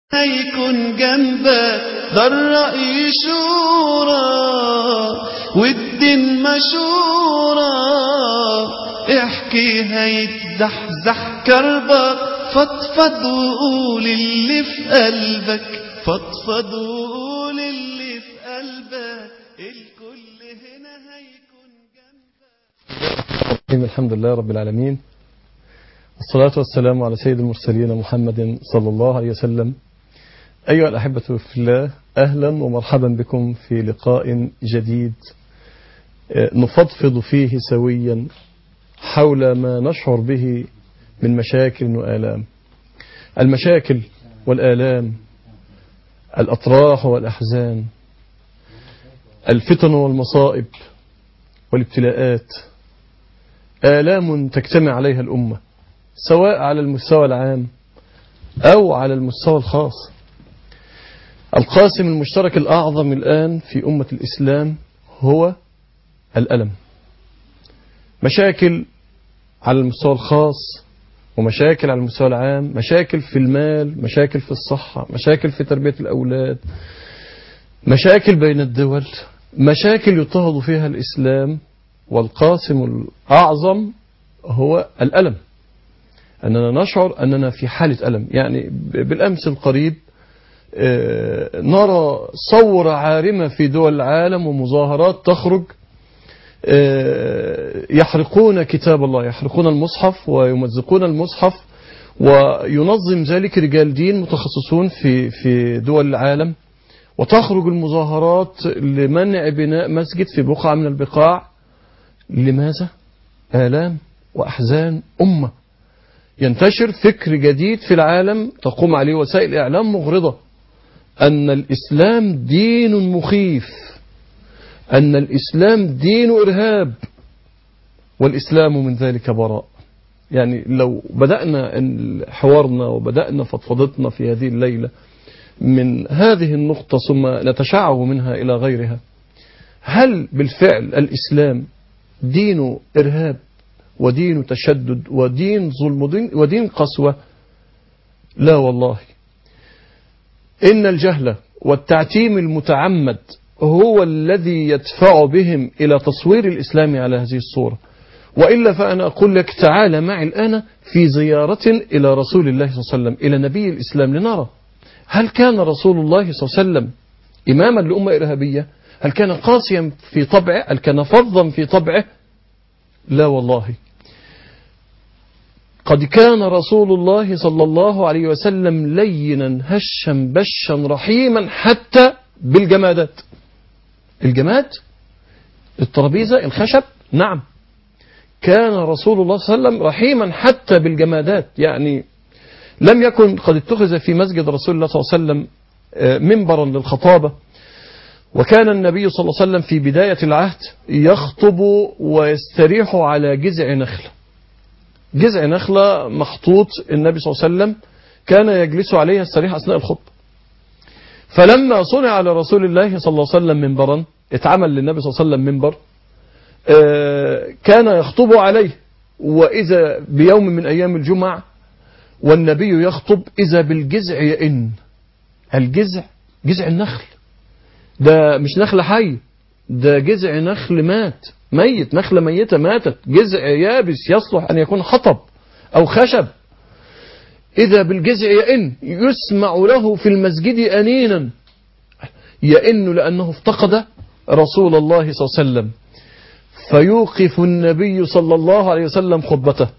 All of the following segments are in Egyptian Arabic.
هيكون جنبك ده الرأي شورى والدين مشورى احكي هيتزحزح كربك فضفض وقول اللي في قلبك فضفض وقول اللي في قلبك الكل هنا هيكون جنبك الحمد لله رب العالمين والصلاة والسلام على سيد المرسلين محمد صلى الله عليه وسلم أيها الأحبة في الله أهلا ومرحبا بكم في لقاء جديد نفضفض فيه سويا حول ما نشعر به من مشاكل وآلام المشاكل والآلام الأطراح والأحزان الفتن والمصائب والابتلاءات آلام تجتمع عليها الأمة سواء على المستوى العام أو على المستوى الخاص القاسم المشترك الأعظم الآن في أمة الإسلام هو الألم مشاكل على المستوى الخاص ومشاكل على المستوى العام مشاكل في المال مشاكل في الصحة مشاكل في تربية الأولاد مشاكل بين الدول مشاكل يضطهد فيها الإسلام والقاسم الأعظم هو الألم أننا نشعر أننا في حالة ألم يعني بالأمس القريب نرى صورة عارمة في دول العالم ومظاهرات تخرج يحرقون كتاب الله يحرقون المصحف ويمزقون المصحف وينظم ذلك رجال دين متخصصون في في دول العالم وتخرج المظاهرات لمنع بناء مسجد في بقعة من البقاع لماذا؟ آلام وأحزان أمة ينتشر فكر جديد في العالم تقوم عليه وسائل إعلام مغرضة أن الإسلام دين مخيف أن الإسلام دين إرهاب والإسلام من ذلك براء يعني لو بدأنا حوارنا وبدأنا فضفضتنا في هذه الليلة من هذه النقطة ثم نتشعب منها إلى غيرها هل بالفعل الإسلام دين إرهاب ودين تشدد ودين ظلم ودين قسوة لا والله إن الجهل والتعتيم المتعمد هو الذي يدفع بهم إلى تصوير الإسلام على هذه الصورة وإلا فأنا أقول لك تعال معي الآن في زيارة إلى رسول الله صلى الله عليه وسلم إلى نبي الإسلام لنرى هل كان رسول الله صلى الله عليه وسلم إماما لأمة إرهابية هل كان قاسيا في طبعه هل كان فظا في طبعه لا والله قد كان رسول الله صلى الله عليه وسلم لينا هشا بشا رحيما حتى بالجمادات الجماد الترابيزة الخشب نعم كان رسول الله صلى الله عليه وسلم رحيما حتى بالجمادات يعني لم يكن قد اتخذ في مسجد رسول الله صلى الله عليه وسلم منبرا للخطابة وكان النبي صلى الله عليه وسلم في بداية العهد يخطب ويستريح على جذع نخلة جذع نخلة محطوط النبي صلى الله عليه وسلم كان يجلس عليها السريح أثناء الخطبة فلما صنع على رسول الله صلى الله عليه وسلم منبرا اتعمل للنبي صلى الله عليه وسلم منبر كان يخطب عليه وإذا بيوم من أيام الجمعة والنبي يخطب إذا بالجذع يئن الجذع جذع النخل ده مش نخل حي ده جذع نخل مات ميت نخلة ميتة ماتت جذع يابس يصلح أن يكون حطب أو خشب إذا بالجذع يئن يسمع له في المسجد أنينا يئن لأنه افتقد رسول الله صلى الله عليه وسلم فيوقف النبي صلى الله عليه وسلم خطبته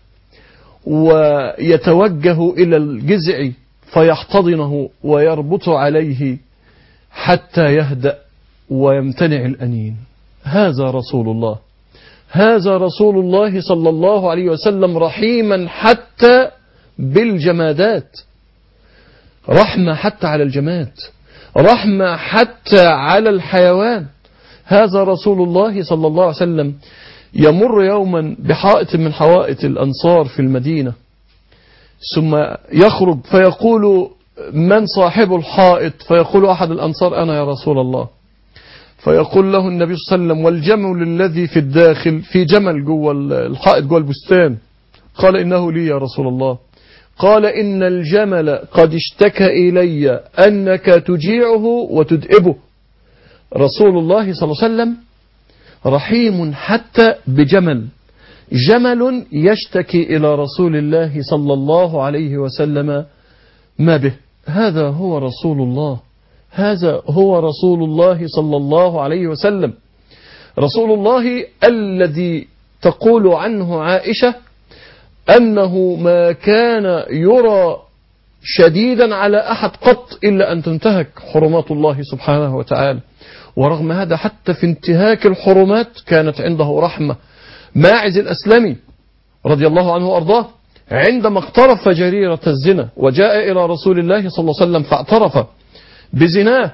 ويتوجه إلى الجذع فيحتضنه ويربط عليه حتى يهدأ ويمتنع الأنين هذا رسول الله هذا رسول الله صلى الله عليه وسلم رحيما حتى بالجمادات رحمة حتى على الجماد رحمة حتى على الحيوان هذا رسول الله صلى الله عليه وسلم يمر يوما بحائط من حوائط الأنصار في المدينة ثم يخرج فيقول من صاحب الحائط فيقول أحد الأنصار أنا يا رسول الله فيقول له النبي صلى الله عليه وسلم والجمل الذي في الداخل في جمل جوه الحائط جوه البستان قال إنه لي يا رسول الله قال إن الجمل قد اشتكى إلي أنك تجيعه وتدئبه رسول الله صلى الله عليه وسلم رحيم حتى بجمل جمل يشتكي إلى رسول الله صلى الله عليه وسلم ما به هذا هو رسول الله هذا هو رسول الله صلى الله عليه وسلم رسول الله الذي تقول عنه عائشة أنه ما كان يرى شديدا على أحد قط إلا أن تنتهك حرمات الله سبحانه وتعالى ورغم هذا حتى في انتهاك الحرمات كانت عنده رحمة ماعز الأسلمي رضي الله عنه وأرضاه عندما اقترف جريرة الزنا وجاء إلى رسول الله صلى الله عليه وسلم فاعترف بزناه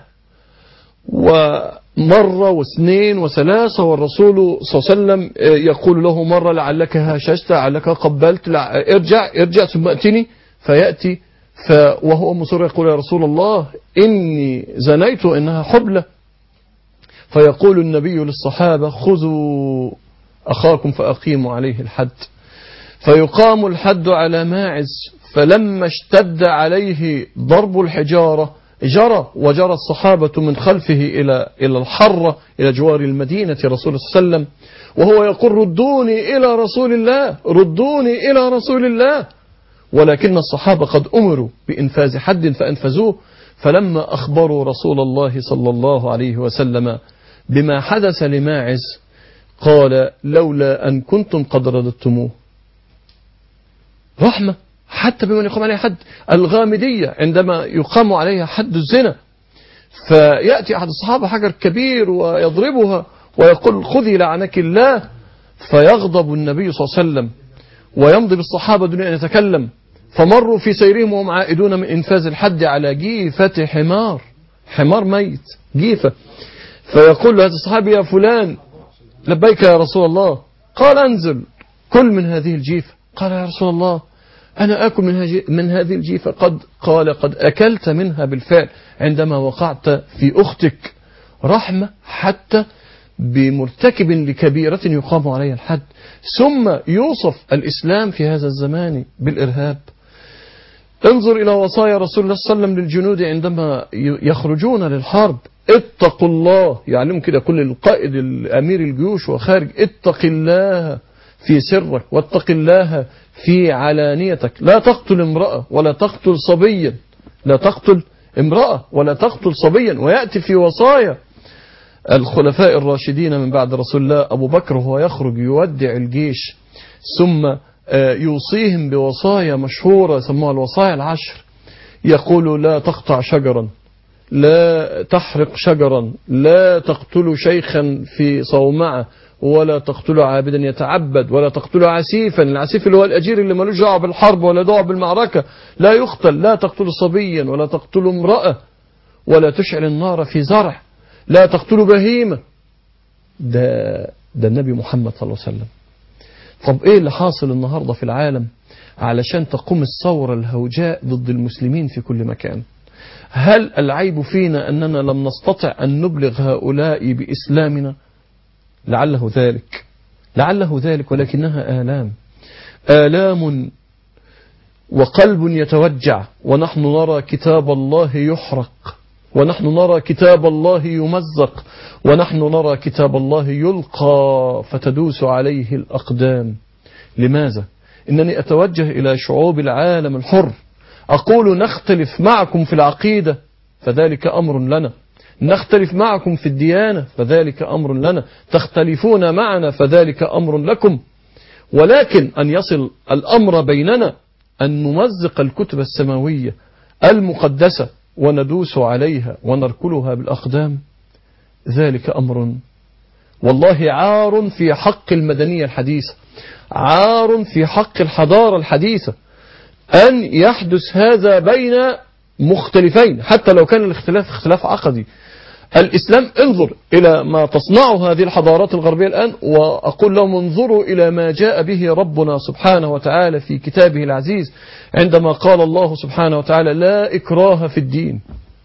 ومرة واثنين وثلاثة والرسول صلى الله عليه وسلم يقول له مرة لعلك هاششت لعلك قبلت لع... ارجع ارجع ثم اتني فيأتي ف... وهو مصر يقول يا رسول الله إني زنيت إنها حبلة فيقول النبي للصحابة خذوا أخاكم فأقيموا عليه الحد فيقام الحد على ماعز فلما اشتد عليه ضرب الحجارة جرى وجرى الصحابة من خلفه إلى إلى الحرة إلى جوار المدينة رسول الله صلى الله عليه وسلم وهو يقول ردوني إلى رسول الله ردوني إلى رسول الله ولكن الصحابة قد أمروا بإنفاذ حد فأنفذوه فلما أخبروا رسول الله صلى الله عليه وسلم بما حدث لماعز قال لولا أن كنتم قد رددتموه رحمة حتى بمن يقام عليها حد الغامدية عندما يقام عليها حد الزنا فيأتي أحد الصحابة حجر كبير ويضربها ويقول خذي لعنك الله فيغضب النبي صلى الله عليه وسلم ويمضي بالصحابة دون أن يتكلم فمروا في سيرهم وهم عائدون من إنفاذ الحد على جيفة حمار حمار ميت جيفة فيقول له هذا الصحابي يا فلان لبيك يا رسول الله قال انزل كل من هذه الجيفة قال يا رسول الله أنا آكل من, من هذه الجيفة قد قال قد أكلت منها بالفعل عندما وقعت في أختك رحمة حتى بمرتكب لكبيرة يقام عليها الحد ثم يوصف الإسلام في هذا الزمان بالإرهاب انظر إلى وصايا رسول الله صلى الله عليه وسلم للجنود عندما يخرجون للحرب اتقوا الله يعلم كده كل القائد الأمير الجيوش وخارج اتق الله في سرك واتق الله في علانيتك لا تقتل امرأة ولا تقتل صبيا لا تقتل امرأة ولا تقتل صبيا ويأتي في وصايا الخلفاء الراشدين من بعد رسول الله أبو بكر وهو يخرج يودع الجيش ثم يوصيهم بوصايا مشهورة سموها الوصايا العشر يقول لا تقطع شجرا لا تحرق شجرا لا تقتل شيخا في صومعة ولا تقتل عابدا يتعبد ولا تقتل عسيفا العسيف اللي هو الأجير اللي ملوش دعوه بالحرب ولا دعوه بالمعركة لا يقتل لا تقتل صبيا ولا تقتل امرأة ولا تشعل النار في زرع لا تقتل بهيمة ده, ده النبي محمد صلى الله عليه وسلم طب ايه اللي حاصل النهاردة في العالم علشان تقوم الثورة الهوجاء ضد المسلمين في كل مكان هل العيب فينا أننا لم نستطع أن نبلغ هؤلاء بإسلامنا لعله ذلك لعله ذلك ولكنها آلام آلام وقلب يتوجع ونحن نرى كتاب الله يحرق ونحن نرى كتاب الله يمزق ونحن نرى كتاب الله يلقى فتدوس عليه الأقدام لماذا؟ إنني أتوجه إلى شعوب العالم الحر أقول نختلف معكم في العقيدة فذلك أمر لنا نختلف معكم في الديانة فذلك أمر لنا تختلفون معنا فذلك أمر لكم ولكن أن يصل الأمر بيننا أن نمزق الكتب السماوية المقدسة وندوس عليها ونركلها بالأقدام ذلك أمر والله عار في حق المدنية الحديثة عار في حق الحضارة الحديثة أن يحدث هذا بين مختلفين حتى لو كان الاختلاف اختلاف عقدي الإسلام انظر إلى ما تصنعه هذه الحضارات الغربية الآن وأقول لهم انظروا إلى ما جاء به ربنا سبحانه وتعالى في كتابه العزيز عندما قال الله سبحانه وتعالى لا إكراه في الدين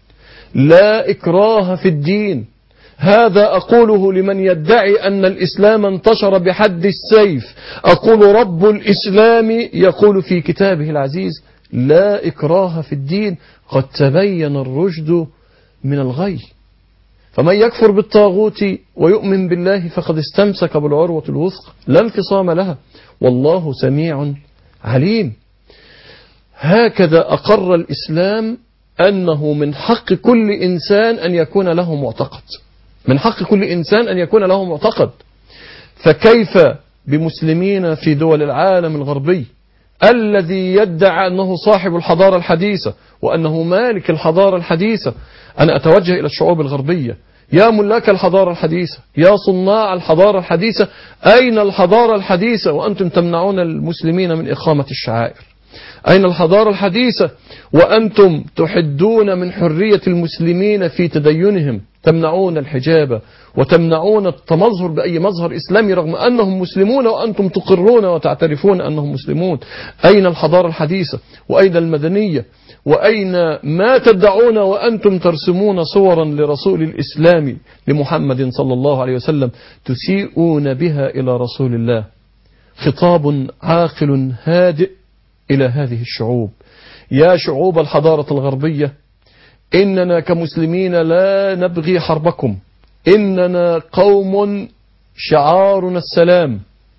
لا إكراه في الدين هذا أقوله لمن يدعي أن الإسلام انتشر بحد السيف أقول رب الإسلام يقول في كتابه العزيز لا إكراه في الدين قد تبين الرشد من الغي فمن يكفر بالطاغوت ويؤمن بالله فقد استمسك بالعروة الوثق لا انفصام لها والله سميع عليم هكذا أقر الإسلام أنه من حق كل إنسان أن يكون له معتقد من حق كل إنسان أن يكون له معتقد فكيف بمسلمين في دول العالم الغربي الذي يدعى أنه صاحب الحضارة الحديثة وأنه مالك الحضارة الحديثة أنا أتوجه إلى الشعوب الغربية يا ملاك الحضارة الحديثة يا صناع الحضارة الحديثة أين الحضارة الحديثة وأنتم تمنعون المسلمين من إقامة الشعائر أين الحضارة الحديثة وأنتم تحدون من حرية المسلمين في تدينهم تمنعون الحجاب وتمنعون التمظهر بأي مظهر إسلامي رغم أنهم مسلمون وأنتم تقرون وتعترفون أنهم مسلمون أين الحضارة الحديثة وأين المدنية وأين ما تدعون وأنتم ترسمون صورا لرسول الإسلام لمحمد صلى الله عليه وسلم تسيئون بها إلى رسول الله خطاب عاقل هادئ إلى هذه الشعوب يا شعوب الحضارة الغربية إننا كمسلمين لا نبغي حربكم إننا قوم شعارنا السلام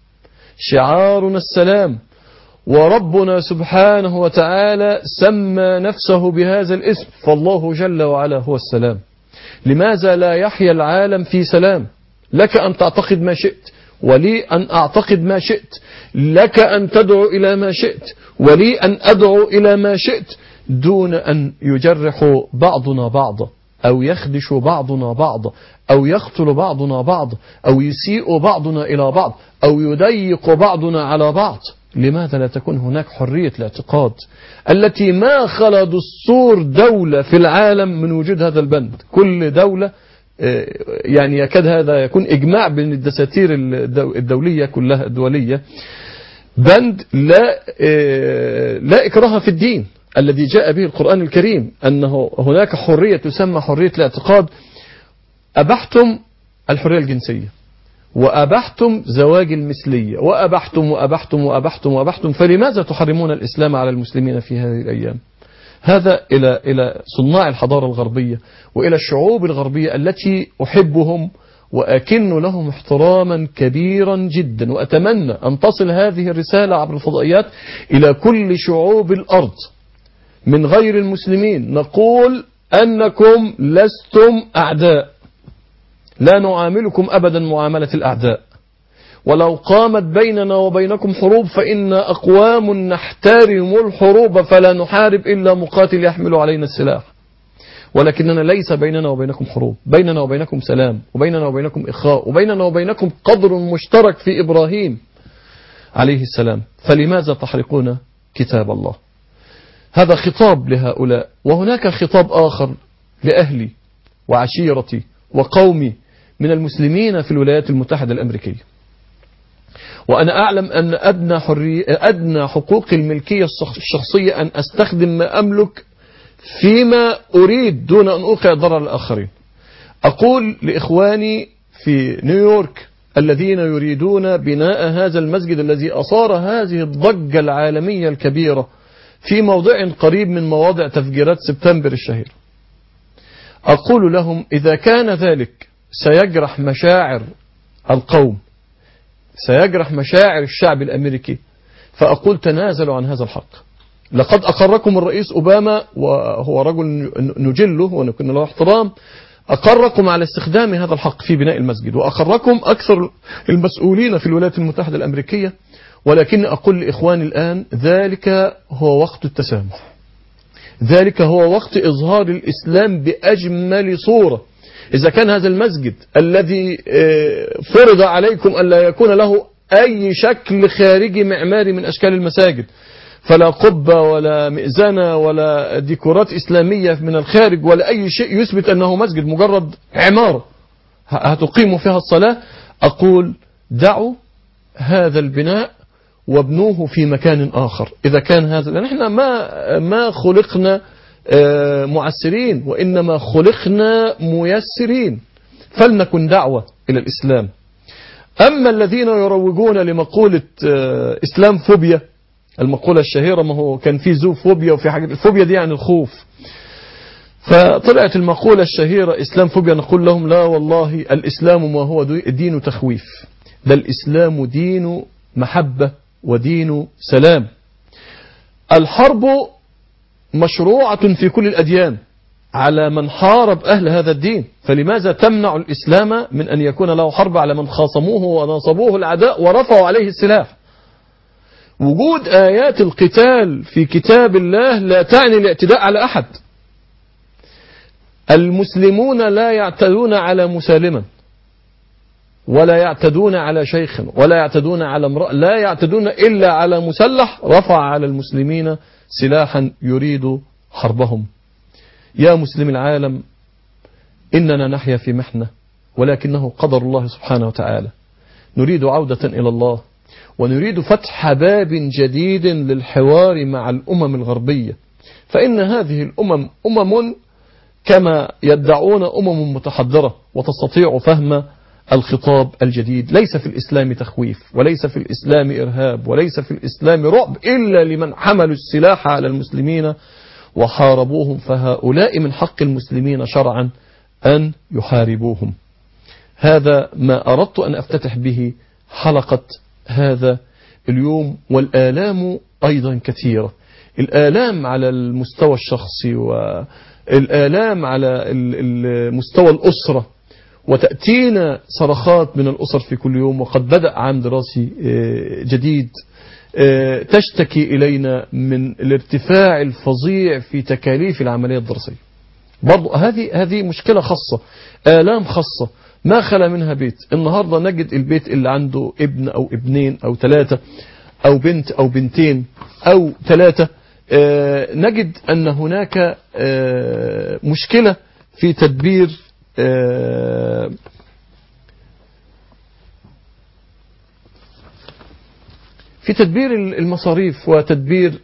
شعارنا السلام وربنا سبحانه وتعالى سمى نفسه بهذا الاسم فالله جل وعلا هو السلام لماذا لا يحيا العالم في سلام لك أن تعتقد ما شئت ولي أن أعتقد ما شئت لك أن تدعو إلى ما شئت ولي أن أدعو إلى ما شئت دون أن يجرح بعضنا بعضا أو يخدش بعضنا بعضا أو يقتل بعضنا بعض أو يسيء بعضنا إلى بعض أو يضيق بعضنا على بعض لماذا لا تكون هناك حرية الاعتقاد التي ما خلا دستور دولة في العالم من وجود هذا البند كل دولة يعني يكاد هذا يكون إجماع بين الدساتير الدولية كلها الدولية بند لا لا إكراه في الدين الذي جاء به القرآن الكريم أنه هناك حرية تسمى حرية الاعتقاد أبحتم الحرية الجنسية وأبحتم زواج المثلية وأبحتم وأبحتم وأبحتم وأبحتم فلماذا تحرمون الإسلام على المسلمين في هذه الأيام هذا إلى إلى صناع الحضارة الغربية وإلى الشعوب الغربية التي أحبهم وأكن لهم احتراما كبيرا جدا وأتمنى أن تصل هذه الرسالة عبر الفضائيات إلى كل شعوب الأرض من غير المسلمين نقول أنكم لستم أعداء لا نعاملكم أبدا معاملة الأعداء ولو قامت بيننا وبينكم حروب فإن أقوام نحترم الحروب فلا نحارب إلا مقاتل يحمل علينا السلاح ولكننا ليس بيننا وبينكم حروب بيننا وبينكم سلام وبيننا وبينكم إخاء وبيننا وبينكم قدر مشترك في إبراهيم عليه السلام فلماذا تحرقون كتاب الله هذا خطاب لهؤلاء وهناك خطاب آخر لأهلي وعشيرتي وقومي من المسلمين في الولايات المتحدة الأمريكية وأنا أعلم أن أدنى, حرية أدنى حقوق الملكية الشخصية أن أستخدم ما أملك فيما أريد دون أن أوقع ضرر الآخرين أقول لإخواني في نيويورك الذين يريدون بناء هذا المسجد الذي أصار هذه الضجة العالمية الكبيرة في موضع قريب من مواضع تفجيرات سبتمبر الشهير أقول لهم إذا كان ذلك سيجرح مشاعر القوم سيجرح مشاعر الشعب الأمريكي فأقول تنازلوا عن هذا الحق لقد أقركم الرئيس أوباما وهو رجل نجله ونكون له احترام أقركم على استخدام هذا الحق في بناء المسجد وأقركم أكثر المسؤولين في الولايات المتحدة الأمريكية ولكن أقول لإخواني الآن ذلك هو وقت التسامح ذلك هو وقت إظهار الإسلام بأجمل صورة إذا كان هذا المسجد الذي فرض عليكم أن لا يكون له أي شكل خارجي معماري من أشكال المساجد فلا قبة ولا مئذنة ولا ديكورات إسلامية من الخارج ولا أي شيء يثبت أنه مسجد مجرد عمارة هتقيموا فيها الصلاة أقول دعوا هذا البناء وابنوه في مكان آخر إذا كان هذا لأن احنا ما ما خلقنا معسرين وإنما خلقنا ميسرين فلنكن دعوة إلى الإسلام أما الذين يروجون لمقولة إسلام فوبيا المقولة الشهيرة ما هو كان في زو فوبيا وفي حاجة الفوبيا دي يعني الخوف فطلعت المقولة الشهيرة إسلام فوبيا نقول لهم لا والله الإسلام ما هو دين تخويف ده الإسلام دين محبة ودين سلام الحرب مشروعة في كل الأديان على من حارب أهل هذا الدين فلماذا تمنع الإسلام من أن يكون له حرب على من خاصموه ونصبوه العداء ورفعوا عليه السلاح وجود آيات القتال في كتاب الله لا تعني الاعتداء على أحد المسلمون لا يعتدون على مسالما ولا يعتدون على شيخ ولا يعتدون على امرأة لا يعتدون إلا على مسلح رفع على المسلمين سلاحا يريد حربهم يا مسلم العالم إننا نحيا في محنة ولكنه قدر الله سبحانه وتعالى نريد عودة إلى الله ونريد فتح باب جديد للحوار مع الأمم الغربية فإن هذه الأمم أمم كما يدعون أمم متحضرة وتستطيع فهم الخطاب الجديد ليس في الإسلام تخويف وليس في الإسلام إرهاب وليس في الإسلام رعب إلا لمن حملوا السلاح على المسلمين وحاربوهم فهؤلاء من حق المسلمين شرعا أن يحاربوهم هذا ما أردت أن أفتتح به حلقة هذا اليوم والآلام أيضا كثيرة الآلام على المستوى الشخصي والآلام على مستوى الأسرة وتأتينا صرخات من الأسر في كل يوم وقد بدأ عام دراسي جديد تشتكي إلينا من الارتفاع الفظيع في تكاليف العملية الدراسية برضو هذه هذه مشكلة خاصة آلام خاصة ما خلا منها بيت النهاردة نجد البيت اللي عنده ابن أو ابنين أو ثلاثة أو بنت أو بنتين أو ثلاثة نجد أن هناك مشكلة في تدبير في تدبير المصاريف وتدبير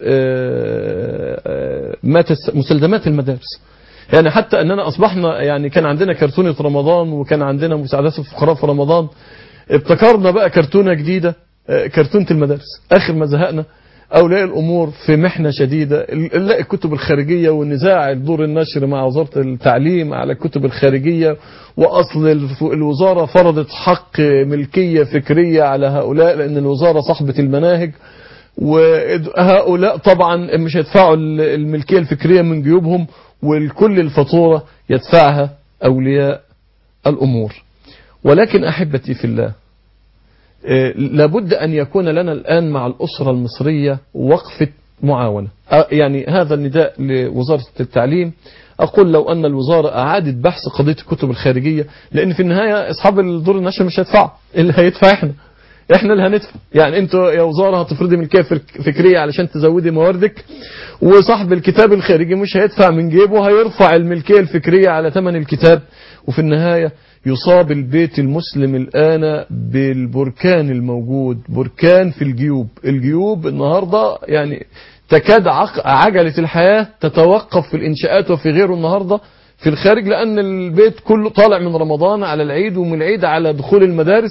مستلزمات المدارس يعني حتى أننا أصبحنا يعني كان عندنا كرتونة رمضان وكان عندنا مساعدات الفقراء في رمضان ابتكرنا بقى كرتونة جديدة كرتونة المدارس آخر ما زهقنا أولياء الأمور في محنة شديدة نلاقي الكتب الخارجية والنزاع دور النشر مع وزارة التعليم على الكتب الخارجية وأصل الوزارة فرضت حق ملكية فكرية على هؤلاء لأن الوزارة صاحبة المناهج وهؤلاء طبعا مش هيدفعوا الملكية الفكرية من جيوبهم والكل الفاتورة يدفعها أولياء الأمور ولكن أحبتي في الله لابد أن يكون لنا الآن مع الأسرة المصرية وقفة معاونة يعني هذا النداء لوزارة التعليم أقول لو أن الوزارة أعادت بحث قضية الكتب الخارجية لأن في النهاية أصحاب الدور النشر مش هيدفعوا اللي هيدفع إحنا احنا اللي هندفع يعني انتوا يا وزارة هتفرضي ملكية فكرية علشان تزودي مواردك وصاحب الكتاب الخارجي مش هيدفع من جيبه هيرفع الملكية الفكرية على ثمن الكتاب وفي النهاية يصاب البيت المسلم الآن بالبركان الموجود بركان في الجيوب الجيوب النهاردة يعني تكاد عجلة الحياة تتوقف في الإنشاءات وفي غيره النهاردة في الخارج لأن البيت كله طالع من رمضان على العيد ومن العيد على دخول المدارس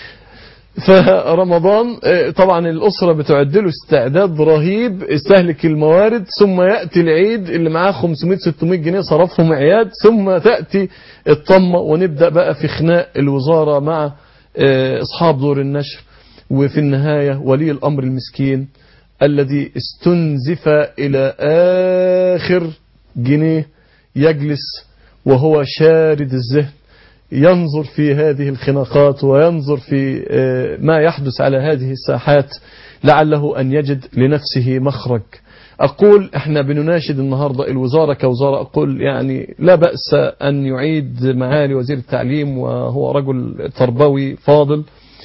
فرمضان طبعا الأسرة بتعد له استعداد رهيب استهلك الموارد ثم يأتي العيد اللي معاه 500-600 جنيه صرفهم عياد ثم تأتي الطمة ونبدأ بقى في خناق الوزارة مع أصحاب دور النشر وفي النهاية ولي الأمر المسكين الذي استنزف إلى آخر جنيه يجلس وهو شارد الذهن ينظر في هذه الخناقات وينظر في ما يحدث على هذه الساحات لعله أن يجد لنفسه مخرج أقول احنا بنناشد النهاردة الوزارة كوزارة أقول يعني لا بأس أن يعيد معالي وزير التعليم وهو رجل تربوي فاضل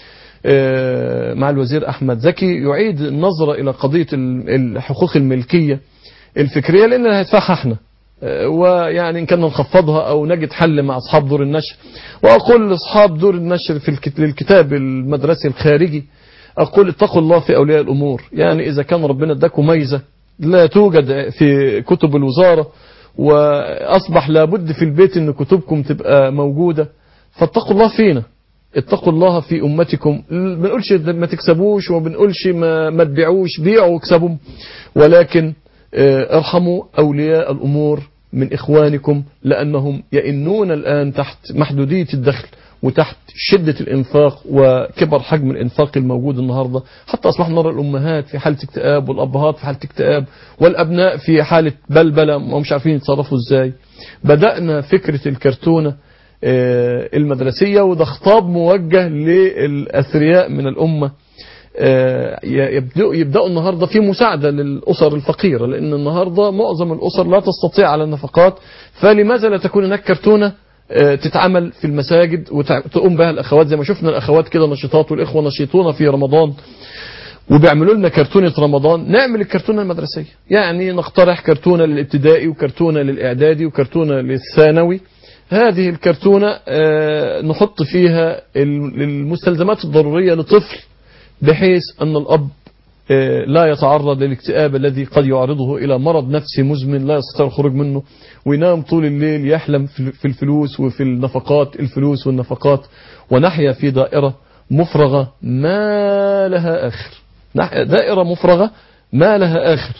مع الوزير أحمد زكي يعيد النظرة إلى قضية الحقوق الملكية الفكرية لأن هيدفعها احنا ويعني إن كنا نخفضها أو نجد حل مع أصحاب دور النشر وأقول لأصحاب دور النشر في للكتاب المدرسي الخارجي أقول اتقوا الله في أولياء الأمور يعني إذا كان ربنا اداكم ميزة لا توجد في كتب الوزارة وأصبح لابد في البيت أن كتبكم تبقى موجودة فاتقوا الله فينا اتقوا الله في أمتكم ما بنقولش ما تكسبوش وما بنقولش ما, ما تبيعوش بيعوا واكسبوا ولكن اه ارحموا أولياء الأمور من إخوانكم لأنهم يئنون الآن تحت محدودية الدخل وتحت شدة الإنفاق وكبر حجم الإنفاق الموجود النهاردة حتى أصبحنا نرى الأمهات في حالة اكتئاب والأبهات في حالة اكتئاب والأبناء في حالة بلبلة ومش عارفين يتصرفوا إزاي بدأنا فكرة الكرتونة المدرسية وده خطاب موجه للأثرياء من الأمة يبدأوا, يبدأوا النهاردة في مساعدة للأسر الفقيرة لأن النهاردة معظم الأسر لا تستطيع على النفقات فلماذا لا تكون هناك كرتونة تتعمل في المساجد وتقوم بها الأخوات زي ما شفنا الأخوات كده نشيطات والإخوة نشيطون في رمضان وبيعملوا لنا كرتونة رمضان نعمل الكرتونة المدرسية يعني نقترح كرتونة للابتدائي وكرتونة للإعدادي وكرتونة للثانوي هذه الكرتونة نحط فيها المستلزمات الضرورية لطفل بحيث أن الأب لا يتعرض للاكتئاب الذي قد يعرضه إلى مرض نفسي مزمن لا يستطيع الخروج منه وينام طول الليل يحلم في الفلوس وفي النفقات الفلوس والنفقات ونحيا في دائرة مفرغة ما لها آخر دائرة مفرغة ما لها آخر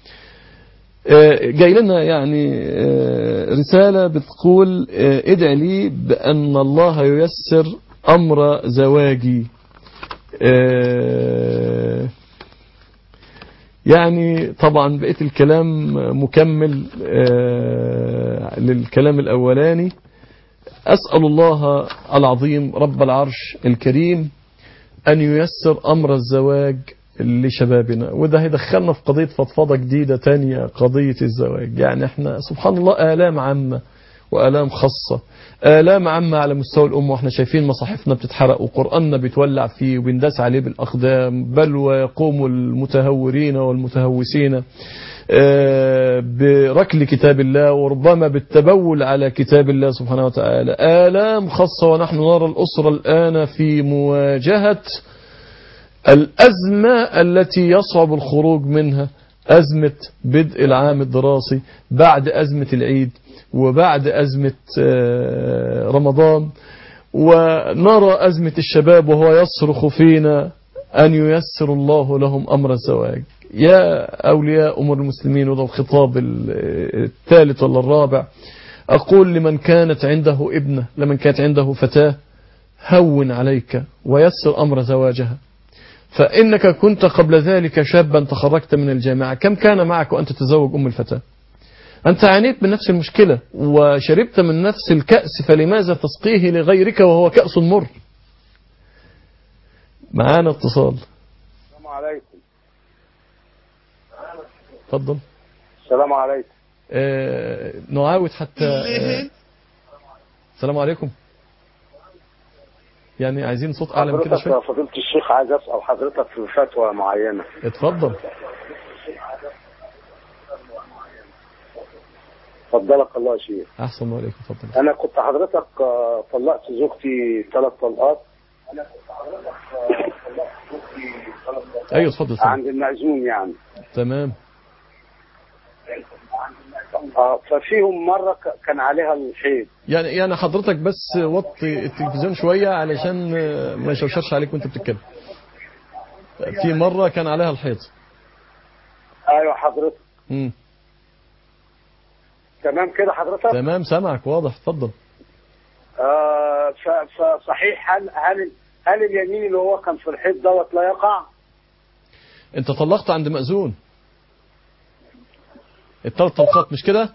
جاي لنا يعني رسالة بتقول ادعي لي بأن الله ييسر أمر زواجي يعني طبعا بقيت الكلام مكمل للكلام الأولاني أسأل الله العظيم رب العرش الكريم أن ييسر أمر الزواج لشبابنا وده هيدخلنا في قضية فضفضة جديدة تانية قضية الزواج يعني احنا سبحان الله آلام عامة وآلام خاصة آلام عامة على مستوى الأمة واحنا شايفين مصاحفنا بتتحرق وقرآننا بيتولع فيه وبنداس عليه بالأقدام بل ويقوم المتهورين والمتهوسين بركل كتاب الله وربما بالتبول على كتاب الله سبحانه وتعالى آلام خاصة ونحن نرى الأسرة الآن في مواجهة الأزمة التي يصعب الخروج منها أزمة بدء العام الدراسي بعد أزمة العيد وبعد أزمة رمضان ونرى أزمة الشباب وهو يصرخ فينا أن ييسر الله لهم أمر الزواج يا أولياء أمور المسلمين وده الخطاب الثالث ولا الرابع أقول لمن كانت عنده ابنة لمن كانت عنده فتاة هون عليك ويسر أمر زواجها فإنك كنت قبل ذلك شابا تخرجت من الجامعة كم كان معك وأنت تتزوج أم الفتاة أنت عانيت من نفس المشكلة وشربت من نفس الكأس فلماذا تسقيه لغيرك وهو كأس مر معانا اتصال السلام عليكم تفضل السلام عليكم آه نعاود حتى آه السلام عليكم يعني عايزين صوت أعلى من كده حضرتك شوية يا فضيلة الشيخ عايز أسأل حضرتك في فتوى معينة اتفضل فضلك الله يا شيخ أحسن الله عليكم اتفضل أنا كنت حضرتك آه، طلقت زوجتي ثلاث طلقات أيوة اتفضل اتفضل. عند المأذون يعني تمام آه، ففيهم مرة ك- كان عليها الحيض يعني يعني حضرتك بس وطي التلفزيون شوية علشان آه، ما يشوشرش عليك وانت بتتكلم في مرة كان عليها الحيض أيوة حضرتك مم. تمام كده حضرتك تمام سامعك واضح اتفضل آه، ف- فصحيح هل هل هل اليمين اللي هو كان في الحيض دوت لا يقع؟ انت طلقت عند مأذون الثلاث طلقات مش كده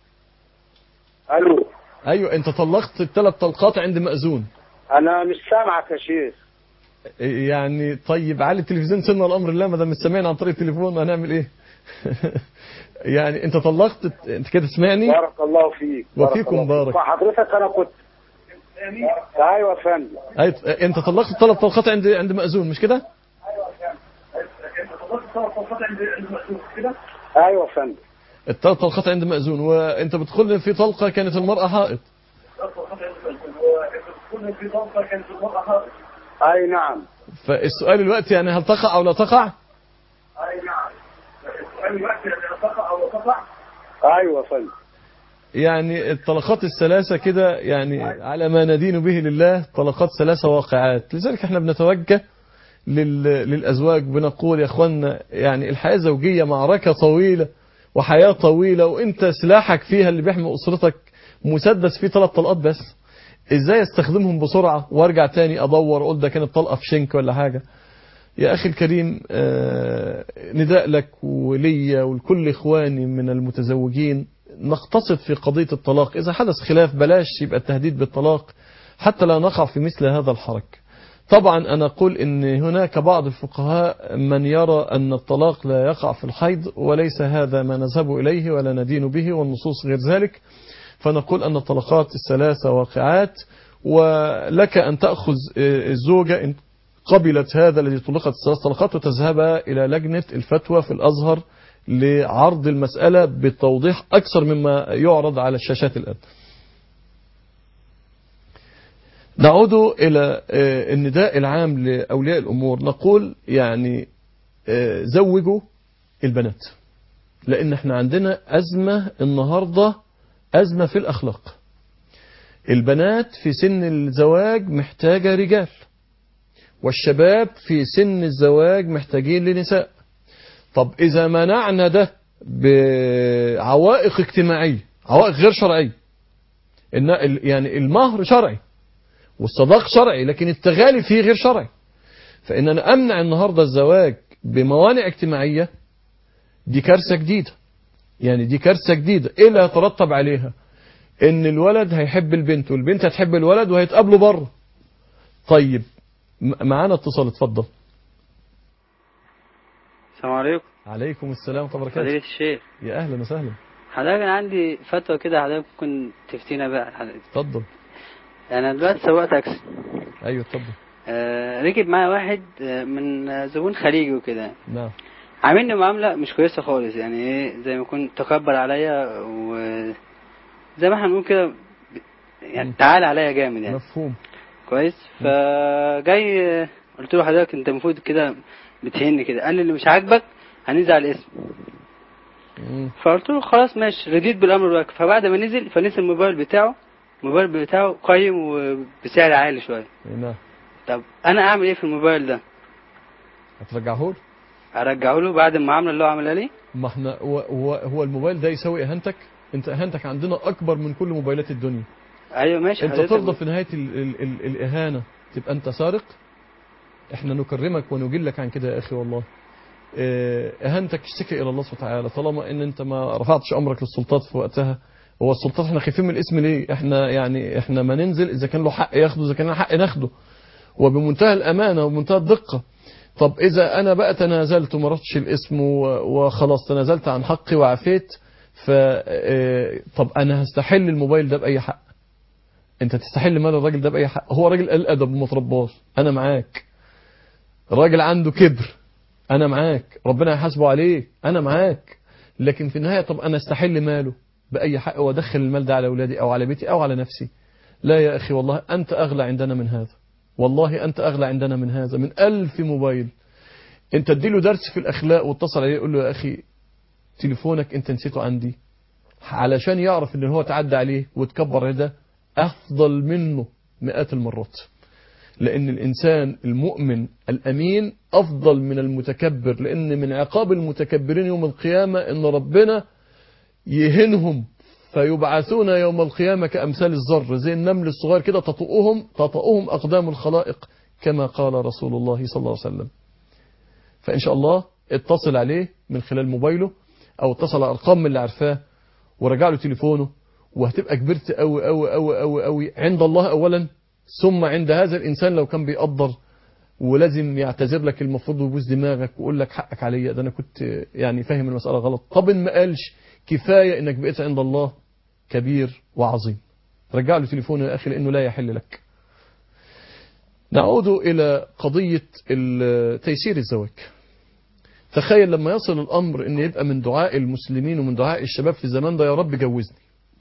ألو ايوه انت طلقت الثلاث طلقات عند مأذون أنا مش سامعك يا شيخ يعني طيب علي التلفزيون سنة الامر الله ما دام سامعنا عن طريق التليفون هنعمل ايه يعني انت طلقت انت كده تسمعني بارك الله فيك بارك وفيكم الله بارك. فيك. فحضرتك أنا كنت أيوة يا فندم أي- انت طلقت الثلاث طلقات عند عند مأذون مش كده أيوة يا فندم الثلاث طلقات عند مأذون وانت بتقول في طلقة كانت المرأة حائط أي نعم فالسؤال دلوقتي يعني هل تقع او لا تقع أيوة يا فندم يعني الطلقات الثلاثة كده يعني على ما ندين به لله طلقات ثلاثة واقعات لذلك احنا بنتوجه لل... للأزواج بنقول يا اخوانا يعني الحياة الزوجية معركة طويلة وحياة طويلة وانت سلاحك فيها اللي بيحمي أسرتك مسدس فيه ثلاث طلقات بس ازاي استخدمهم بسرعة وارجع تاني ادور اقول ده كانت طلقة في شنك ولا حاجة يا أخي الكريم آه، نداء لك وليا ولكل إخواني من المتزوجين نقتصد في قضية الطلاق إذا حدث خلاف بلاش يبقى التهديد بالطلاق حتى لا نقع في مثل هذا الحرك طبعا أنا أقول إن هناك بعض الفقهاء من يرى أن الطلاق لا يقع في الحيض وليس هذا ما نذهب إليه ولا ندين به والنصوص غير ذلك فنقول أن الطلقات الثلاثة واقعات ولك أن تأخذ آه، الزوجة إن قبلت هذا الذي طلقت الثلاث طلقات وتذهب إلى لجنة الفتوى في الأزهر لعرض المسألة بتوضيح أكثر مما يعرض على الشاشات الآن نعود إلى آه، النداء العام لأولياء الأمور نقول يعني آه، زوجوا البنات لأن احنا عندنا أزمة النهاردة أزمة في الأخلاق البنات في سن الزواج محتاجة رجال والشباب في سن الزواج محتاجين لنساء طب إذا منعنا ده بعوائق اجتماعية عوائق غير شرعية إن ال- يعني المهر شرعي والصداق شرعي لكن التغالي فيه غير شرعي فإن أنا أمنع النهاردة الزواج بموانع اجتماعية دي كارثة جديدة يعني دي كارثة جديدة إيه اللي هيترتب عليها إن الولد هيحب البنت والبنت هتحب الولد وهيتقابلوا بره طيب م- معانا اتصال اتفضل السلام عليكم عليكم السلام ورحمة الله فضيلة وبركاته الشيخ يا أهلا وسهلا حضرتك أنا عندي فتوى كده حضرتك ممكن تفتينا بقى حضرتك اتفضل أنا دلوقتي سواق تاكسي أيوه اتفضل آه ركب معايا واحد آه من آه، زبون خليجي وكده نعم عاملني معاملة مش كويسة خالص يعني إيه زي ما يكون تكبر عليا و زي ما احنا بنقول كده ب- يعني مم. تعال عليا جامد يعني مفهوم كويس فجاي آه، قلت له حضرتك انت المفروض كده بتهني كده قال لي اللي مش عاجبك هننزل على الاسم مم. فقلت له خلاص ماشي رضيت بالامر الواقع فبعد ما نزل فنسي الموبايل بتاعه الموبايل بتاعه قيم وبسعر عالي شويه نعم طب انا اعمل ايه في الموبايل ده هترجعه له ارجعه له بعد المعامله اللي هو عملها لي ما احنا هو, هو, هو الموبايل ده يساوي اهانتك انت اهانتك عندنا اكبر من كل موبايلات الدنيا ايوه ماشي انت حضرتك. ترضى في نهاية ال ال ال الاهانة تبقى انت سارق احنا نكرمك ونجلك عن كده يا اخي والله اه، اهانتك اشتكي الى الله سبحانه وتعالى طالما ان انت ما رفعتش امرك للسلطات في وقتها هو السلطات احنا خايفين من الاسم ليه احنا يعني احنا ما ننزل اذا كان له حق ياخده اذا كان له حق ناخده وبمنتهى الامانه وبمنتهى الدقه طب اذا انا بقى تنازلت وما رحتش الاسم و- وخلاص تنازلت عن حقي وعفيت ف اه، طب انا هستحل الموبايل ده باي حق انت تستحل مال الراجل ده باي حق هو راجل قال ادب وما ترباش انا معاك راجل عنده كبر انا معاك ربنا يحاسبه عليه انا معاك لكن في النهايه طب انا استحل ماله باي حق وادخل المال ده على اولادي او على بيتي او على نفسي لا يا اخي والله انت اغلى عندنا من هذا والله انت اغلى عندنا من هذا من ألف موبايل انت اديله درس في الاخلاق واتصل عليه يقول له يا اخي تليفونك انت نسيته عندي علشان يعرف ان هو تعدى عليه وتكبر عليه ده افضل منه مئات المرات لأن الإنسان المؤمن الأمين أفضل من المتكبر لأن من عقاب المتكبرين يوم القيامة أن ربنا يهنهم فيبعثون يوم القيامة كأمثال الذر زي النمل الصغير كده تطؤهم تطؤهم أقدام الخلائق كما قال رسول الله صلى الله عليه وسلم فإن شاء الله اتصل عليه من خلال موبايله أو اتصل على أرقام من اللي عارفاه ورجع له تليفونه وهتبقى كبرت قوي قوي قوي قوي قوي عند الله أولا ثم عند هذا الإنسان لو كان بيقدر ولازم يعتذر لك المفروض ويبوس دماغك ويقول لك حقك عليا ده أنا كنت يعني فاهم المسألة غلط طب إن ما قالش كفاية إنك بقيت عند الله كبير وعظيم رجع له تليفونه يا أخي لأنه لا يحل لك نعود إلى قضية ال- تيسير الزواج تخيل لما يصل الأمر أن يبقى من دعاء المسلمين ومن دعاء الشباب في الزمان ده يا رب جوزني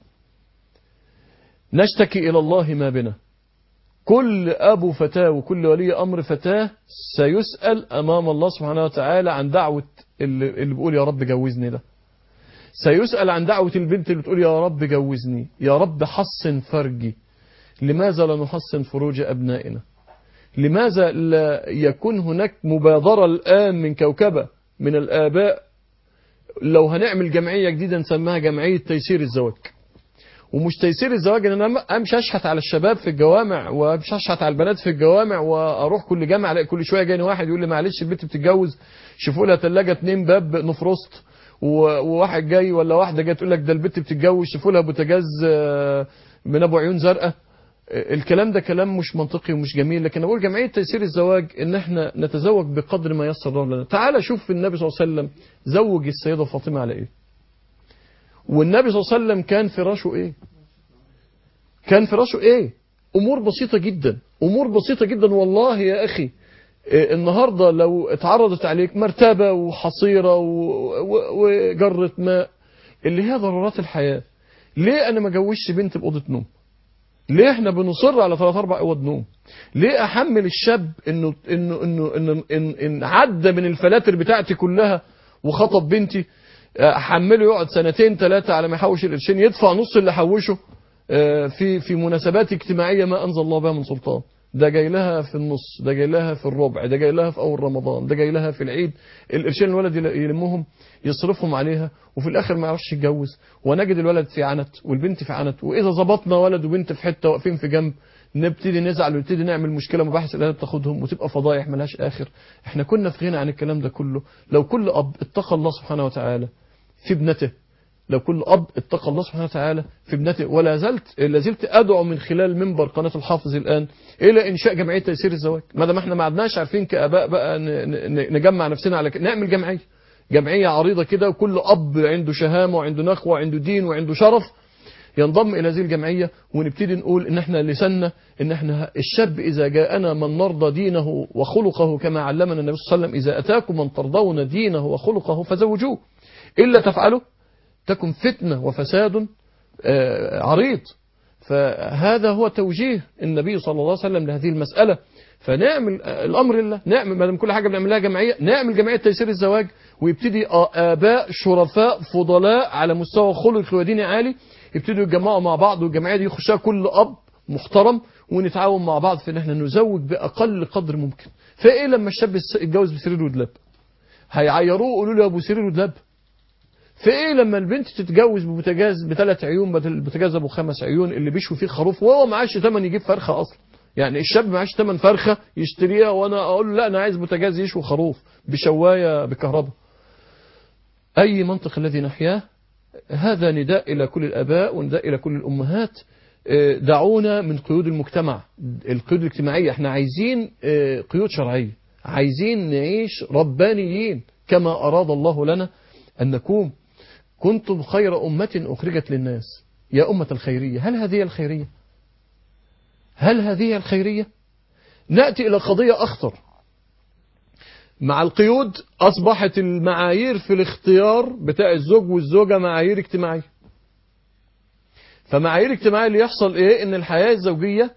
نشتكي إلى الله ما بنا كل أبو فتاة وكل ولي أمر فتاة سيسأل أمام الله سبحانه وتعالى عن دعوة اللي, اللي بيقول يا رب جوزني ده سيسأل عن دعوة البنت اللي بتقول يا رب جوزني يا رب حصن فرجي لماذا لا نحصن فروج أبنائنا لماذا لا يكون هناك مبادرة الآن من كوكبة من الآباء لو هنعمل جمعية جديدة نسميها جمعية تيسير الزواج ومش تيسير الزواج ان انا امشي اشحت على الشباب في الجوامع وامشي اشحت على البنات في الجوامع واروح كل جامع الاقي كل شويه جاي واحد يقول لي معلش البنت بتتجوز شوفوا لها ثلاجه اتنين باب نفرست وواحد جاي ولا واحده جايه تقول لك ده البنت بتتجوز شوفوا لها بوتاجاز آه، من ابو عيون زرقاء الكلام ده كلام مش منطقي ومش جميل لكن اقول جمعيه تيسير الزواج ان احنا نتزوج بقدر ما يسر الله لنا تعال شوف النبي صلى الله عليه وسلم زوج السيده فاطمه على ايه والنبي صلى الله عليه وسلم كان فراشه ايه كان فراشه ايه امور بسيطه جدا امور بسيطه جدا والله يا اخي إيه، النهارده لو اتعرضت عليك مرتبه وحصيره و- و- وجره ماء اللي هي ضرورات الحياه ليه انا ما جوزش بنت باوضه نوم ليه احنا بنصر على ثلاث اربع اوض نوم ليه احمل الشاب انه انه انه انه إن, إن عدى من الفلاتر بتاعتي كلها وخطب بنتي احمله يقعد سنتين ثلاثه على ما يحوش القرشين يدفع نص اللي حوشه آه، في في مناسبات اجتماعيه ما انزل الله بها من سلطان ده جاي لها في النص ده جاي لها في الربع ده جاي لها في اول رمضان ده جاي لها في العيد القرشين الولد يل- يلمهم يصرفهم عليها وفي الاخر ما يعرفش يتجوز ونجد الولد في عنت والبنت في عنت واذا ظبطنا ولد وبنت في حته واقفين في جنب نبتدي نزعل ونبتدي نعمل مشكله مباحث الاداب تاخدهم وتبقى فضايح ملهاش اخر احنا كنا في غنى عن الكلام ده كله لو كل اب اتقى الله سبحانه وتعالى في ابنته لو كل اب اتقى الله سبحانه وتعالى في ابنته ولا زلت لا زلت ادعو من خلال منبر قناه الحافظ الان الى انشاء جمعيه تيسير الزواج ما دام احنا ما عدناش عارفين كاباء بقى ن- ن- نجمع نفسنا على ك- نعمل جمعيه جمعيه عريضه كده وكل اب عنده شهامه وعنده نخوه وعنده دين وعنده شرف ينضم الى هذه الجمعيه ونبتدي نقول ان احنا لسنا ان احنا الشاب اذا جاءنا من نرضى دينه وخلقه كما علمنا النبي صلى الله عليه وسلم اذا اتاكم من ترضون دينه وخلقه فزوجوه الا تفعلوا تكن فتنه وفساد آه، عريض فهذا هو توجيه النبي صلى الله عليه وسلم لهذه المساله فنعمل آه، الامر لله نعمل ما دام كل حاجه بنعملها جمعيه نعمل جمعيه تيسير الزواج ويبتدي آه، اباء شرفاء فضلاء على مستوى خلق وديني عالي يبتدوا يتجمعوا مع بعض والجمعيه دي يخشها كل اب محترم ونتعاون مع بعض في ان احنا نزوج باقل قدر ممكن فايه لما الشاب يس- يتجوز بسرير ودلاب هيعيروه يقولوا له يا ابو سرير ودلاب فايه لما البنت تتجوز ببوتاجاز بثلاث عيون بدل البوتاجاز ابو خمس عيون اللي بيشوي فيه خروف وهو معاش ثمن يجيب فرخه اصلا يعني الشاب معاش ثمن فرخه يشتريها وانا اقول له لا انا عايز بوتاجاز يشوي خروف بشوايه بكهرباء اي منطق الذي نحياه هذا نداء الى كل الاباء ونداء الى كل الامهات آه، دعونا من قيود المجتمع القيود الاجتماعيه احنا عايزين آه، قيود شرعيه عايزين نعيش ربانيين كما اراد الله لنا ان نكون كنتم خير أمة أخرجت للناس يا أمة الخيرية هل هذه الخيرية هل هذه الخيرية نأتي إلى قضية أخطر مع القيود أصبحت المعايير في الاختيار بتاع الزوج والزوجة معايير اجتماعية فمعايير اجتماعية اللي يحصل ايه ان الحياة الزوجية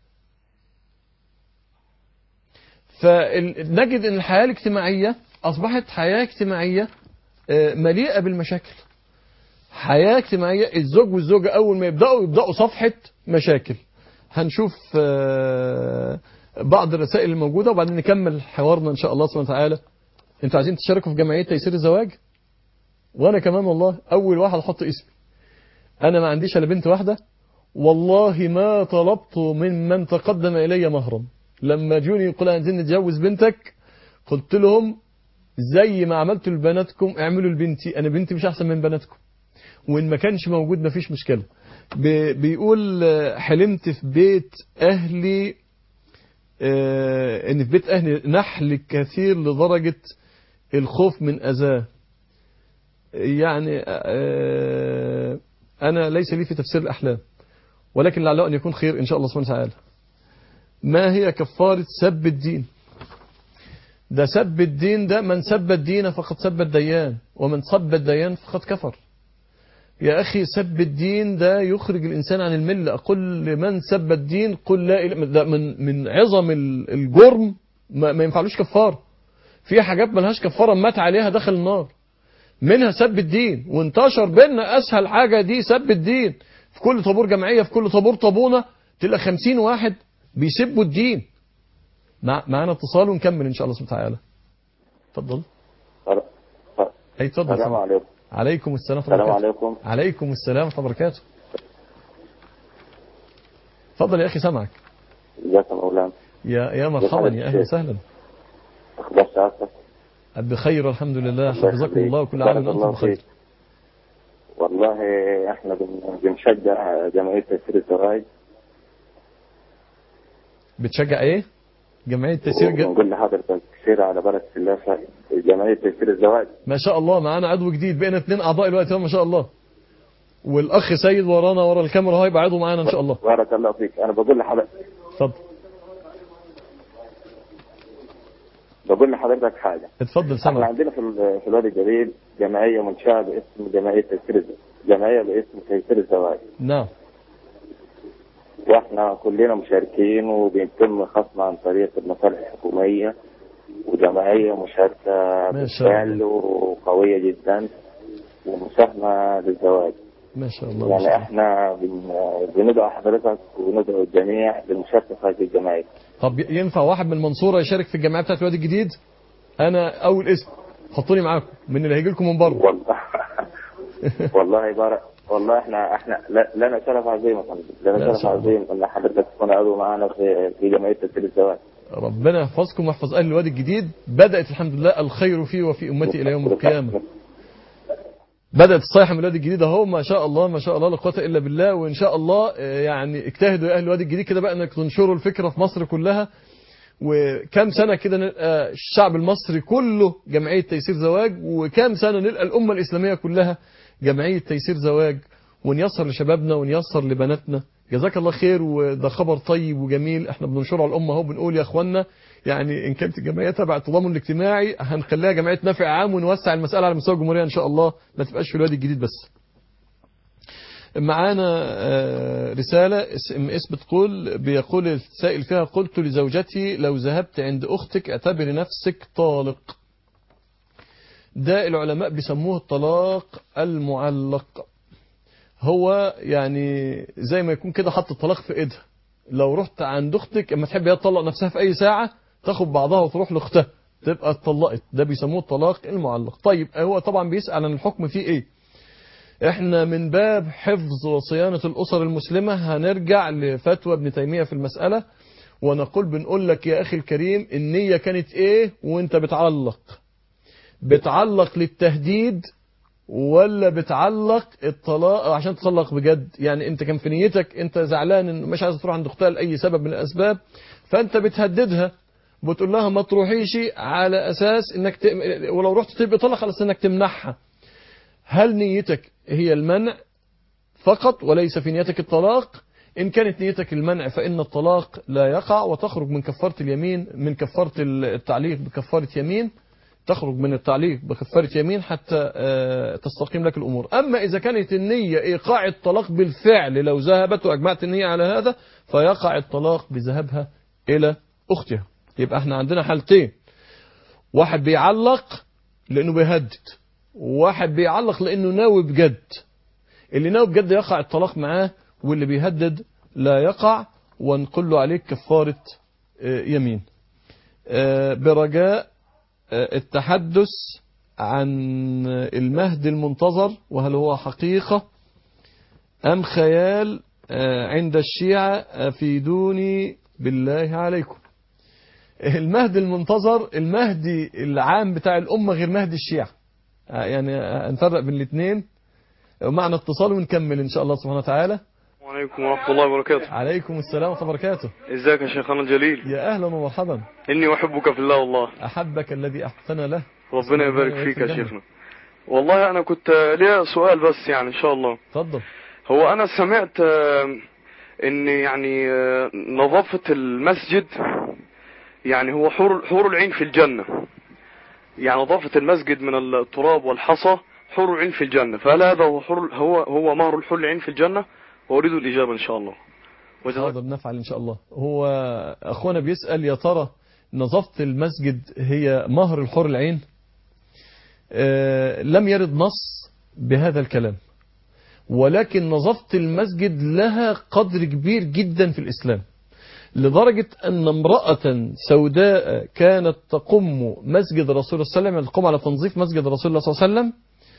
فنجد ان الحياة الاجتماعية اصبحت حياة اجتماعية آه، مليئة بالمشاكل حياة اجتماعية الزوج والزوجة أول ما يبدأوا يبدأوا صفحة مشاكل هنشوف آه، بعض الرسائل الموجودة وبعدين نكمل حوارنا إن شاء الله سبحانه وتعالى انتوا عايزين تشاركوا في جمعية تيسير الزواج وأنا كمان والله أول واحد أحط اسمي أنا ما عنديش إلا بنت واحدة والله ما طلبت من من تقدم إلي مهرا لما جوني يقول عايزين نتجوز بنتك قلت لهم زي ما عملتوا لبناتكم اعملوا لبنتي انا بنتي مش احسن من بناتكم وان ما كانش موجود ما فيش مشكله بي- بيقول آه، حلمت في بيت اهلي آه، ان في بيت اهلي نحل كثير لدرجه الخوف من اذاه يعني آه، انا ليس لي في تفسير الاحلام ولكن لعله ان يكون خير ان شاء الله سبحانه وتعالى ما هي كفاره سب الدين ده سب الدين ده من سب الدين فقد سب الديان ومن سب الديان فقد كفر يا أخي سب الدين ده يخرج الإنسان عن الملة أقول لمن سب الدين قل لا إله ده من من عظم ال- الجرم ما, ما ينفعلوش كفار في حاجات ملهاش كفارة مات عليها دخل النار منها سب الدين وانتشر بينا اسهل حاجة دي سب الدين في كل طابور جمعية في كل طابور طابونة تلاقي خمسين واحد بيسبوا الدين مع معانا اتصال ونكمل ان شاء الله سبحانه وتعالى اتفضل اي اتفضل السلام سامع. عليكم عليكم السلام ورحمة الله السلام وبركاته. عليكم عليكم السلام ورحمة الله وبركاته اتفضل يا اخي سامعك ازيك يا مولانا يا يا مرحبا يا اهلا وسهلا اخبار سعادتك بخير الحمد لله الله حفظكم يخليك. الله وكل عام بارك وانتم الله بخير فيك. والله احنا بن- بنشجع جمعيه تيسير الزواج بتشجع ايه جمعية تيسير ج... ونقول لحضرتك سير على بركه الله ف- جمعيه تيسير الزواج ما شاء الله معانا عضو جديد بقينا اثنين اعضاء دلوقتي ما شاء الله والاخ سيد ورانا ورا الكاميرا هو يبقى عضو معانا ان شاء الله بارك الله فيك انا بقول لحضرتك اتفضل بقول لحضرتك حاجه اتفضل احنا سامعك عندنا في ال- في الوادي الجليل جمعيه منشاه باسم جمعيه تيسير الزواج جمعيه باسم تيسير الزواج نعم واحنا كلنا مشاركين وبيتم خصم عن طريق المصالح الحكوميه وجمعيه مشاركه ما شاء بالفعل وقويه جدا ومساهمه للزواج ما شاء الله ما يعني شاء الله. احنا بن- بندعو حضرتك وندعو الجميع للمشاركه في هذه الجمعيه طب ينفع واحد من المنصورة يشارك في الجمعية بتاعت الوادي الجديد انا اول اسم حطوني معاكم من اللي هيجي لكم من بره والله والله بارك والله احنا احنا لا- لنا شرف عظيم يا فندم لا لنا شرف شاء الله. عظيم ان حضرتك تكون عضو معنا في في جمعيه تسجيل الزواج ربنا يحفظكم ويحفظ اهل الوادي الجديد بدات الحمد لله الخير فيه وفي امتي الى يوم القيامه بدات الصيحه من الوادي الجديد اهو ما شاء الله ما شاء الله لا قوه الا بالله وان شاء الله آه، يعني اجتهدوا يا اهل الوادي الجديد كده بقى انك تنشروا الفكره في مصر كلها وكم سنه كده نلقى الشعب المصري كله جمعيه تيسير زواج وكم سنه نلقى الامه الاسلاميه كلها جمعيه تيسير زواج ونيسر لشبابنا ونيسر لبناتنا جزاك الله خير وده خبر طيب وجميل احنا بننشره على الامه اهو بنقول يا اخوانا يعني ان كانت الجمعيه تبع التضامن الاجتماعي هنخليها جمعيه نافع عام ونوسع المساله على مستوى الجمهوريه ان شاء الله ما تبقاش في الوادي الجديد بس معانا آه، رسالة اس ام اس بتقول بيقول السائل فيها قلت لزوجتي لو ذهبت عند أختك اعتبري نفسك طالق ده العلماء بيسموه الطلاق المعلق هو يعني زي ما يكون كده حط الطلاق في ايدها لو رحت عند اختك اما تحب هي تطلق نفسها في اي ساعة تاخد بعضها وتروح لاختها تبقى اتطلقت ده بيسموه الطلاق المعلق طيب هو طبعا بيسأل عن الحكم فيه ايه احنا من باب حفظ وصيانة الأسر المسلمة هنرجع لفتوى ابن تيمية في المسألة ونقول بنقول لك يا أخي الكريم النية كانت ايه وانت بتعلق بتعلق للتهديد ولا بتعلق الطلاق عشان تطلق بجد يعني انت كان في نيتك انت زعلان ان مش عايز تروح عند اختها لاي سبب من الاسباب فانت بتهددها بتقول لها ما تروحيش على اساس انك ت... ولو رحت تبقى طلق على اساس انك تمنعها هل نيتك هي المنع فقط وليس في نيتك الطلاق إن كانت نيتك المنع فإن الطلاق لا يقع وتخرج من كفارة اليمين من كفارة التعليق بكفارة يمين تخرج من التعليق بكفارة يمين حتى آه، تستقيم لك الأمور أما إذا كانت النية إيقاع الطلاق بالفعل لو ذهبت وأجمعت النية على هذا فيقع الطلاق بذهابها إلى أختها يبقى احنا عندنا حالتين واحد بيعلق لأنه بيهدد وواحد بيعلق لأنه ناوي بجد اللي ناوي بجد يقع الطلاق معاه واللي بيهدد لا يقع ونقول له عليك كفارة آه، يمين آه، برجاء آه، التحدث عن المهد المنتظر وهل هو حقيقة أم خيال آه، عند الشيعة أفيدوني بالله عليكم المهد المنتظر المهدي العام بتاع الأمة غير مهدي الشيعة آه، يعني آه، نفرق بين الاثنين معنا اتصال ونكمل إن شاء الله سبحانه وتعالى وعليكم ورحمة الله وبركاته عليكم السلام ورحمة الله وبركاته ازيك يا شيخنا الجليل يا أهلا ومرحبا اني احبك في الله والله أحبك الذي أحسن له ربنا يبارك ربنا فيك يا يبارك في شيخنا والله انا كنت ليا سؤال بس يعني ان شاء الله اتفضل هو انا سمعت آه، ان يعني آه، نظافة المسجد يعني هو حور حور العين في الجنة يعني نظافة المسجد من التراب والحصى حور العين في الجنة فهل هذا هو حور هو هو مهر الحور العين في الجنة واريد الاجابة ان شاء الله وجزاك حاضر نفعل إن شاء الله هو أخونا بيسأل يا ترى نظافة المسجد هي مهر الحور العين آه، لم يرد نص بهذا الكلام ولكن نظافة المسجد لها قدر كبير جدا في الإسلام لدرجة أن امرأة سوداء كانت تقم مسجد رسول الله صلى الله عليه وسلم تقوم على تنظيف مسجد رسول الله صلى الله عليه وسلم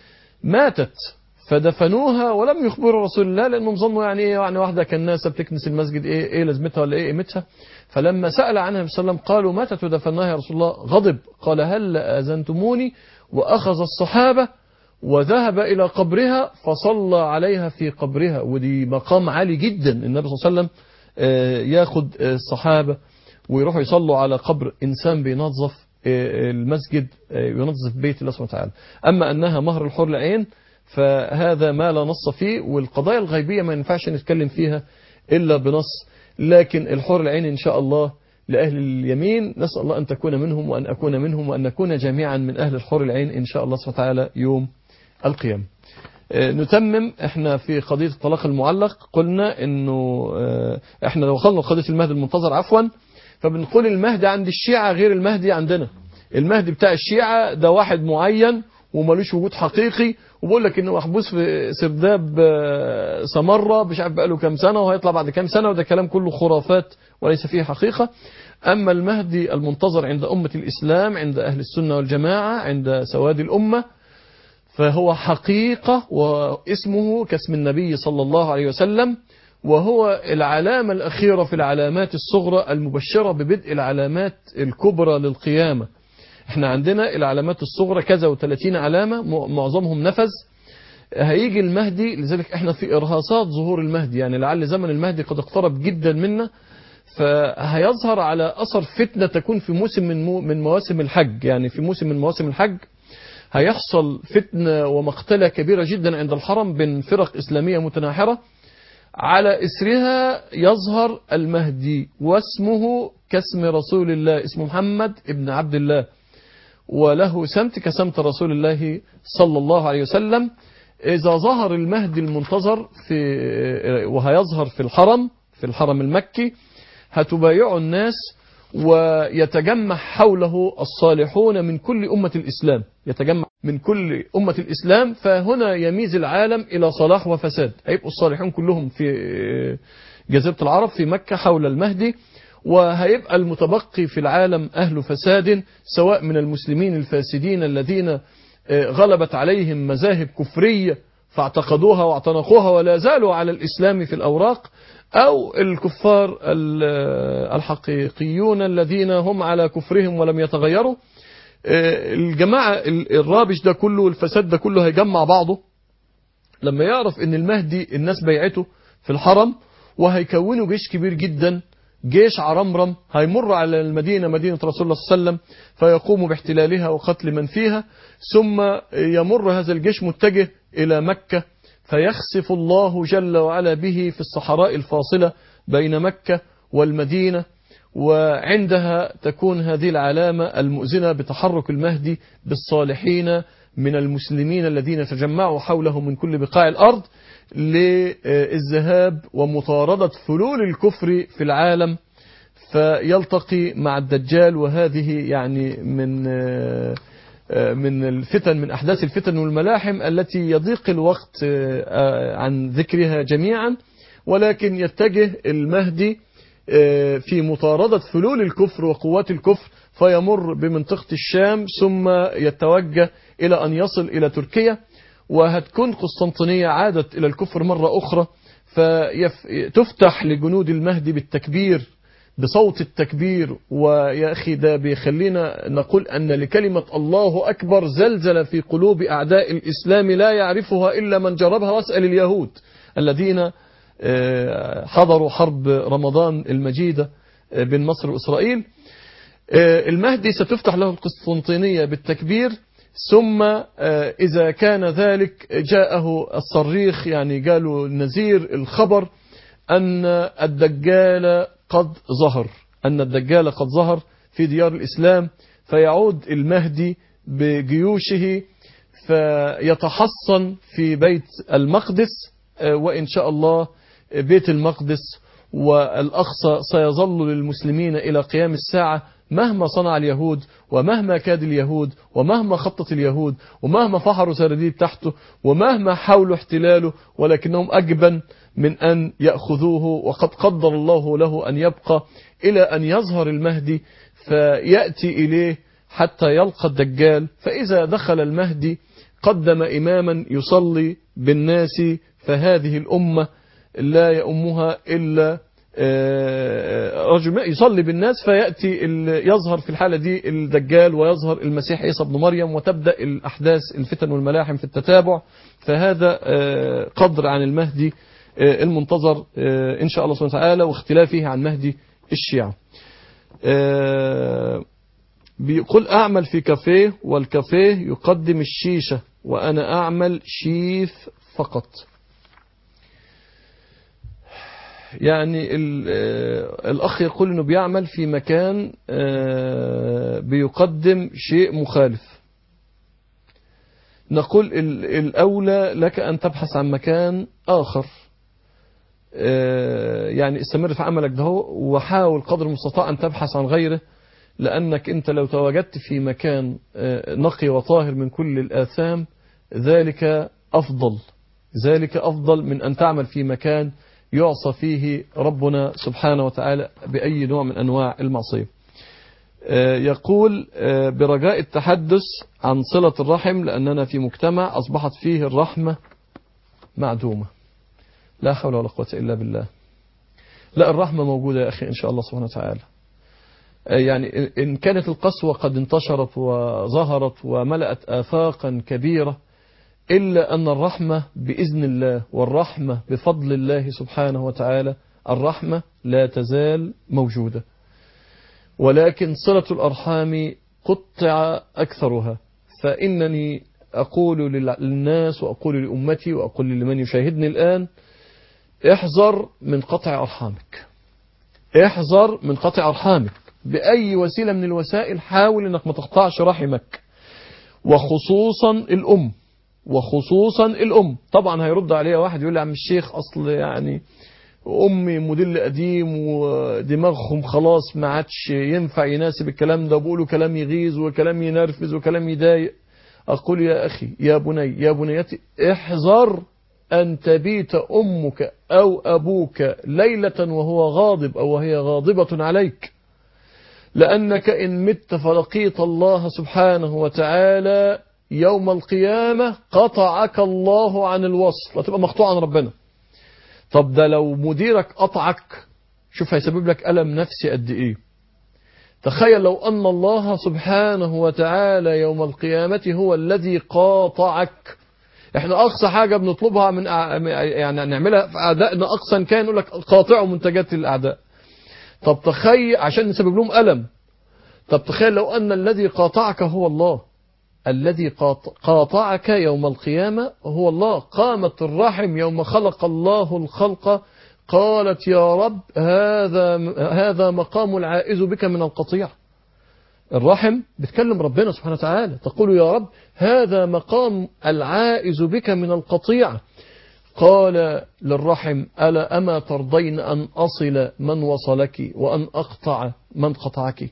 ماتت فدفنوها ولم يخبروا رسول الله لأنهم ظنوا يعني إيه يعني واحدة كان ناسة بتكنس المسجد إيه, إيه لازمتها ولا إيه قيمتها فلما سأل عنها النبي صلى الله عليه وسلم قالوا ماتت ودفناها يا رسول الله غضب قال هل أذنتموني وأخذ الصحابة وذهب إلى قبرها فصلى عليها في قبرها ودي مقام عالي جدا النبي صلى الله عليه وسلم آه، ياخد آه، الصحابة ويروحوا يصلوا على قبر إنسان بينظف آه، المسجد آه، ينظف بيت الله سبحانه وتعالى أما أنها مهر الحور العين فهذا ما لا نص فيه والقضايا الغيبية ما ينفعش نتكلم فيها إلا بنص لكن الحور العين إن شاء الله لأهل اليمين نسأل الله أن تكون منهم وأن أكون منهم وأن نكون جميعا من أهل الحور العين إن شاء الله سبحانه وتعالى يوم القيامة آه، نتمم احنا في قضية الطلاق المعلق قلنا انه آه، احنا لو وصلنا لقضية المهدي المنتظر عفوا فبنقول المهدي عند الشيعة غير المهدي عندنا المهدي بتاع الشيعة ده واحد معين ومالوش وجود حقيقي وبقول لك انه محبوس في سرداب آه، سمرة مش عارف بقاله كام سنة وهيطلع بعد كام سنة وده كلام كله خرافات وليس فيه حقيقة أما المهدي المنتظر عند أمة الإسلام عند أهل السنة والجماعة عند سواد الأمة فهو حقيقة واسمه كاسم النبي صلى الله عليه وسلم وهو العلامة الأخيرة في العلامات الصغرى المبشرة ببدء العلامات الكبرى للقيامة احنا عندنا العلامات الصغرى كذا وثلاثين علامة م- معظمهم نفذ هيجي المهدي لذلك احنا في إرهاصات ظهور المهدي يعني لعل زمن المهدي قد اقترب جدا منا فهيظهر على أثر فتنة تكون في موسم من, مو من مواسم الحج يعني في موسم من مواسم الحج هيحصل فتنة ومقتلة كبيرة جدا عند الحرم بين فرق إسلامية متناحرة على إسرها يظهر المهدي واسمه كاسم رسول الله اسمه محمد ابن عبد الله وله سمت كسمت رسول الله صلى الله عليه وسلم إذا ظهر المهدي المنتظر في وهيظهر في الحرم في الحرم المكي هتبايعوا الناس ويتجمع حوله الصالحون من كل أمة الإسلام يتجمع من كل أمة الإسلام فهنا يميز العالم إلى صلاح وفساد هيبقوا الصالحون كلهم في جزيرة العرب في مكة حول المهدي وهيبقى المتبقي في العالم أهل فساد سواء من المسلمين الفاسدين الذين غلبت عليهم مذاهب كفرية فاعتقدوها واعتنقوها ولا زالوا على الإسلام في الأوراق أو الكفار الحقيقيون الذين هم على كفرهم ولم يتغيروا الجماعة الرابش ده كله والفساد ده كله هيجمع بعضه لما يعرف ان المهدي الناس بيعته في الحرم وهيكونوا جيش كبير جدا جيش عرمرم هيمر على المدينة مدينة رسول الله صلى الله عليه وسلم فيقوم باحتلالها وقتل من فيها ثم يمر هذا الجيش متجه إلى مكة فيخسف الله جل وعلا به في الصحراء الفاصلة بين مكة والمدينة وعندها تكون هذه العلامة المؤذنة بتحرك المهدي بالصالحين من المسلمين الذين تجمعوا حوله من كل بقاع الأرض للذهاب ومطاردة فلول الكفر في العالم فيلتقي مع الدجال وهذه يعني من من الفتن من أحداث الفتن والملاحم التي يضيق الوقت عن ذكرها جميعا ولكن يتجه المهدي في مطاردة فلول الكفر وقوات الكفر فيمر بمنطقة الشام ثم يتوجه إلى أن يصل إلى تركيا وهتكون قسطنطينية عادت إلى الكفر مرة أخرى فتفتح لجنود المهدي بالتكبير بصوت التكبير ويا أخي ده بيخلينا نقول أن لكلمة الله أكبر زلزل في قلوب أعداء الإسلام لا يعرفها إلا من جربها واسأل اليهود الذين حضروا حرب رمضان المجيدة بين مصر وإسرائيل المهدي ستفتح له القسطنطينية بالتكبير ثم إذا كان ذلك جاءه الصريخ يعني قالوا النذير الخبر أن الدجال قد ظهر أن الدجال قد ظهر في ديار الإسلام فيعود المهدي بجيوشه فيتحصن في بيت المقدس وإن شاء الله بيت المقدس والأقصى سيظل للمسلمين إلى قيام الساعة مهما صنع اليهود ومهما كاد اليهود ومهما خطط اليهود ومهما فحروا سرديب تحته ومهما حاولوا احتلاله ولكنهم أجبن من أن يأخذوه وقد قدر الله له أن يبقى إلى أن يظهر المهدي فيأتي إليه حتى يلقى الدجال فإذا دخل المهدي قدم إماما يصلي بالناس فهذه الأمة لا يأمها إلا رجل يصلي بالناس فيأتي يظهر في الحالة دي الدجال ويظهر المسيح عيسى بن مريم وتبدأ الأحداث الفتن والملاحم في التتابع فهذا قدر عن المهدي المنتظر إن شاء الله سبحانه وتعالى واختلافه عن مهدي الشيعة بيقول أعمل في كافيه والكافيه يقدم الشيشة وأنا أعمل شيف فقط يعني الأخ يقول أنه بيعمل في مكان بيقدم شيء مخالف نقول الأولى لك أن تبحث عن مكان آخر يعني استمر في عملك ده وحاول قدر المستطاع أن تبحث عن غيره لأنك أنت لو تواجدت في مكان نقي وطاهر من كل الآثام ذلك أفضل ذلك أفضل من أن تعمل في مكان يعصى فيه ربنا سبحانه وتعالى بأي نوع من أنواع المعصية يقول برجاء التحدث عن صلة الرحم لأننا في مجتمع أصبحت فيه الرحمة معدومة لا حول ولا قوة إلا بالله لا الرحمة موجودة يا أخي إن شاء الله سبحانه وتعالى يعني إن كانت القسوة قد انتشرت وظهرت وملأت آفاقا كبيرة إلا أن الرحمة بإذن الله والرحمة بفضل الله سبحانه وتعالى الرحمة لا تزال موجودة ولكن صلة الأرحام قطع أكثرها فإنني أقول للناس وأقول لأمتي وأقول لمن يشاهدني الآن احذر من قطع أرحامك احذر من قطع أرحامك بأي وسيلة من الوسائل حاول أنك ما تقطعش رحمك وخصوصا الأم وخصوصا الأم طبعا هيرد عليها واحد يقول لي عم الشيخ أصل يعني أمي موديل قديم ودماغهم خلاص ما عادش ينفع يناسب الكلام ده وبيقولوا كلام يغيظ وكلام ينرفز وكلام يضايق أقول يا أخي يا بني يا بنيتي احذر أن تبيت أمك أو أبوك ليلة وهو غاضب أو وهي غاضبة عليك لأنك إن مت فلقيت الله سبحانه وتعالى يوم القيامة قطعك الله عن الوصل هتبقى مقطوع عن ربنا طب ده لو مديرك قطعك شوف هيسبب لك ألم نفسي قد إيه تخيل لو أن الله سبحانه وتعالى يوم القيامة هو الذي قاطعك احنا أقصى حاجة بنطلبها من يعني نعملها في أعدائنا أقصى كان يقول لك قاطعوا منتجات الأعداء طب تخيل عشان نسبب لهم ألم طب تخيل لو أن الذي قاطعك هو الله الذي قاطعك يوم القيامة هو الله قامت الرحم يوم خلق الله الخلق قالت يا رب هذا هذا مقام العائز بك من القطيع الرحم بتكلم ربنا سبحانه وتعالى تقول يا رب هذا مقام العائز بك من القطيع قال للرحم ألا أما ترضين أن أصل من وصلك وأن أقطع من قطعك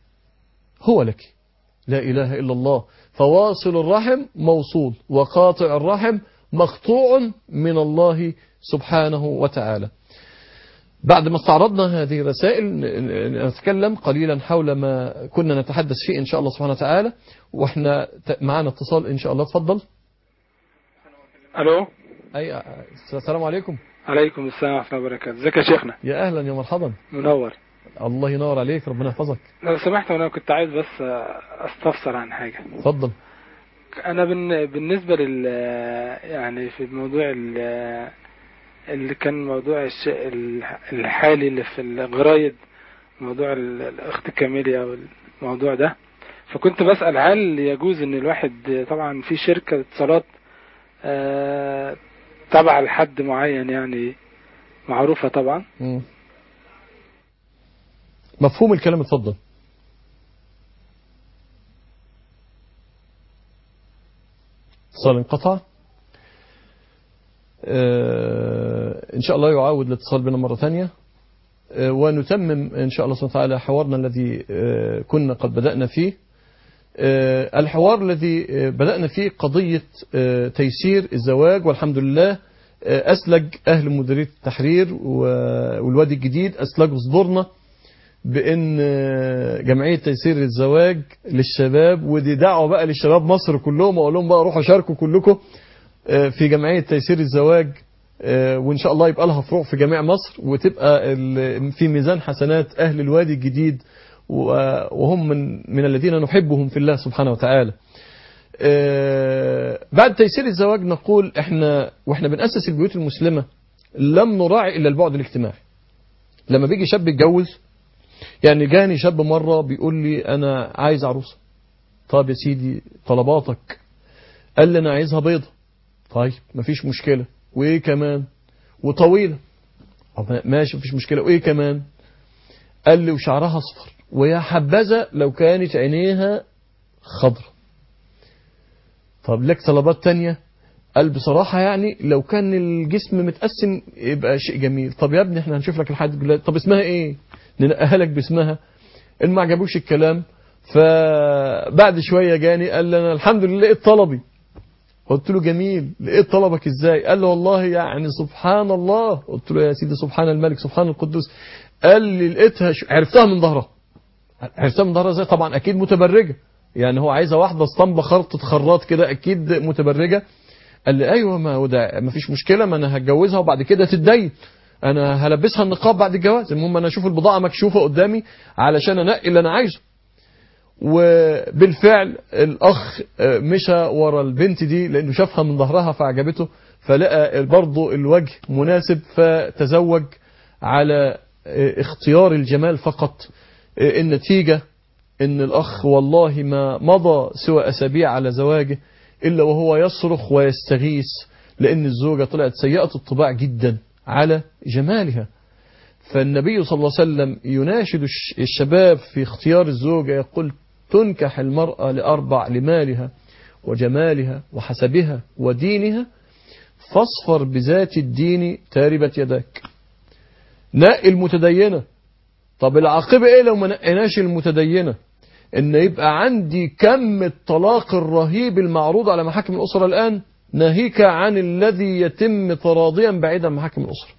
هو لك لا إله إلا الله فواصل الرحم موصول وقاطع الرحم مقطوع من الله سبحانه وتعالى بعد ما استعرضنا هذه الرسائل نتكلم قليلا حول ما كنا نتحدث فيه إن شاء الله سبحانه وتعالى وإحنا معنا اتصال إن شاء الله تفضل الو أي السلام عليكم عليكم السلام ورحمه الله وبركاته ازيك يا شيخنا يا أهلا يا مرحبا منور الله ينور عليك ربنا يحفظك لو سمحت انا كنت عايز بس استفسر عن حاجه اتفضل انا بن- بالنسبه لل يعني في الموضوع ال- اللي كان موضوع الش- الحالي اللي في الجرايد موضوع ال- الاخت كاميليا والموضوع ده فكنت بسأل هل يجوز ان الواحد طبعا في شركة اتصالات آه، تبع لحد معين يعني معروفة طبعا مم. مفهوم الكلام اتفضل اتصال انقطع آه، ان شاء الله يعاود الاتصال بنا مرة ثانية آه، ونتمم إن شاء الله سبحانه وتعالى حوارنا الذي آه، كنا قد بدأنا فيه آه، الحوار الذي آه، بدأنا فيه قضية آه، تيسير الزواج والحمد لله آه، أسلج أهل مديرية التحرير و- والوادي الجديد أسلجوا صدورنا بأن آه، جمعية تيسير الزواج للشباب ودي دعوة بقى للشباب مصر كلهم وأقول لهم بقى روحوا شاركوا كلكم آه، في جمعية تيسير الزواج آه، وإن شاء الله يبقى لها فروع في جميع مصر وتبقى ال- في ميزان حسنات أهل الوادي الجديد و- وهم من, من الذين نحبهم في الله سبحانه وتعالى آه، بعد تيسير الزواج نقول احنا واحنا بنأسس البيوت المسلمة لم نراعي إلا البعد الاجتماعي لما بيجي شاب يتجوز يعني جاني شاب مرة بيقول لي أنا عايز عروسة طب يا سيدي طلباتك قال لي أنا عايزها بيضة طيب مفيش مشكلة وإيه كمان وطويلة طب ماشي مفيش مشكلة وإيه كمان قال لي وشعرها أصفر ويا حبذا لو كانت عينيها خضرة طب لك طلبات تانية قال بصراحة يعني لو كان الجسم متقسم يبقى شيء جميل طب يا ابني احنا هنشوف لك الحد دلوقتي طب اسمها ايه ننقيها لك باسمها ان ما عجبوش الكلام فبعد شوية جاني قال لي انا الحمد لله لقيت طلبي قلت له جميل لقيت طلبك ازاي قال له والله يعني سبحان الله قلت له يا سيدي سبحان الملك سبحان القدوس قال لي لقيتها شو- عرفتها من ظهرها عرفتها من ظهرها ازاي طبعا اكيد متبرجة يعني هو عايزة واحدة اسطمبة خرطة خراط كده اكيد متبرجة قال لي ايوه ما هو ده ما فيش مشكله ما انا هتجوزها وبعد كده تتدين انا هلبسها النقاب بعد الجواز المهم انا اشوف البضاعه مكشوفه قدامي علشان انقي اللي انا عايزه وبالفعل الاخ آه، مشى ورا البنت دي لانه شافها من ظهرها فعجبته فلقى برضه الوجه مناسب فتزوج على آه، اختيار الجمال فقط آه، النتيجه ان الاخ والله ما مضى سوى اسابيع على زواجه الا وهو يصرخ ويستغيث لان الزوجه طلعت سيئه الطباع جدا على جمالها فالنبي صلى الله عليه وسلم يناشد الش- الشباب في اختيار الزوجه يقول تنكح المراه لاربع لمالها وجمالها وحسبها ودينها فاصفر بذات الدين تاربت يداك نقي المتدينه طب العاقبه ايه لو ما نقيناش المتدينه ان يبقى عندي كم الطلاق الرهيب المعروض على محاكم الأسرة الآن ناهيك عن الذي يتم تراضيا بعيدا عن محاكم الأسرة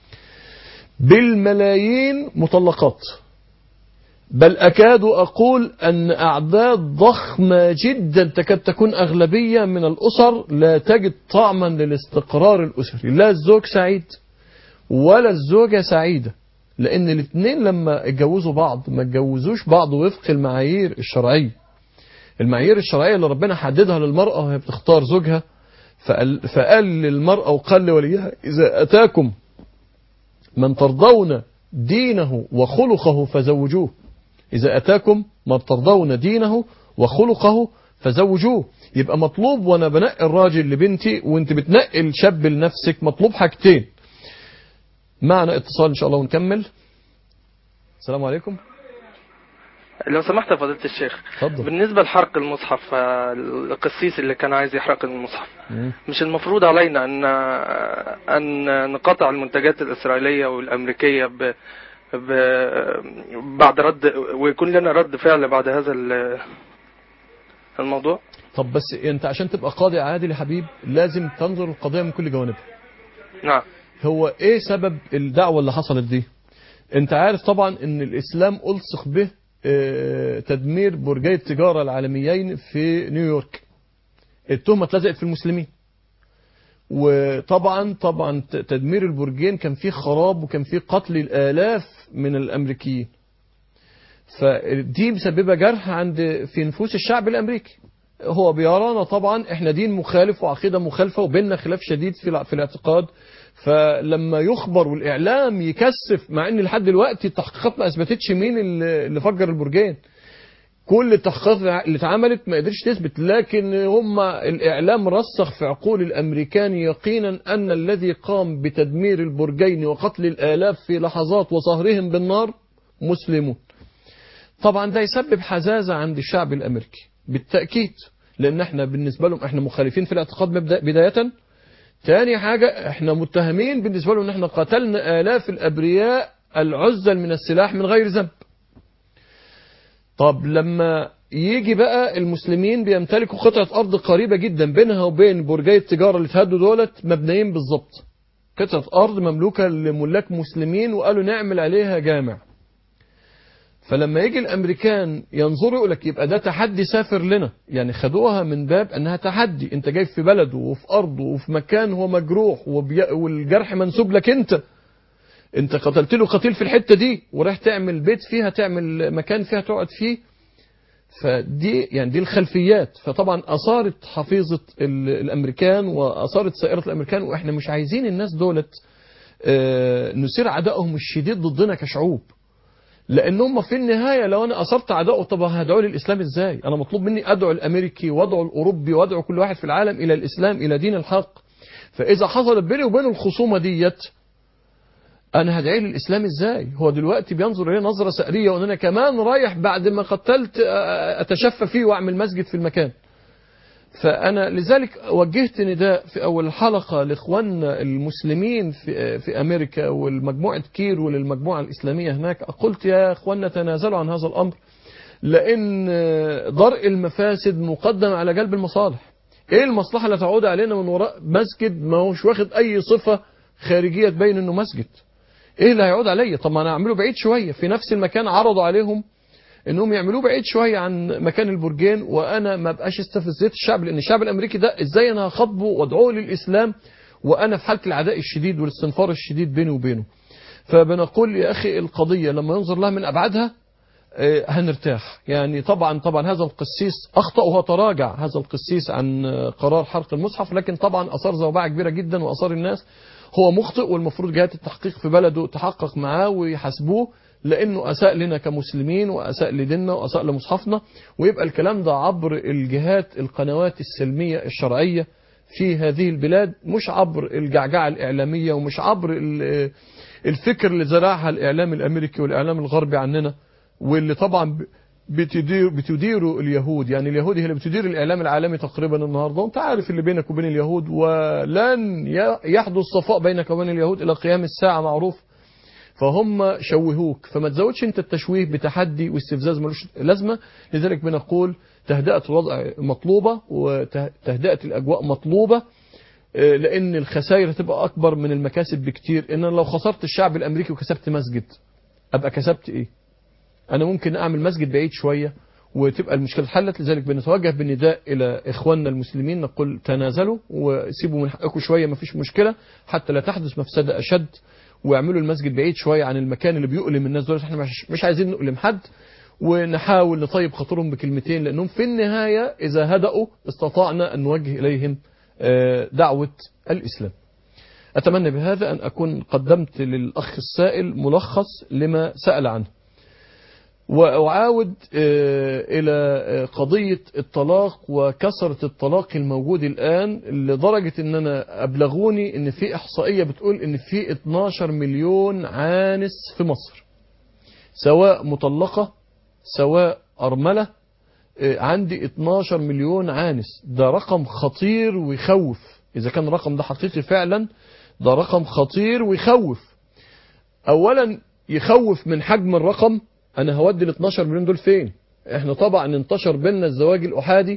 بالملايين مطلقات بل أكاد أقول أن أعداد ضخمة جدا تكاد تكون أغلبية من الأسر لا تجد طعما للاستقرار الأسري لا الزوج سعيد ولا الزوجة سعيدة لأن الاثنين لما اتجوزوا بعض ما اتجوزوش بعض وفق المعايير الشرعية المعايير الشرعية اللي ربنا حددها للمرأة وهي بتختار زوجها فقال, فقال للمرأة وقال لوليها إذا أتاكم من ترضون دينه وخلقه فزوجوه إذا أتاكم من ترضون دينه وخلقه فزوجوه يبقى مطلوب وأنا بنقي الراجل لبنتي وانت بتنقي الشاب لنفسك مطلوب حاجتين معنا اتصال إن شاء الله ونكمل السلام عليكم لو سمحت يا فضيلة الشيخ اتفضل بالنسبة لحرق المصحف آه، القسيس اللي كان عايز يحرق المصحف مم. مش المفروض علينا أن أن نقاطع المنتجات الإسرائيلية والأمريكية ب... ب... بعد رد ويكون لنا رد فعل بعد هذا ال- الموضوع طب بس انت عشان تبقى قاضي عادل يا حبيب لازم تنظر القضية من كل جوانبها نعم هو ايه سبب الدعوة اللي حصلت دي انت عارف طبعا ان الاسلام الصق به اه، تدمير برجي التجارة العالميين في نيويورك التهمة اتلزقت في المسلمين وطبعا طبعا ت- تدمير البرجين كان فيه خراب وكان فيه قتل الالاف من الامريكيين فدي مسببة جرح عند في نفوس الشعب الامريكي هو بيرانا طبعا احنا دين مخالف وعقيدة مخالفة وبيننا خلاف شديد في الع- في الاعتقاد فلما يخبر والاعلام يكثف مع ان لحد دلوقتي التحقيقات ما اثبتتش مين اللي اللي فجر البرجين كل التحقيقات اللي اتعملت ما قدرتش تثبت لكن هم الاعلام رسخ في عقول الامريكان يقينا ان الذي قام بتدمير البرجين وقتل الالاف في لحظات وصهرهم بالنار مسلمون طبعا ده يسبب حزازة عند الشعب الامريكي بالتأكيد لان احنا بالنسبة لهم احنا مخالفين في الاعتقاد مبدأ بداية تاني حاجة احنا متهمين بالنسبة لهم ان احنا قتلنا آلاف الأبرياء العزل من السلاح من غير ذنب طب لما يجي بقى المسلمين بيمتلكوا قطعة أرض قريبة جدا بينها وبين برجي التجارة اللي اتهدوا دولت مبنيين بالظبط قطعة أرض مملوكة لملاك مسلمين وقالوا نعمل عليها جامع فلما يجي الامريكان ينظروا يقول لك يبقى ده تحدي سافر لنا يعني خدوها من باب انها تحدي انت جاي في بلده وفي ارضه وفي مكان هو مجروح وبي... والجرح منسوب لك انت انت قتلت له قتيل في الحته دي ورايح تعمل بيت فيها تعمل مكان فيها تقعد فيه فدي يعني دي الخلفيات فطبعا اثارت حفيظه ال... الامريكان واثارت سائره الامريكان واحنا مش عايزين الناس دولت آه نثير عدائهم الشديد ضدنا كشعوب لان هم في النهايه لو انا اثرت عدائه طب هدعو للاسلام ازاي انا مطلوب مني ادعو الامريكي وادعو الاوروبي وادعو كل واحد في العالم الى الاسلام الى دين الحق فاذا حصلت بيني وبينه الخصومه ديت انا هدعي للاسلام ازاي هو دلوقتي بينظر اليه نظره ساريه وان انا كمان رايح بعد ما قتلت اتشفى فيه واعمل مسجد في المكان فأنا لذلك وجهت نداء في أول الحلقة لإخواننا المسلمين في, في أمريكا والمجموعة كير وللمجموعة الإسلامية هناك قلت يا إخواننا تنازلوا عن هذا الأمر لأن درء المفاسد مقدم على جلب المصالح إيه المصلحة اللي تعود علينا من وراء مسجد ما هوش واخد أي صفة خارجية تبين إنه مسجد إيه اللي هيعود عليا طب ما أنا أعمله بعيد شوية في نفس المكان عرضوا عليهم انهم يعملوه بعيد شويه عن مكان البرجين وانا ما بقاش استفزيت الشعب لان الشعب الامريكي ده ازاي انا هخاطبه وادعوه للاسلام وانا في حاله العداء الشديد والاستنفار الشديد بيني وبينه فبنقول يا اخي القضيه لما ينظر لها من ابعادها هنرتاح يعني طبعا طبعا هذا القسيس اخطا وهو تراجع هذا القسيس عن قرار حرق المصحف لكن طبعا اثار زوبعه كبيره جدا واثار الناس هو مخطئ والمفروض جهات التحقيق في بلده تحقق معاه ويحاسبوه لانه اساء لنا كمسلمين واساء لديننا واساء لمصحفنا ويبقى الكلام ده عبر الجهات القنوات السلميه الشرعيه في هذه البلاد مش عبر الجعجعه الاعلاميه ومش عبر الفكر اللي زرعها الاعلام الامريكي والاعلام الغربي عننا واللي طبعا بتدير بتديره اليهود يعني اليهود هي اللي بتدير الاعلام العالمي تقريبا النهارده وانت عارف اللي بينك وبين اليهود ولن يحدث صفاء بينك وبين اليهود الى قيام الساعه معروف فهم شوهوك فما تزودش انت التشويه بتحدي واستفزاز ملوش لازمه لذلك بنقول تهدئه الوضع مطلوبه وتهدئه الاجواء مطلوبه لان الخسائر هتبقى اكبر من المكاسب بكتير ان لو خسرت الشعب الامريكي وكسبت مسجد ابقى كسبت ايه انا ممكن اعمل مسجد بعيد شويه وتبقى المشكله اتحلت لذلك بنتوجه بالنداء الى اخواننا المسلمين نقول تنازلوا وسيبوا من حقكم شويه ما فيش مشكله حتى لا تحدث مفسده اشد ويعملوا المسجد بعيد شويه عن المكان اللي بيؤلم الناس دول احنا مش, مش عايزين نؤلم حد ونحاول نطيب خاطرهم بكلمتين لانهم في النهايه اذا هدأوا استطعنا ان نوجه اليهم دعوه الاسلام. اتمنى بهذا ان اكون قدمت للاخ السائل ملخص لما سال عنه. وأعاود إلى قضية الطلاق وكثرة الطلاق الموجود الآن لدرجة أن أنا أبلغوني أن في إحصائية بتقول أن في 12 مليون عانس في مصر سواء مطلقة سواء أرملة عندي 12 مليون عانس ده رقم خطير ويخوف إذا كان الرقم ده حقيقي فعلا ده رقم خطير ويخوف أولا يخوف من حجم الرقم انا هودي ال 12 مليون دول فين احنا طبعا انتشر بينا الزواج الاحادي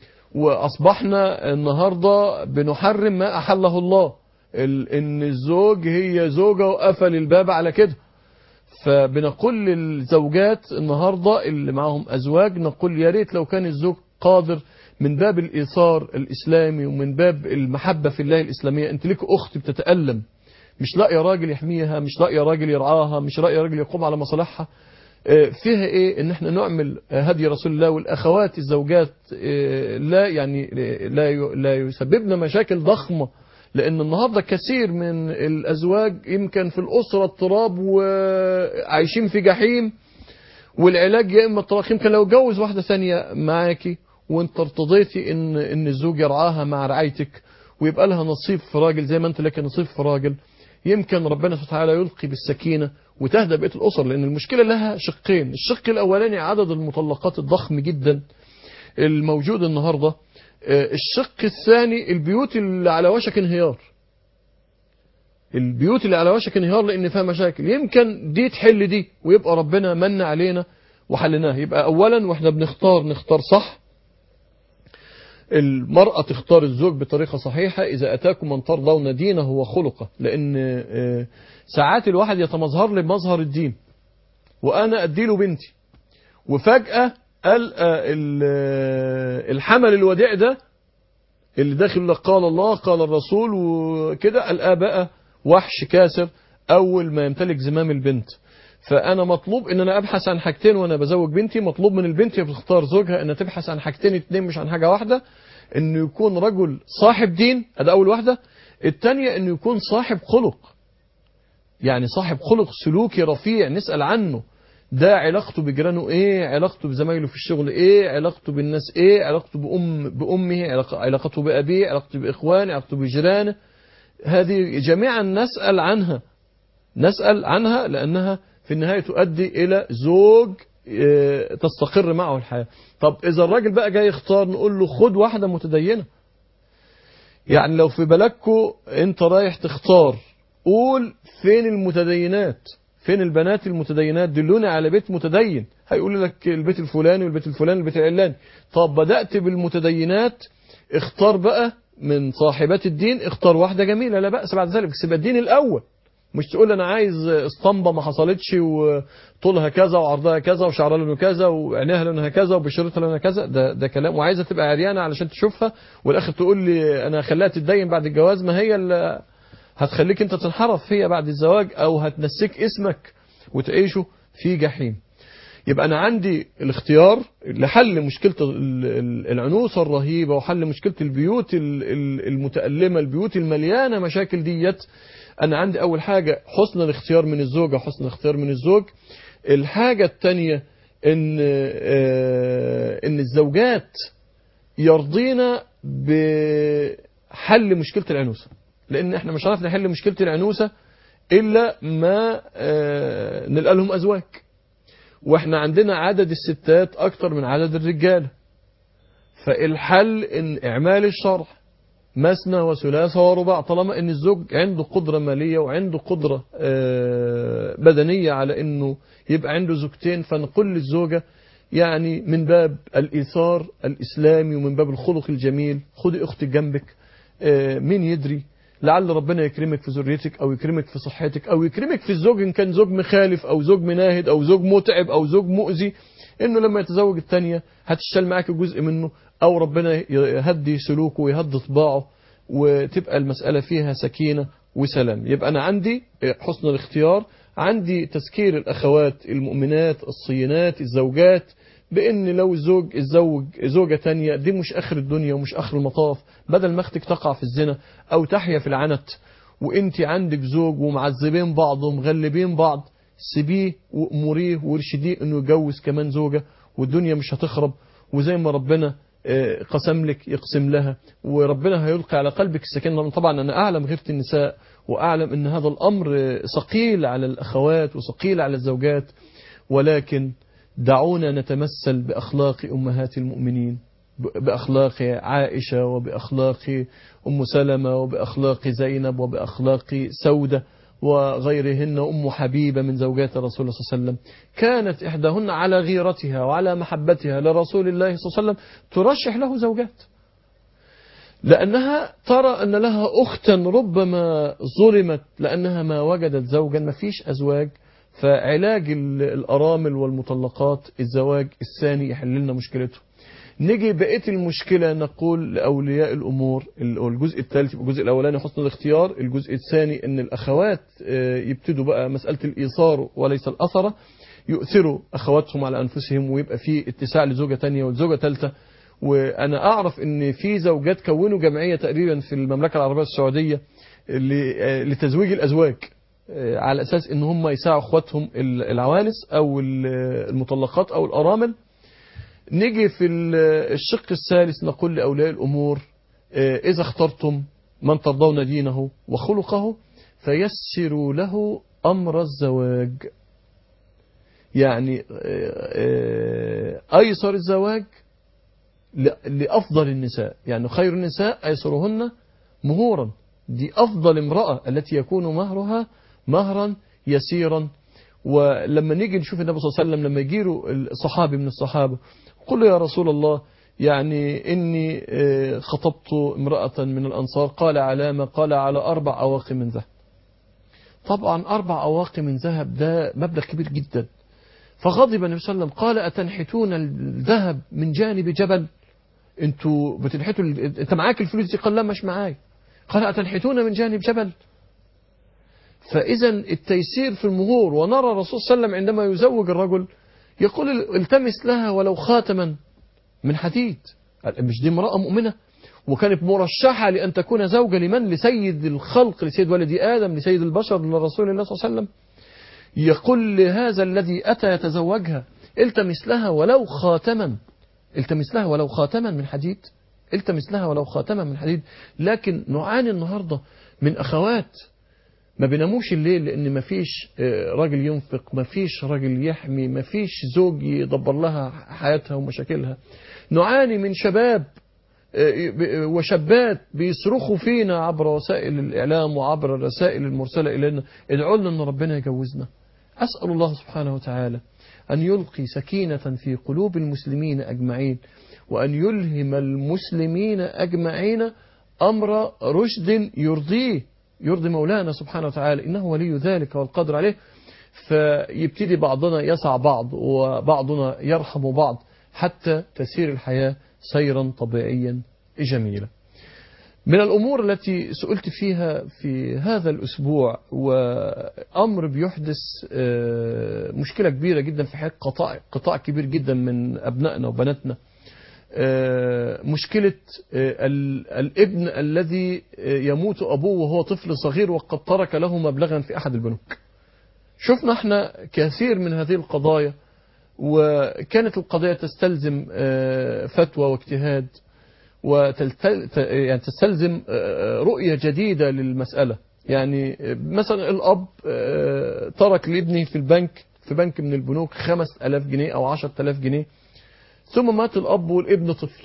واصبحنا النهارده بنحرم ما احله الله ان الزوج هي زوجه وقفل الباب على كده فبنقول للزوجات النهارده اللي معاهم ازواج نقول يا ريت لو كان الزوج قادر من باب الايثار الاسلامي ومن باب المحبه في الله الاسلاميه انت ليك اخت بتتالم مش لاقيه راجل يحميها مش لاقيه راجل يرعاها مش لاقيه راجل يقوم على مصالحها فيها ايه ان احنا نعمل هدي رسول الله والاخوات الزوجات لا يعني لا لا يسببنا مشاكل ضخمه لان النهارده كثير من الازواج يمكن في الاسره اضطراب وعايشين في جحيم والعلاج يا اما الطلاق يمكن لو اتجوز واحده ثانيه معاكي وانت ارتضيتي ان ان الزوج يرعاها مع رعايتك ويبقى لها نصيب في راجل زي ما انت لك نصيب في راجل يمكن ربنا سبحانه وتعالى يلقي بالسكينه وتهدى بقيه الاسر لان المشكله لها شقين الشق الاولاني عدد المطلقات الضخم جدا الموجود النهارده الشق الثاني البيوت اللي على وشك انهيار البيوت اللي على وشك انهيار لان فيها مشاكل يمكن دي تحل دي ويبقى ربنا من علينا وحلناها يبقى اولا واحنا بنختار نختار صح المرأة تختار الزوج بطريقة صحيحة إذا أتاكم من ترضون دينه وخلقه لأن آه، ساعات الواحد يتمظهر لي بمظهر الدين وأنا أديله بنتي وفجأة ألقى ال- آه، الحمل الوديع ده اللي داخل لك قال الله قال الرسول وكده ألقاه بقى وحش كاسر أول ما يمتلك زمام البنت فأنا مطلوب إن أنا أبحث عن حاجتين وأنا بزوج بنتي مطلوب من البنت اللي بتختار زوجها إنها تبحث عن حاجتين اتنين مش عن حاجة واحدة إنه يكون رجل صاحب دين ده أول واحدة التانية إنه يكون صاحب خلق يعني صاحب خلق سلوكي رفيع نسأل عنه ده علاقته بجيرانه ايه علاقته بزمايله في الشغل ايه علاقته بالناس ايه علاقته بأم بأمه علاق- علاقته بأبيه علاقته بإخوانه علاقته بجيرانه هذه جميعا نسأل عنها نسأل عنها لأنها في النهاية تؤدي إلى زوج آه، تستقر معه الحياة طب إذا الراجل بقى جاي يختار نقول له خد واحدة متدينة يعني لو في بلدكو انت رايح تختار قول فين المتدينات فين البنات المتدينات دلوني على بيت متدين هيقول لك البيت الفلاني والبيت الفلاني والبيت العلاني طب بدأت بالمتدينات اختار بقى من صاحبات الدين اختار واحدة جميلة لا بأس بعد ذلك بس يبقى الدين الأول مش تقول انا عايز اسطمبة ما حصلتش وطولها كذا وعرضها كذا وشعرها لونه كذا وعينيها لونها كذا وبشرتها لونها كذا ده ده كلام وعايزه تبقى عريانه علشان تشوفها والاخر تقول لي انا خليها تتدين بعد الجواز ما هي اللي هتخليك انت تنحرف هي بعد الزواج او هتنسيك اسمك وتعيشه في جحيم يبقى انا عندي الاختيار لحل مشكله ال- ال- العنوسه الرهيبه وحل مشكله البيوت ال- ال- المتالمه البيوت المليانه مشاكل ديت انا عندي اول حاجه حسن الاختيار من الزوجه حسن الاختيار من الزوج الحاجه الثانيه ان آه، ان الزوجات يرضينا بحل مشكله العنوسه لان احنا مش هنعرف نحل مشكله العنوسه الا ما آه، نلقى لهم ازواج واحنا عندنا عدد الستات اكتر من عدد الرجال فالحل ان اعمال الشرع مثنى وثلاثة ورباع طالما ان الزوج عنده قدرة مالية وعنده قدرة آه، بدنية على انه يبقى عنده زوجتين فنقول للزوجة يعني من باب الإيثار الإسلامي ومن باب الخلق الجميل خدي أختك جنبك آه، مين يدري لعل ربنا يكرمك في ذريتك أو يكرمك في صحتك أو يكرمك في الزوج إن كان زوج مخالف أو زوج مناهد أو زوج متعب أو زوج مؤذي إنه لما يتزوج الثانية هتشتل معاك جزء منه أو ربنا يهدي سلوكه ويهدي طباعه وتبقى المسألة فيها سكينة وسلام يبقى أنا عندي حسن الاختيار عندي تذكير الأخوات المؤمنات الصينات الزوجات بأن لو الزوج الزوج زوجة تانية دي مش آخر الدنيا ومش آخر المطاف بدل ما اختك تقع في الزنا أو تحيا في العنت وانت عندك زوج ومعذبين بعض ومغلبين بعض سيبيه واموريه وارشديه انه يتجوز كمان زوجة والدنيا مش هتخرب وزي ما ربنا آه، قسم لك يقسم لها وربنا هيلقي على قلبك السكينة طبعا أنا أعلم غيرة النساء وأعلم أن هذا الأمر آه، ثقيل على الأخوات وثقيل على الزوجات ولكن دعونا نتمثل بأخلاق أمهات المؤمنين ب- بأخلاق عائشة وبأخلاق أم سلمة وبأخلاق زينب وبأخلاق سودة وغيرهن أم حبيبة من زوجات رسول الله صلى الله عليه وسلم كانت إحداهن على غيرتها وعلى محبتها لرسول الله صلى الله عليه وسلم ترشح له زوجات لأنها ترى أن لها أختا ربما ظلمت لأنها ما وجدت زوجا ما فيش أزواج فعلاج ال- الأرامل والمطلقات الزواج الثاني يحل لنا مشكلته نيجي بقية المشكلة نقول لأولياء الأمور ال- الجزء الثالث يبقى الجزء الأولاني حسن الاختيار الجزء الثاني أن الأخوات آه، يبتدوا بقى مسألة الإيثار وليس الأثرة يؤثروا أخواتهم على أنفسهم ويبقى في اتساع لزوجة تانية وزوجة ثالثة وأنا أعرف أن في زوجات كونوا جمعية تقريبا في المملكة العربية السعودية ل- آه، لتزويج الأزواج آه، على أساس أن هم يساعوا أخواتهم ال- العوانس أو ال- المطلقات أو الأرامل نيجي في ال- الشق الثالث نقول لأولياء الأمور آه، إذا اخترتم من ترضون دينه وخلقه فيسروا له أمر الزواج يعني آه، آه، أيسر الزواج ل- لأفضل النساء يعني خير النساء أيسرهن مهورا دي أفضل امرأة التي يكون مهرها مهرا يسيرا ولما نيجي نشوف النبي صلى الله عليه وسلم لما يجيله الصحابي من الصحابة قل له يا رسول الله يعني إني آه، خطبت امرأة من الأنصار قال على ما قال على أربع أواقي من ذهب طبعا أربع أواقي من ذهب ده مبلغ كبير جدا فغضب النبي صلى الله عليه وسلم قال أتنحتون الذهب من جانب جبل انتوا بتنحتوا ال- انت معاك الفلوس دي قال لا مش معاي قال أتنحتون من جانب جبل فإذا التيسير في المهور ونرى الرسول صلى الله عليه وسلم عندما يزوج الرجل يقول التمس لها ولو خاتما من حديد مش دي امرأة مؤمنة وكانت مرشحة لأن تكون زوجة لمن لسيد الخلق لسيد ولد آدم لسيد البشر لرسول الله صلى الله عليه وسلم يقول لهذا الذي أتى يتزوجها التمس لها ولو خاتما التمس لها ولو خاتما من حديد التمس لها ولو خاتما من حديد لكن نعاني النهاردة من أخوات ما بيناموش الليل لأن ما فيش آه، راجل ينفق ما فيش راجل يحمي ما فيش زوج يدبر لها حياتها ومشاكلها نعاني من شباب آه، ب- وشابات بيصرخوا فينا عبر وسائل الإعلام وعبر الرسائل المرسلة إلينا ادعوا لنا أن ربنا يجوزنا أسأل الله سبحانه وتعالى أن يلقي سكينة في قلوب المسلمين أجمعين وأن يلهم المسلمين أجمعين أمر رشد يرضيه يرضي مولانا سبحانه وتعالى إنه ولي ذلك والقدر عليه فيبتدي بعضنا يسع بعض وبعضنا يرحم بعض حتى تسير الحياة سيرا طبيعيا جميلا من الأمور التي سئلت فيها في هذا الأسبوع وأمر بيحدث آه، مشكلة كبيرة جدا في حياة قطاع, قطاع كبير جدا من أبنائنا وبناتنا آه، مشكلة آه، ال- الابن الذي آه، يموت أبوه وهو طفل صغير وقد ترك له مبلغا في أحد البنوك شفنا احنا كثير من هذه القضايا وكانت القضية تستلزم آه، فتوى واجتهاد وتلتل ت- يعني تستلزم آه، رؤية جديدة للمسألة يعني آه، مثلا الأب آه، ترك لابنه في البنك في بنك من البنوك خمس ألاف جنيه أو عشر ألاف جنيه ثم مات الأب والابن طفل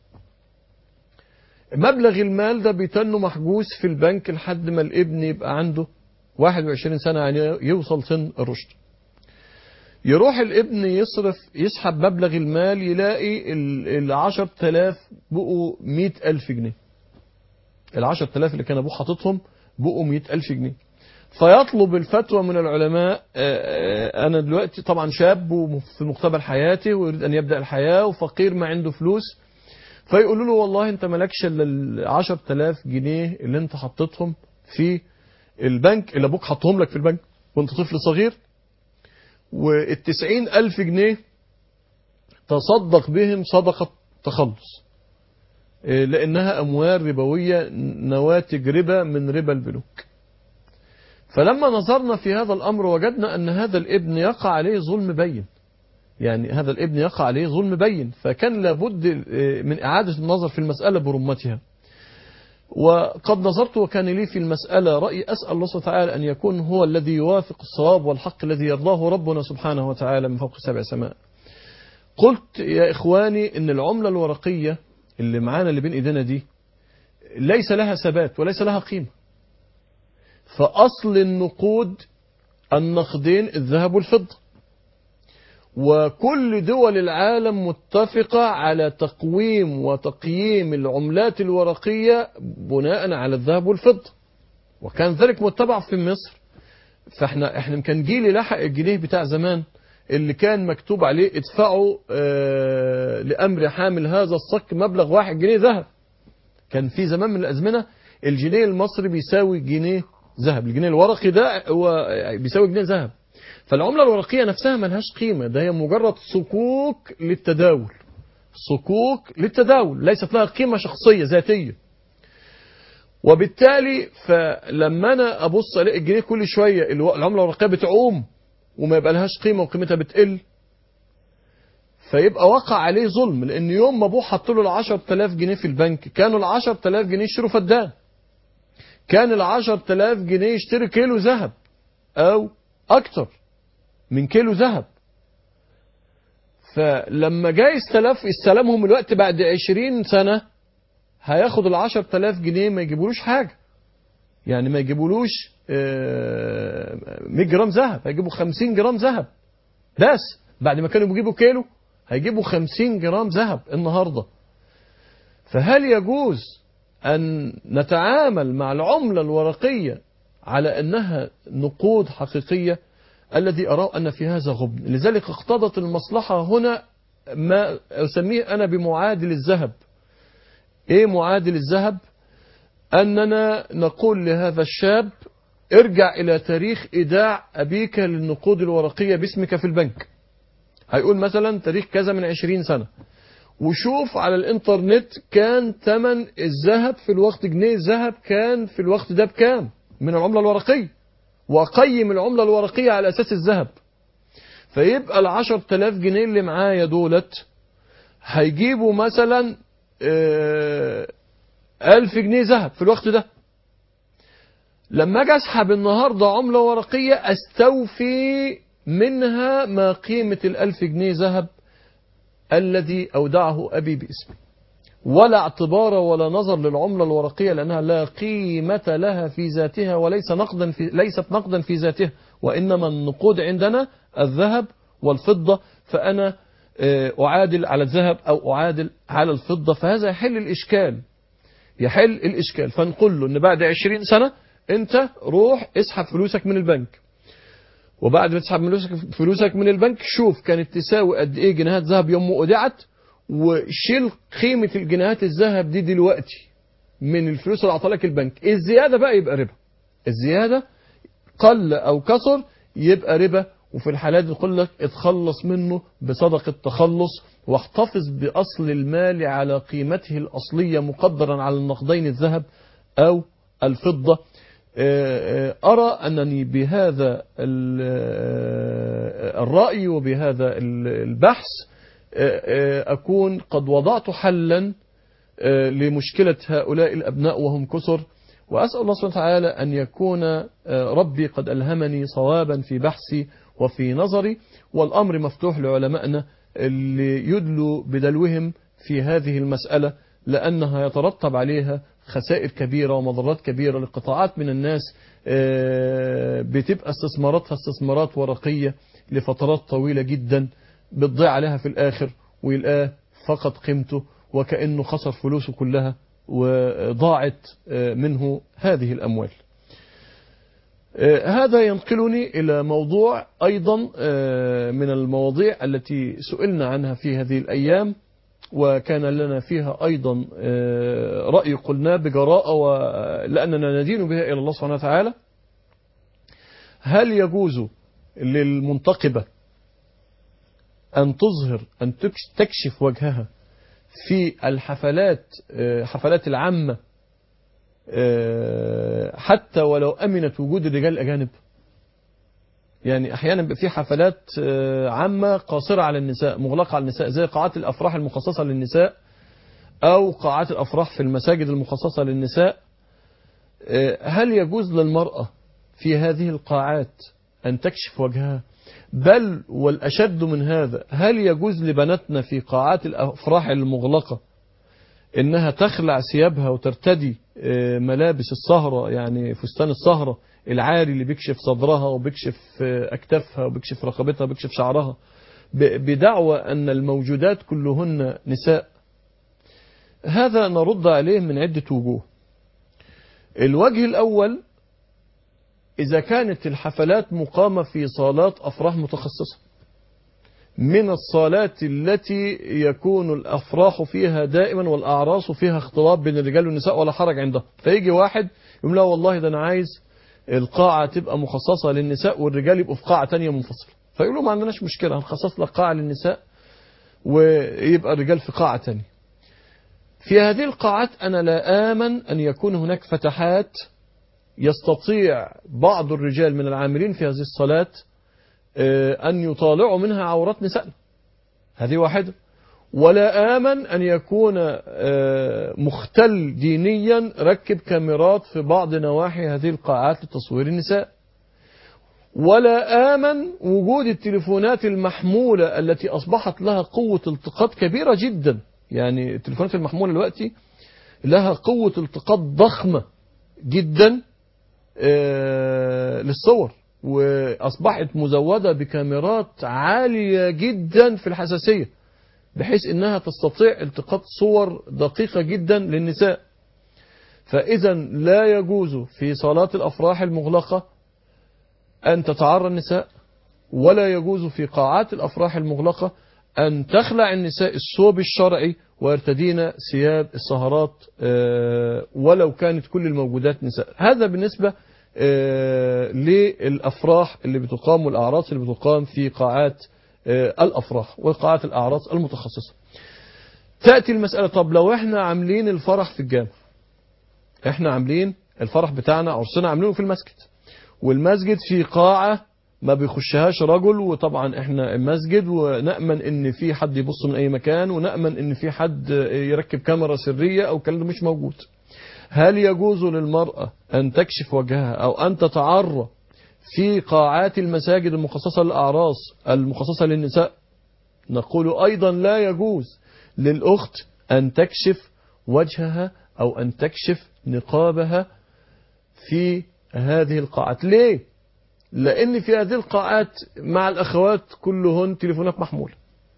مبلغ المال ده بيتنه محجوز في البنك لحد ما الابن يبقى عنده 21 سنة يعني يوصل سن الرشد يروح الابن يصرف يسحب مبلغ المال يلاقي ال ال 10000 بقوا 100000 جنيه ال 10000 اللي كان ابوه حاططهم بقوا 100000 جنيه فيطلب الفتوى من العلماء آه، آه، انا دلوقتي طبعا شاب وفي مقتبل حياتي ويريد ان يبدا الحياه وفقير ما عنده فلوس فيقولوا له والله انت مالكش الا ال 10000 جنيه اللي انت حطيتهم في البنك اللي ابوك حطهم لك في البنك وانت طفل صغير والتسعين ألف جنيه تصدق بهم صدقة تخلص إيه، لأنها أموال ربوية نواتج ربا من ربا البنوك فلما نظرنا في هذا الأمر وجدنا أن هذا الابن يقع عليه ظلم بين يعني هذا الابن يقع عليه ظلم بين فكان لابد إيه، من إعادة النظر في المسألة برمتها وقد نظرت وكان لي في المسألة رأي أسأل الله سبحانه وتعالى أن يكون هو الذي يوافق الصواب والحق الذي يرضاه ربنا سبحانه وتعالى من فوق سبع سماء قلت يا إخواني إن العملة الورقية اللي معانا اللي بين إيدينا دي ليس لها ثبات وليس لها قيمة فأصل النقود النقدين الذهب والفضة وكل دول العالم متفقة على تقويم وتقييم العملات الورقية بناء على الذهب والفضة وكان ذلك متبع في مصر فاحنا احنا كان جيلي لحق الجنيه بتاع زمان اللي كان مكتوب عليه ادفعوا آه لأمر حامل هذا الصك مبلغ واحد جنيه ذهب كان في زمان من الأزمنة الجنيه المصري بيساوي جنيه ذهب الجنيه الورقي ده هو بيساوي جنيه ذهب فالعملة الورقية نفسها ملهاش قيمة ده هي مجرد صكوك للتداول صكوك للتداول ليست لها قيمة شخصية ذاتية وبالتالي فلما انا ابص الاقي الجنيه كل شويه الو- العمله الورقيه بتعوم وما يبقى لهاش قيمه وقيمتها بتقل فيبقى وقع عليه ظلم لان يوم ما ابوه حط له ال 10000 جنيه في البنك كانوا ال 10000 جنيه يشتروا فدان كان ال 10000 جنيه يشتري كيلو ذهب او اكتر من كيلو ذهب فلما جاي استلف استلمهم الوقت بعد 20 سنه هياخد ال 10000 جنيه ما يجيبولوش حاجه يعني ما يجيبولوش آه، 100 جرام ذهب هيجيبوا 50 جرام ذهب بس بعد ما كانوا بيجيبوا كيلو هيجيبوا 50 جرام ذهب النهارده فهل يجوز أن نتعامل مع العملة الورقية على أنها نقود حقيقية الذي أراه أن في هذا غبن لذلك اقتضت المصلحة هنا ما أسميه أنا بمعادل الذهب إيه معادل الذهب أننا نقول لهذا الشاب ارجع إلى تاريخ إيداع أبيك للنقود الورقية باسمك في البنك هيقول مثلا تاريخ كذا من عشرين سنة وشوف على الانترنت كان ثمن الذهب في الوقت جنيه الذهب كان في الوقت ده بكام من العملة الورقية وقيم العملة الورقية على أساس الذهب فيبقى العشر تلاف جنيه اللي معايا دولت هيجيبوا مثلا آه، ألف جنيه ذهب في الوقت ده لما اجي اسحب النهارده عمله ورقيه استوفي منها ما قيمه الألف جنيه ذهب الذي اودعه ابي باسمي ولا اعتبار ولا نظر للعمله الورقيه لانها لا قيمه لها في ذاتها وليس نقدا في ليست نقدا في ذاتها وانما النقود عندنا الذهب والفضه فانا آه، اعادل على الذهب او اعادل على الفضه فهذا يحل الاشكال يحل الإشكال فنقول له إن بعد 20 سنة أنت روح اسحب فلوسك من البنك وبعد ما تسحب فلوسك فلوسك من البنك شوف كانت تساوي قد إيه جنيهات ذهب يوم ما أودعت وشيل قيمة الجنيهات الذهب دي دلوقتي من الفلوس اللي عطالك لك البنك الزيادة بقى يبقى ربا الزيادة قل أو كثر يبقى ربا وفي الحالات دي نقول لك اتخلص منه بصدقة تخلص واحتفظ بأصل المال على قيمته الأصلية مقدرا على النقدين الذهب أو الفضة آه، آه، أرى أنني بهذا ال- آه، الرأي وبهذا ال- البحث آه، آه، أكون قد وضعت حلا آه، لمشكلة هؤلاء الأبناء وهم كثر وأسأل الله سبحانه وتعالى أن يكون آه، ربي قد ألهمني صوابا في بحثي وفي نظري والأمر مفتوح لعلمائنا اللي يدلوا بدلوهم في هذه المسألة لأنها يترتب عليها خسائر كبيرة ومضرات كبيرة لقطاعات من الناس آه، بتبقى استثماراتها استثمارات ورقية لفترات طويلة جدا بتضيع عليها في الآخر ويلقاه فقد قيمته وكأنه خسر فلوسه كلها وضاعت آه، منه هذه الأموال آه، هذا ينقلني إلى موضوع أيضا آه، من المواضيع التي سئلنا عنها في هذه الأيام وكان لنا فيها أيضا آه، رأي قلنا بجراءة لأننا ندين بها إلى الله سبحانه وتعالى هل يجوز للمنتقبة أن تظهر أن تكش- تكشف وجهها في الحفلات آه، حفلات العامة آه، حتى ولو أمنت وجود الرجال الأجانب يعني أحيانا بيبقى في حفلات آه، عامة قاصرة على النساء مغلقة على النساء زي قاعات الأفراح المخصصة للنساء أو قاعات الأفراح في المساجد المخصصة للنساء آه، هل يجوز للمرأة في هذه القاعات أن تكشف وجهها بل والأشد من هذا هل يجوز لبناتنا في قاعات الأفراح المغلقة إنها تخلع ثيابها وترتدي آه، ملابس السهرة يعني فستان السهرة العاري اللي بيكشف صدرها وبيكشف آه، أكتافها وبيكشف رقبتها وبيكشف شعرها ب- بدعوى أن الموجودات كلهن نساء هذا نرد عليه من عدة وجوه الوجه الأول إذا كانت الحفلات مقامة في صالات أفراح متخصصة من الصالات التي يكون الأفراح فيها دائما والأعراس فيها اختلاط بين الرجال والنساء ولا حرج عندها فيجي واحد يقول لا والله ده أنا عايز القاعة تبقى مخصصة للنساء والرجال يبقوا في قاعة تانية منفصلة فيقولوا ما عندناش مشكلة هنخصص لك قاعة للنساء ويبقى الرجال في قاعة تانية في هذه القاعات أنا لا آمن أن يكون هناك فتحات يستطيع بعض الرجال من العاملين في هذه الصلاة آه، أن يطالعوا منها عورات نسائنا هذه واحدة ولا آمن أن يكون آه، مختل دينيا ركب كاميرات في بعض نواحي هذه القاعات لتصوير النساء ولا آمن وجود التليفونات المحمولة التي أصبحت لها قوة التقاط كبيرة جدا يعني التليفونات المحمولة دلوقتي لها قوة التقاط ضخمة جدا آه، للصور وأصبحت مزودة بكاميرات عالية جدا في الحساسية بحيث انها تستطيع التقاط صور دقيقة جدا للنساء فاذا لا يجوز في صلاة الافراح المغلقة ان تتعرى النساء ولا يجوز في قاعات الافراح المغلقة ان تخلع النساء الثوب الشرعي ويرتدين ثياب السهرات آه، ولو كانت كل الموجودات نساء هذا بالنسبة آه، للافراح اللي بتقام والاعراس اللي بتقام في قاعات آه، الافراح وقاعات الاعراس المتخصصة تأتي المسألة طب لو احنا عاملين الفرح في الجامع احنا عاملين الفرح بتاعنا عرسنا عاملينه في المسجد والمسجد في قاعة ما بيخشهاش رجل وطبعا احنا مسجد ونأمن ان في حد يبص من اي مكان ونأمن ان في حد يركب كاميرا سرية او الكلام ده مش موجود هل يجوز للمرأة ان تكشف وجهها او ان تتعرى في قاعات المساجد المخصصة للأعراس المخصصة للنساء نقول أيضا لا يجوز للأخت أن تكشف وجهها أو أن تكشف نقابها في هذه القاعات ليه؟ لأن في هذه القاعات مع الأخوات كلهن تليفونات محمولة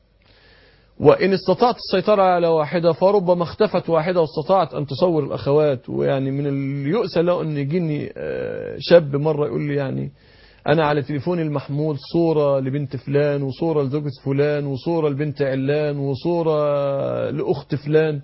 وإن استطعت السيطرة على واحدة فربما اختفت واحدة واستطعت أن تصور الأخوات ويعني من اليؤس له أن يجيني آه، شاب مرة يقول لي يعني أنا على تليفوني المحمول صورة لبنت فلان وصورة لزوجة فلان وصورة لبنت علان وصورة لأخت فلان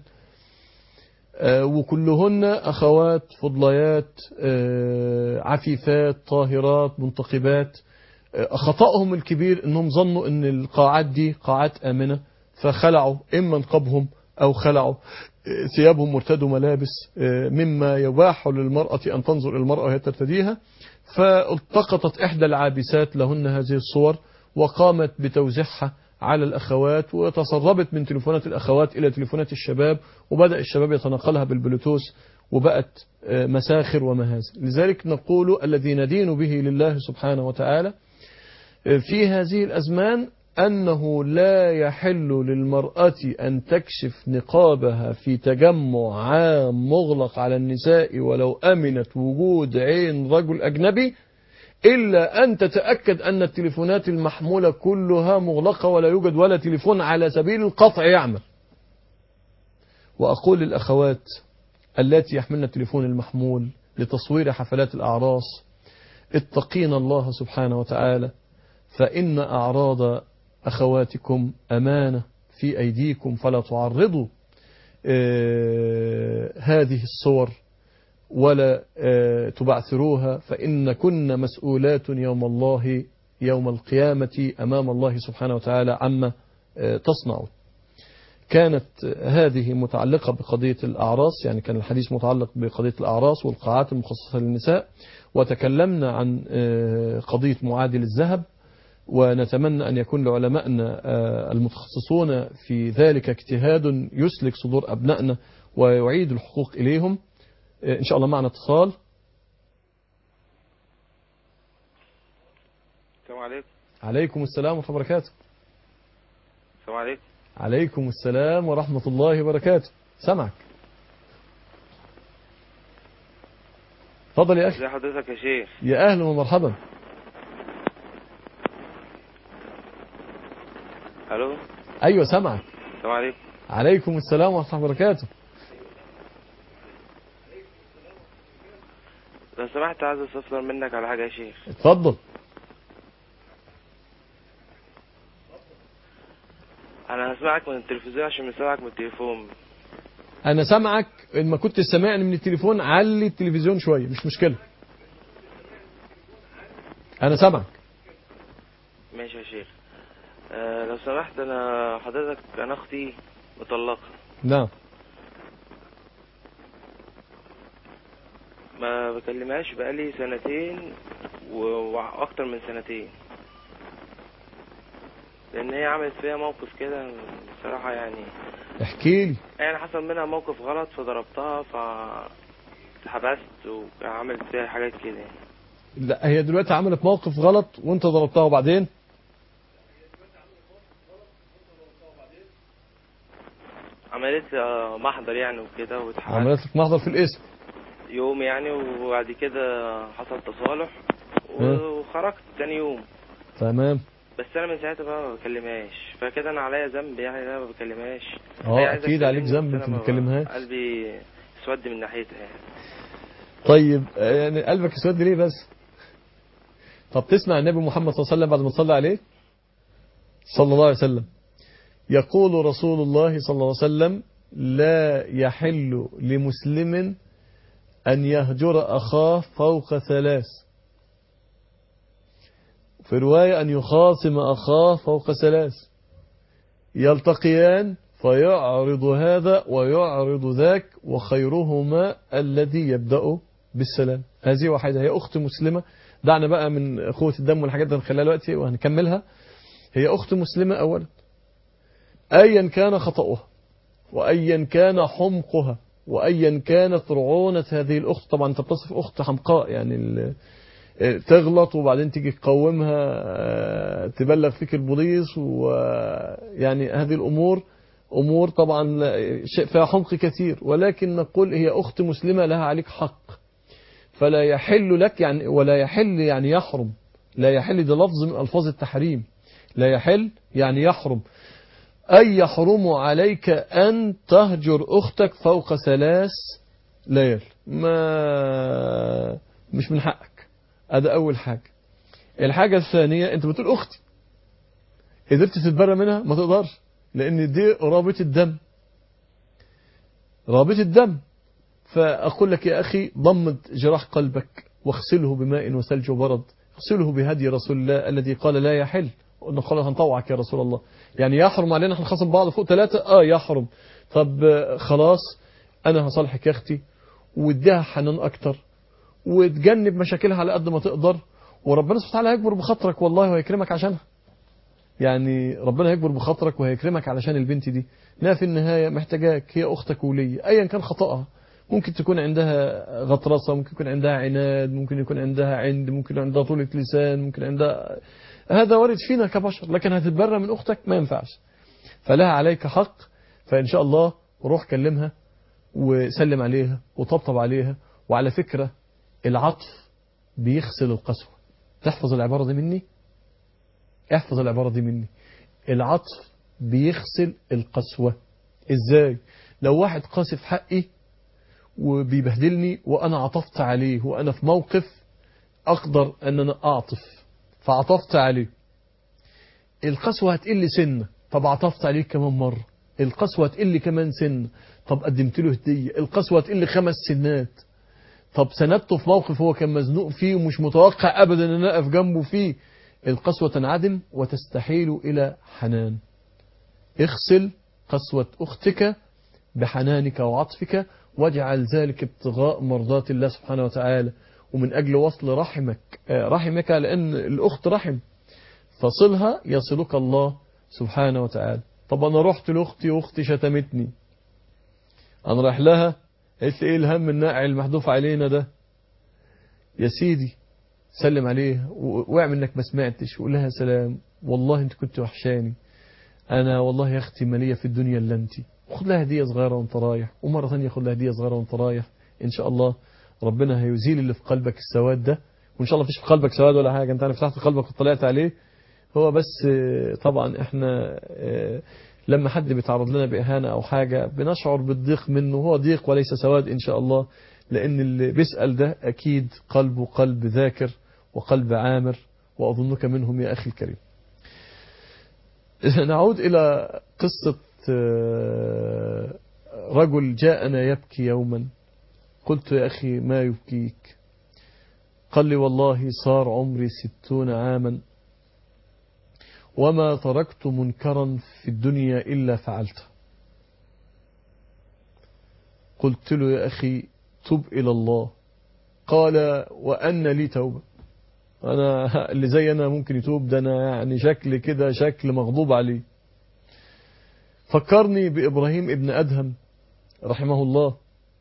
آه، وكلهن أخوات فضليات آه، عفيفات طاهرات منتقبات آه، خطأهم الكبير أنهم ظنوا أن القاعات دي قاعات آمنة فخلعوا إما نقبهم أو خلعوا آه، ثيابهم وارتدوا ملابس آه، مما يباح للمرأة أن تنظر إلى المرأة وهي ترتديها فالتقطت إحدى العابسات لهن هذه الصور وقامت بتوزيعها على الأخوات وتسربت من تليفونات الأخوات إلى تليفونات الشباب وبدأ الشباب يتنقلها بالبلوتوث وبقت آه، مساخر ومهازل لذلك نقول الذي ندين به لله سبحانه وتعالى آه، في هذه الأزمان أنه لا يحل للمرأة أن تكشف نقابها في تجمع عام مغلق على النساء ولو أمنت وجود عين رجل أجنبي إلا أن تتأكد أن التليفونات المحمولة كلها مغلقة ولا يوجد ولا تليفون على سبيل القطع يعمل وأقول للأخوات التي يحملن التليفون المحمول لتصوير حفلات الأعراس اتقين الله سبحانه وتعالى فإن أعراض أخواتكم أمانة في أيديكم فلا تعرضوا آه، هذه الصور ولا آه، تبعثروها فإن كن مسؤولات يوم الله يوم القيامة أمام الله سبحانه وتعالى عما آه، تصنعون كانت هذه متعلقة بقضية الأعراس يعني كان الحديث متعلق بقضية الأعراس والقاعات المخصصة للنساء وتكلمنا عن آه، قضية معادل الذهب ونتمنى أن يكون لعلمائنا آه، المتخصصون في ذلك اجتهاد يسلك صدور أبنائنا ويعيد الحقوق إليهم آه، إن شاء الله معنا اتصال السلام عليكم عليكم السلام ورحمة الله وبركاته السلام عليكم عليكم السلام ورحمة الله وبركاته سمعك تفضل يا أخي ازي حضرتك يا شيخ يا أهلا ومرحبا الو أيوة سمعك السلام عليكم عليكم السلام ورحمة الله وبركاته لو سمحت عايز استفسر منك على حاجه يا شيخ اتفضل انا هسمعك من التلفزيون عشان مش سامعك من التليفون أنا سمعك إن ما كنت سامعني من التليفون علي التلفزيون شوية مش مشكلة أنا سامعك ماشي يا شيخ آه لو سمحت انا حضرتك انا اختي مطلقه نعم ما بكلمهاش بقالي سنتين و- واكتر من سنتين لان هي عملت فيها موقف كده بصراحه يعني احكي لي يعني حصل منها موقف غلط فضربتها ف اتحبست وعملت فيها حاجات كده يعني. لا هي دلوقتي عملت موقف غلط وانت ضربتها وبعدين عملت لي آه، محضر يعني وكده واتحبست عملت لك محضر في الاسم يوم يعني وبعد كده حصل تصالح ها. وخرجت تاني يوم تمام بس انا من ساعتها بقى ما بكلمهاش فكده انا عليا ذنب يعني إن انا ما بكلمهاش اه هي عايزة اكيد عليك تكلمني، ذنب بس انت أنا ما تكلمهاش قلبي اسود من ناحيتها يعني طيب آه، يعني قلبك اسود ليه بس طب تسمع النبي محمد صلى الله عليه وسلم بعد ما تصلي عليه صلى الله عليه وسلم يقول رسول الله صلى الله عليه وسلم لا يحل لمسلم أن يهجر أخاه فوق ثلاث في رواية أن يخاصم أخاه فوق ثلاث يلتقيان فيعرض هذا ويعرض ذاك وخيرهما الذي يبدأ بالسلام هذه واحدة هي أخت مسلمة دعنا بقى من أخوة الدم والحاجات دي هنخليها دلوقتي وهنكملها هي أخت مسلمة أولا أيا كان خطأها وأيا كان حمقها وأيا كانت رعونة هذه الأخت طبعا أنت بتصف أخت حمقاء يعني ال- تغلط وبعدين تيجي تقومها آه، تبلغ فيك البوليس ويعني هذه الأمور أمور طبعا لا- شيء فيها حمق كثير ولكن نقول هي أخت مسلمة لها عليك حق فلا يحل لك يعني ولا يحل يعني يحرم لا يحل ده لفظ من ألفاظ التحريم لا يحل يعني يحرم أي يحرم عليك أن تهجر أختك فوق ثلاث ليال ما مش من حقك هذا أول حاجة الحاجة الثانية أنت بتقول أختي قدرت تتبرى منها ما تقدرش لأن دي رابط الدم رابط الدم فأقول لك يا أخي ضمد جراح قلبك واغسله بماء وثلج وبرد اغسله بهدي رسول الله الذي قال لا يحل قلنا قال هنطوعك يا رسول الله يعني يحرم علينا احنا نخاصم بعض فوق ثلاثة اه يحرم طب آه، خلاص انا هصالحك يا اختي واديها حنان اكتر وتجنب مشاكلها على قد ما تقدر وربنا سبحانه وتعالى هيكبر بخاطرك والله وهيكرمك عشانها يعني ربنا هيكبر بخاطرك وهيكرمك علشان البنت دي انها في النهاية محتاجاك هي اختك ولي ايا كان خطأها ممكن تكون عندها غطرسة ممكن يكون عندها عناد ممكن يكون عندها عند ممكن يكون عندها طولة لسان ممكن عندها هذا وارد فينا كبشر لكن هتتبرى من أختك ما ينفعش فلها عليك حق فإن شاء الله روح كلمها وسلم عليها وطبطب عليها وعلى فكرة العطف بيغسل القسوة تحفظ العبارة دي مني احفظ العبارة دي مني العطف بيغسل القسوة ازاي لو واحد قاسي في حقي وبيبهدلني وانا عطفت عليه وانا في موقف اقدر ان انا اعطف فعطفت عليه القسوة هتقل سنة طب عطفت عليه كمان مرة القسوة هتقل كمان سنة طب قدمت له هدية القسوة هتقل خمس سنات طب سندته في موقف هو كان مزنوق فيه ومش متوقع ابدا ان انا اقف جنبه فيه القسوة تنعدم وتستحيل الى حنان اغسل قسوة اختك بحنانك وعطفك واجعل ذلك ابتغاء مرضات الله سبحانه وتعالى ومن أجل وصل رحمك آه، رحمك لأن الأخت رحم فصلها يصلك الله سبحانه وتعالى طب أنا رحت لأختي وأختي شتمتني أنا رايح لها قالت لي إيه الهم الناقع المحذوف علينا ده يا سيدي سلم عليها و- واعمل انك ما سمعتش وقول لها سلام والله انت كنت وحشاني انا والله يا اختي ماليه في الدنيا الا انت خد لها هديه صغيره وانت رايح ومره ثانيه خد لها هديه صغيره وانت رايح ان شاء الله ربنا هيزيل اللي في قلبك السواد ده وان شاء الله مفيش في قلبك سواد ولا حاجه انت فتحت قلبك وطلعت عليه هو بس آه، طبعا احنا آه، لما حد بيتعرض لنا بإهانة أو حاجة بنشعر بالضيق منه هو ضيق وليس سواد إن شاء الله لأن اللي بيسأل ده أكيد قلبه قلب ذاكر وقلب عامر وأظنك منهم يا أخي الكريم نعود إلى قصة آه، رجل جاءنا يبكي يوما قلت يا أخي ما يبكيك قال لي والله صار عمري ستون عاما وما تركت منكرا في الدنيا إلا فعلته قلت له يا أخي تب إلى الله قال وأن لي توبة أنا اللي زي أنا ممكن يتوب ده أنا يعني شكل كده شكل مغضوب عليه فكرني بإبراهيم ابن أدهم رحمه الله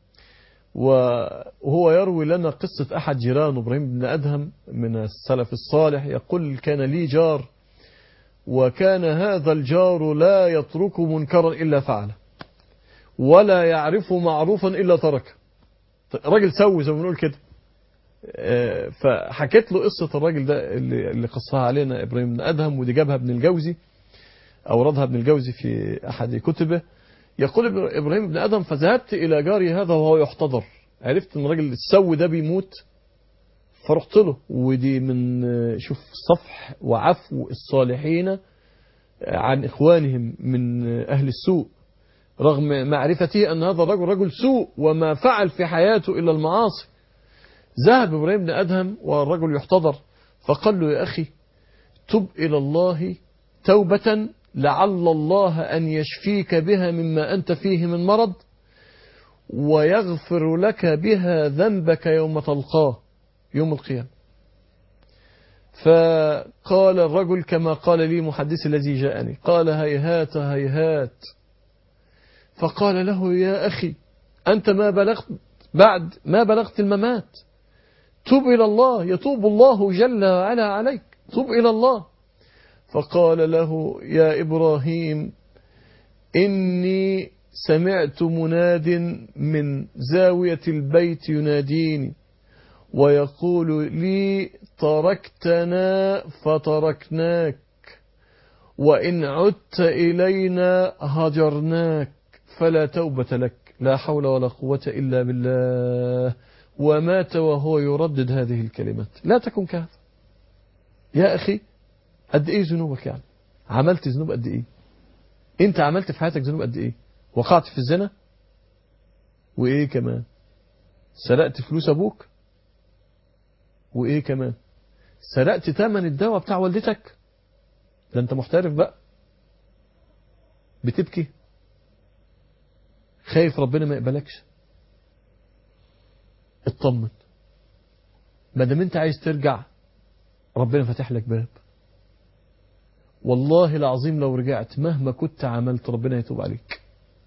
وهو يروي لنا قصة أحد جيران إبراهيم بن أدهم من السلف الصالح يقول كان لي جار وكان هذا الجار لا يترك منكرا إلا فعله ولا يعرف معروفا إلا تركه راجل سوي زي ما بنقول كده آه، فحكيت له قصة الراجل ده اللي, اللي قصها علينا إبراهيم بن أدهم ودي جابها ابن الجوزي أوردها ابن الجوزي في أحد كتبه يقول ابن- إبراهيم بن أدهم فذهبت إلى جاري هذا وهو يحتضر عرفت أن الراجل السوي ده بيموت فرحت له ودي من آه، شوف صفح وعفو الصالحين آه، عن إخوانهم من آه، أهل السوء رغم معرفته أن هذا الرجل رجل سوء وما فعل في حياته إلا المعاصي ذهب إبراهيم بن أدهم والرجل يحتضر فقال له يا أخي تب إلى الله توبة لعل الله أن يشفيك بها مما أنت فيه من مرض ويغفر لك بها ذنبك يوم تلقاه يوم القيامة فقال الرجل كما قال لي محدث الذي جاءني قال هيهات هيهات فقال له يا أخي أنت ما بلغت بعد ما بلغت الممات تب إلى الله يتوب الله جل وعلا عليك تب إلى الله فقال له يا إبراهيم إني سمعت مناد من زاوية البيت يناديني ويقول لي تركتنا فتركناك وإن عدت إلينا هجرناك فلا توبة لك لا حول ولا قوة إلا بالله ومات وهو يردد هذه الكلمات لا تكن كهذا يا أخي قد إيه ذنوبك يعني عملت ذنوب قد إيه أنت عملت في حياتك ذنوب قد إيه وقعت في الزنا وإيه كمان سرقت فلوس أبوك وإيه كمان سرقت ثمن الدواء بتاع والدتك ده أنت محترف بقى بتبكي خايف ربنا ما يقبلكش اطمن ما دام انت عايز ترجع ربنا فاتح لك باب والله العظيم لو رجعت مهما كنت عملت ربنا يتوب عليك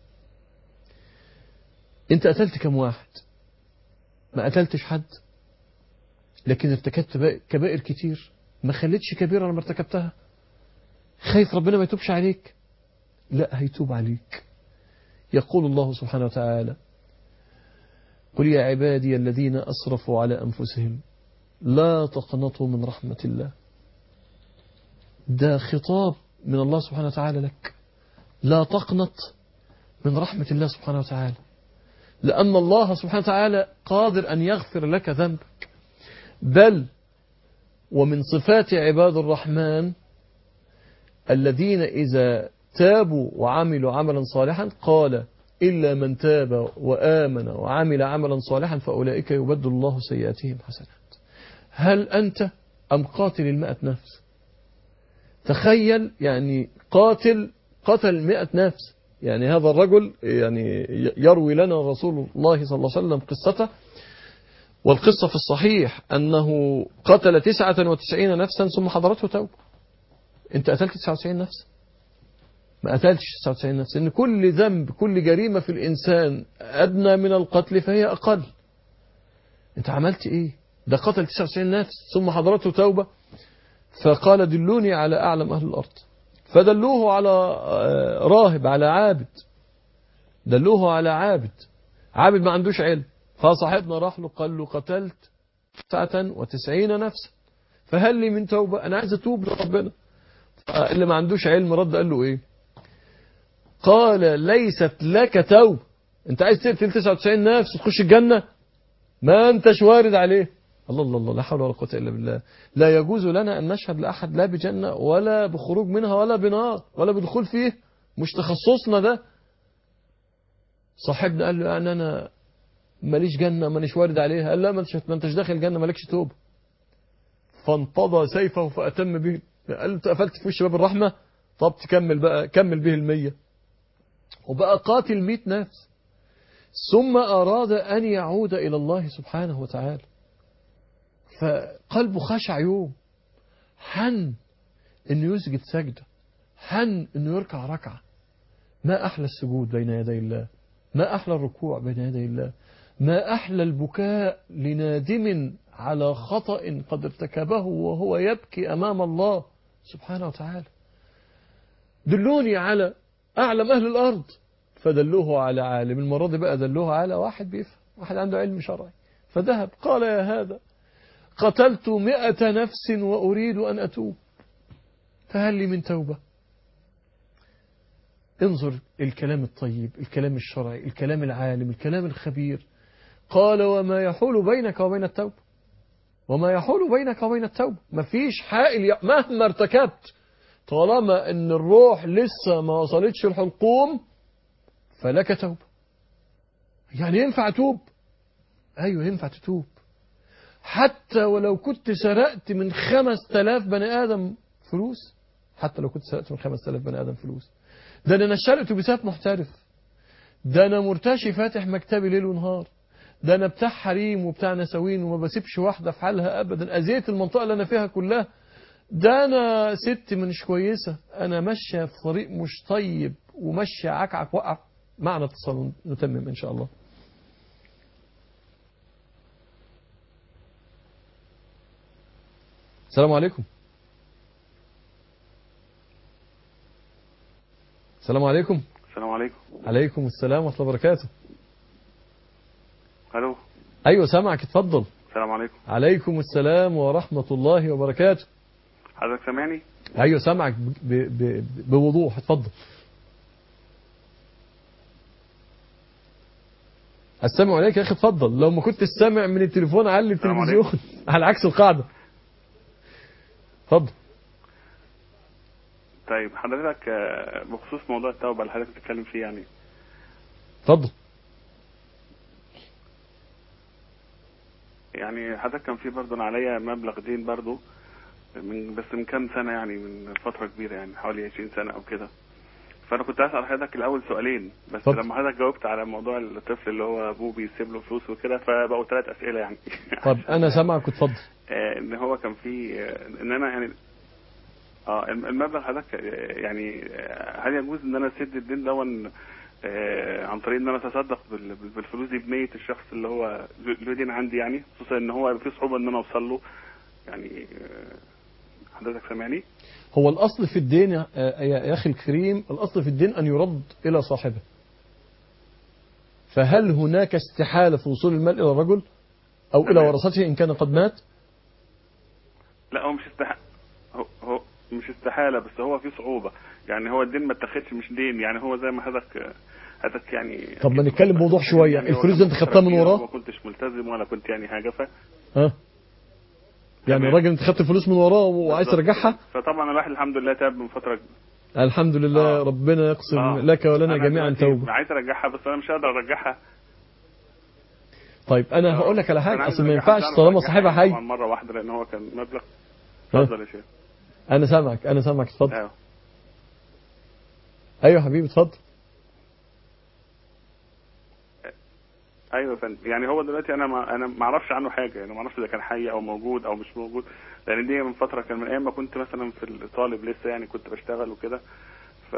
انت قتلت كم واحد ما قتلتش حد لكن ارتكبت كبائر كتير ما خليتش كبيرة لما ارتكبتها خايف ربنا ما يتوبش عليك لا هيتوب عليك يقول الله سبحانه وتعالى قل يا عبادي الذين أسرفوا على أنفسهم لا تقنطوا من رحمة الله ده خطاب من الله سبحانه وتعالى لك لا تقنط من رحمة الله سبحانه وتعالى لأن الله سبحانه وتعالى قادر أن يغفر لك ذنبك بل ومن صفات عباد الرحمن الذين إذا تابوا وعملوا عملا صالحا قال إلا من تاب وآمن وعمل عملا صالحا فأولئك يبدل الله سيئاتهم حسنات هل أنت أم قاتل المئة نفس تخيل يعني قاتل قتل مئة نفس يعني هذا الرجل يعني يروي لنا رسول الله صلى الله عليه وسلم قصته والقصة في الصحيح أنه قتل تسعة وتسعين نفسا ثم حضرته توبة أنت قتلت تسعة وتسعين نفس ما قتلتش 99 نفس ان كل ذنب كل جريمة في الانسان ادنى من القتل فهي اقل انت عملت ايه ده قتل 99 نفس ثم حضرته توبة فقال دلوني على اعلم اهل الارض فدلوه على راهب على عابد دلوه على عابد عابد ما عندوش علم فصاحبنا راح له قال له قتلت 99 نفسا فهل لي من توبة انا عايز اتوب لربنا اللي ما عندوش علم رد قال له ايه قال ليست لك توبة انت عايز تقتل 99 نفس وتخش الجنة ما انتش وارد عليه الله الله الله لا حول ولا قوة إلا بالله لا يجوز لنا أن نشهد لأحد لا بجنة ولا بخروج منها ولا بنار ولا بدخول فيه مش تخصصنا ده صاحبنا قال له يعني أنا ماليش جنة مانيش وارد عليها قال لا ما انتش داخل جنة مالكش توبة فانتضى سيفه فأتم به قال له قفلت في وش باب الرحمة طب تكمل بقى كمل به المية وبقى قاتل مئة نفس ثم أراد أن يعود إلى الله سبحانه وتعالى فقلبه خشع يوم حن أنه يسجد سجدة حن أنه يركع ركعة ما أحلى السجود بين يدي الله ما أحلى الركوع بين يدي الله ما أحلى البكاء لنادم على خطأ قد ارتكبه وهو يبكي أمام الله سبحانه وتعالى دلوني على أعلم أهل الأرض فدلوه على عالم المرة دي بقى دلوه على واحد بيفهم واحد عنده علم شرعي فذهب قال يا هذا قتلت مئة نفس وأريد أن أتوب فهل لي من توبة انظر الكلام الطيب الكلام الشرعي الكلام العالم الكلام الخبير قال وما يحول بينك وبين التوبة وما يحول بينك وبين التوبة مفيش حائل ي- مهما ارتكبت طالما ان الروح لسه ما وصلتش الحلقوم فلك توبة يعني ينفع توب ايوه ينفع تتوب حتى ولو كنت سرقت من خمس تلاف بني آدم فلوس حتى لو كنت سرقت من خمس تلاف بني آدم فلوس ده أنا نشال أتوبيسات محترف ده أنا مرتشي فاتح مكتبي ليل ونهار ده أنا بتاع حريم وبتاع نسوين وما بسيبش واحدة في حالها أبدا أذيت المنطقة اللي أنا فيها كلها ده أنا ست مش كويسة أنا ماشية في طريق مش طيب وماشية عكعك وقع معنا اتصال نتمم إن شاء الله السلام عليكم السلام عليكم السلام عليكم عليكم السلام ورحمة الله وبركاته الو أيوة سامعك اتفضل السلام عليكم عليكم السلام ورحمة الله وبركاته حضرتك سامعني أيوة سامعك ب... ب... ب... بوضوح اتفضل السمع عليك يا أخي اتفضل لو ما كنت سامع من التليفون علي السلام التلفزيون على عكس القاعدة اتفضل طيب حضرتك آه، بخصوص موضوع التوبة اللي حضرتك بتتكلم فيه يعني اتفضل يعني حضرتك كان في برضه أنا عليا مبلغ دين برضه من بس من كام سنة يعني من فترة كبيرة يعني حوالي 20 سنة أو كده فأنا كنت أسأل حضرتك الأول سؤالين بس اتفضل. لما حضرتك جاوبت على موضوع الطفل اللي هو أبوه بيسيب له فلوس وكده فبقوا ثلاث أسئلة يعني طب أنا سامعك اتفضل آه، ان هو كان في آه، ان انا يعني اه الم- المبلغ حضرتك آه، يعني آه، هل يجوز ان انا اسد الدين دون آه، عن طريق ان انا اتصدق بال- بال- بالفلوس دي بنيه الشخص اللي هو له له دين عندي يعني خصوصا ان هو في صعوبه ان انا اوصل له يعني آه، حضرتك سامعني؟ هو الأصل في الدين يا يا أخي الكريم الأصل في الدين أن يرد إلى صاحبه فهل هناك استحالة في وصول المال إلى الرجل أو إلى تمام. ورثته إن كان قد مات لا هو مش استح هو, هو مش استحاله بس هو في صعوبه يعني هو الدين ما اتاخدش مش دين يعني هو زي ما حضرتك آه، حضرتك يعني طب ما نتكلم بوضوح شوية يعني هو الفلوس دي كان أنت خدتها من كبير وراه وما كنتش ملتزم ولا كنت يعني حاجه ف ها يعني تمام. الراجل أنت خدت الفلوس من وراه وعايز بالظبط. ترجعها فطبعا الواحد الحمد لله تاب من فتره الحمد لله آه. ربنا يقسم آه. لك ولنا أنا جميعا دلوقتي توبة عايز ارجعها بس انا مش هقدر ارجعها طيب أنا آه. هقول لك على أنا حاجة عايز أصل ما أرجعها، ينفعش مش طالما هعرف صاحبها أرجعها حي طبعاً مره واحده لان هو كان مبلغ ها. اتفضل يا شيخ أنا سامعك أنا سامعك اتفضل ايوه أيوة يا حبيبي اتفضل ايوه يا فندم يعني هو دلوقتي انا ما انا ما اعرفش عنه حاجه يعني ما اعرفش اذا كان حي او موجود او مش موجود لان دي من فتره كان من ايام ما كنت مثلا في الطالب لسه يعني كنت بشتغل وكده ف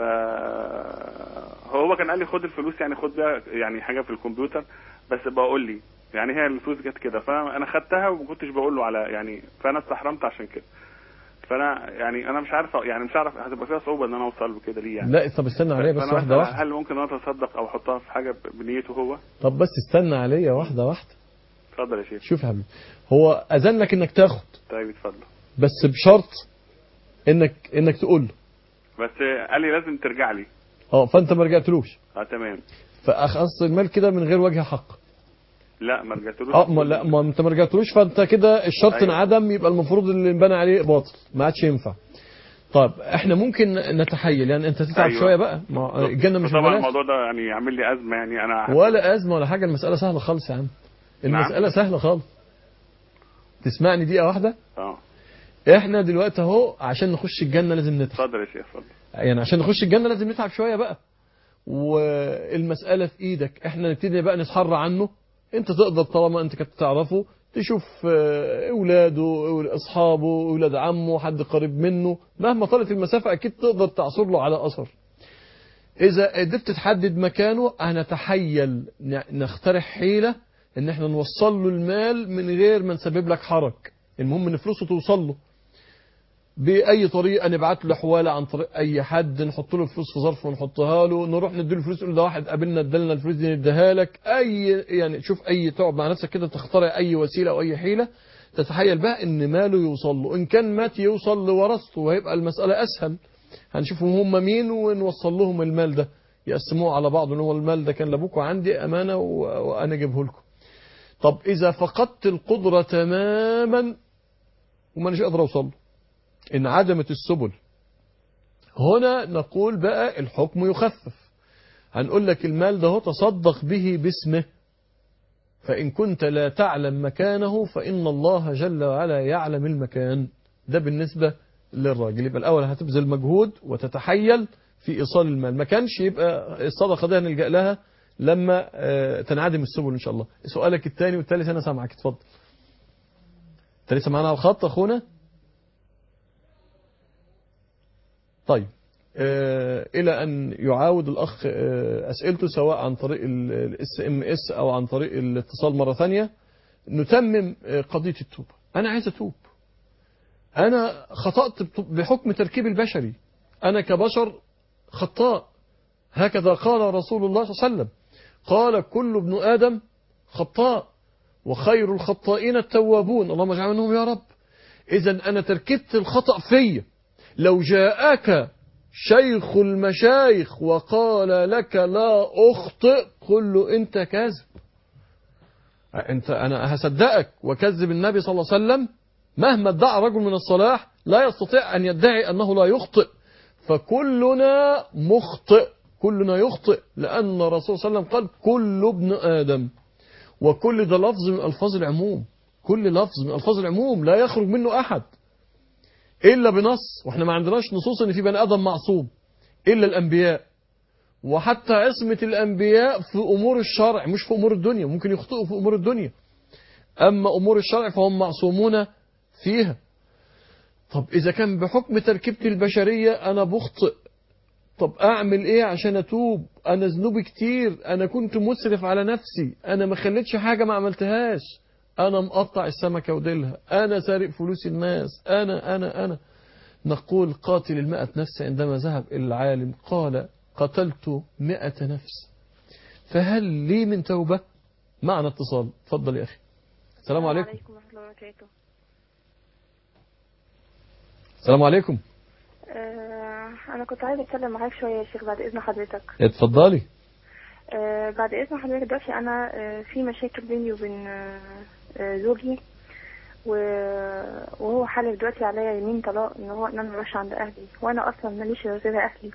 هو كان قال لي خد الفلوس يعني خد بيها يعني حاجه في الكمبيوتر بس بقول لي يعني هي الفلوس جت كده فانا خدتها وما كنتش بقول له على يعني فانا استحرمت عشان كده فانا يعني انا مش عارف يعني مش عارف هتبقى فيها صعوبه ان انا اوصل له كده ليه يعني لا طب استنى عليا بس فأنا واحدة مثلاً واحدة هل ممكن انا اتصدق او احطها في حاجه بنيته هو طب بس استنى عليا واحدة واحدة اتفضل يا شيخ شوف يا حبيبي هو أذن لك إنك تاخد طيب اتفضل بس بشرط إنك إنك تقول له بس قال لي لازم ترجع لي اه فأنت ما رجعتلوش اه تمام فأخص المال كده من غير وجه حق لا ما رجعتلوش اه ما لا ما انت ما رجعتلوش فانت كده الشرط أيوة. انعدم يبقى المفروض اللي انبنى عليه باطل ما عادش ينفع طب احنا ممكن نتحيل يعني انت تتعب أيوة. شويه بقى ما الجنه مش طبعا ببلاش الموضوع ده يعني عامل لي ازمه يعني انا ولا ازمه ولا حاجه المساله سهله خالص يا عم المساله سهله خالص تسمعني دقيقه واحده اه احنا دلوقتي اهو عشان نخش الجنه لازم نتعب اتفضل يا شيخ اتفضل يعني عشان نخش الجنه لازم نتعب شويه بقى والمساله في ايدك احنا نبتدي بقى نتحرى عنه انت تقدر طالما انت كنت تعرفه تشوف آه، اولاده أول- اصحابه اولاد عمه حد قريب منه مهما طالت المسافه اكيد تقدر تعصر له على اثر اذا قدرت تحدد مكانه هنتحيل ن- نخترع حيله ان احنا نوصل له المال من غير ما نسبب لك حرج المهم ان فلوسه توصل له باي طريقه نبعت له حواله عن طريق اي حد نحط له فلوس في ظرف ونحطها له نروح نديله فلوس نقول ده واحد قابلنا ادالنا الفلوس دي نديها لك اي يعني شوف اي تقعد مع نفسك كده تخترع اي وسيله او اي حيله تتخيل بقى ان ماله يوصل له ان كان مات يوصل لورثته وهيبقى المساله اسهل هنشوفهم هم مين ونوصل لهم المال ده يقسموه على بعض ان هو المال ده كان لابوك وعندي امانه و- وانا اجيبه لكم طب اذا فقدت القدره تماما وما قادر اوصل له انعدمت السبل هنا نقول بقى الحكم يخفف هنقول لك المال ده هو تصدق به باسمه فإن كنت لا تعلم مكانه فإن الله جل وعلا يعلم المكان ده بالنسبة للراجل يبقى الأول هتبذل مجهود وتتحيل في إيصال المال ما كانش يبقى الصدقة دي هنلجأ لها لما آه، تنعدم السبل إن شاء الله سؤالك الثاني والثالث أنا سامعك اتفضل أنت لسه معانا على الخط أخونا طيب آه، إلى أن يعاود الأخ آه، أسئلته سواء عن طريق الاس ام اس أو عن طريق الاتصال مرة ثانية نتمم آه، قضية التوبة أنا عايز أتوب أنا خطأت بط- بحكم تركيب البشري أنا كبشر خطاء هكذا قال رسول الله صلى الله عليه وسلم قال كل ابن آدم خطاء وخير الخطائين التوابون اللهم اجعل منهم يا رب إذا أنا تركبت الخطأ فيا لو جاءك شيخ المشايخ وقال لك لا أخطئ قل له أنت كاذب أنت أنا هصدقك وكذب النبي صلى الله عليه وسلم مهما ادعى رجل من الصلاح لا يستطيع أن يدعي أنه لا يخطئ فكلنا مخطئ كلنا يخطئ لأن الرسول صلى الله عليه وسلم قال كل ابن آدم وكل ده لفظ من ألفاظ العموم كل لفظ من ألفاظ العموم لا يخرج منه أحد إلا بنص وإحنا ما عندناش نصوص إن في بني آدم معصوم إلا الأنبياء وحتى عصمة الأنبياء في أمور الشرع مش في أمور الدنيا ممكن يخطئوا في أمور الدنيا أما أمور الشرع فهم معصومون فيها طب إذا كان بحكم تركيبتي البشرية أنا بخطئ طب أعمل إيه عشان أتوب أنا ذنوبي كتير أنا كنت مسرف على نفسي أنا ما خليتش حاجة ما عملتهاش أنا مقطع السمكة وديلها أنا سارق فلوس الناس أنا أنا أنا نقول قاتل المئة نفس عندما ذهب إلى العالم قال قتلت مئة نفس فهل لي من توبة معنا اتصال تفضل يا أخي السلام عليكم عليكم ورحمة الله وبركاته السلام عليكم آه أنا كنت عايزة أتكلم معاك شوية يا شيخ بعد إذن حضرتك اتفضلي آه بعد إذن حضرتك دلوقتي أنا آه في مشاكل بيني وبين آه آه زوجي و- وهو حالف دلوقتي عليا يمين طلاق إن هو إن أنا مروحش عند أهلي وأنا أصلا ماليش غير أهلي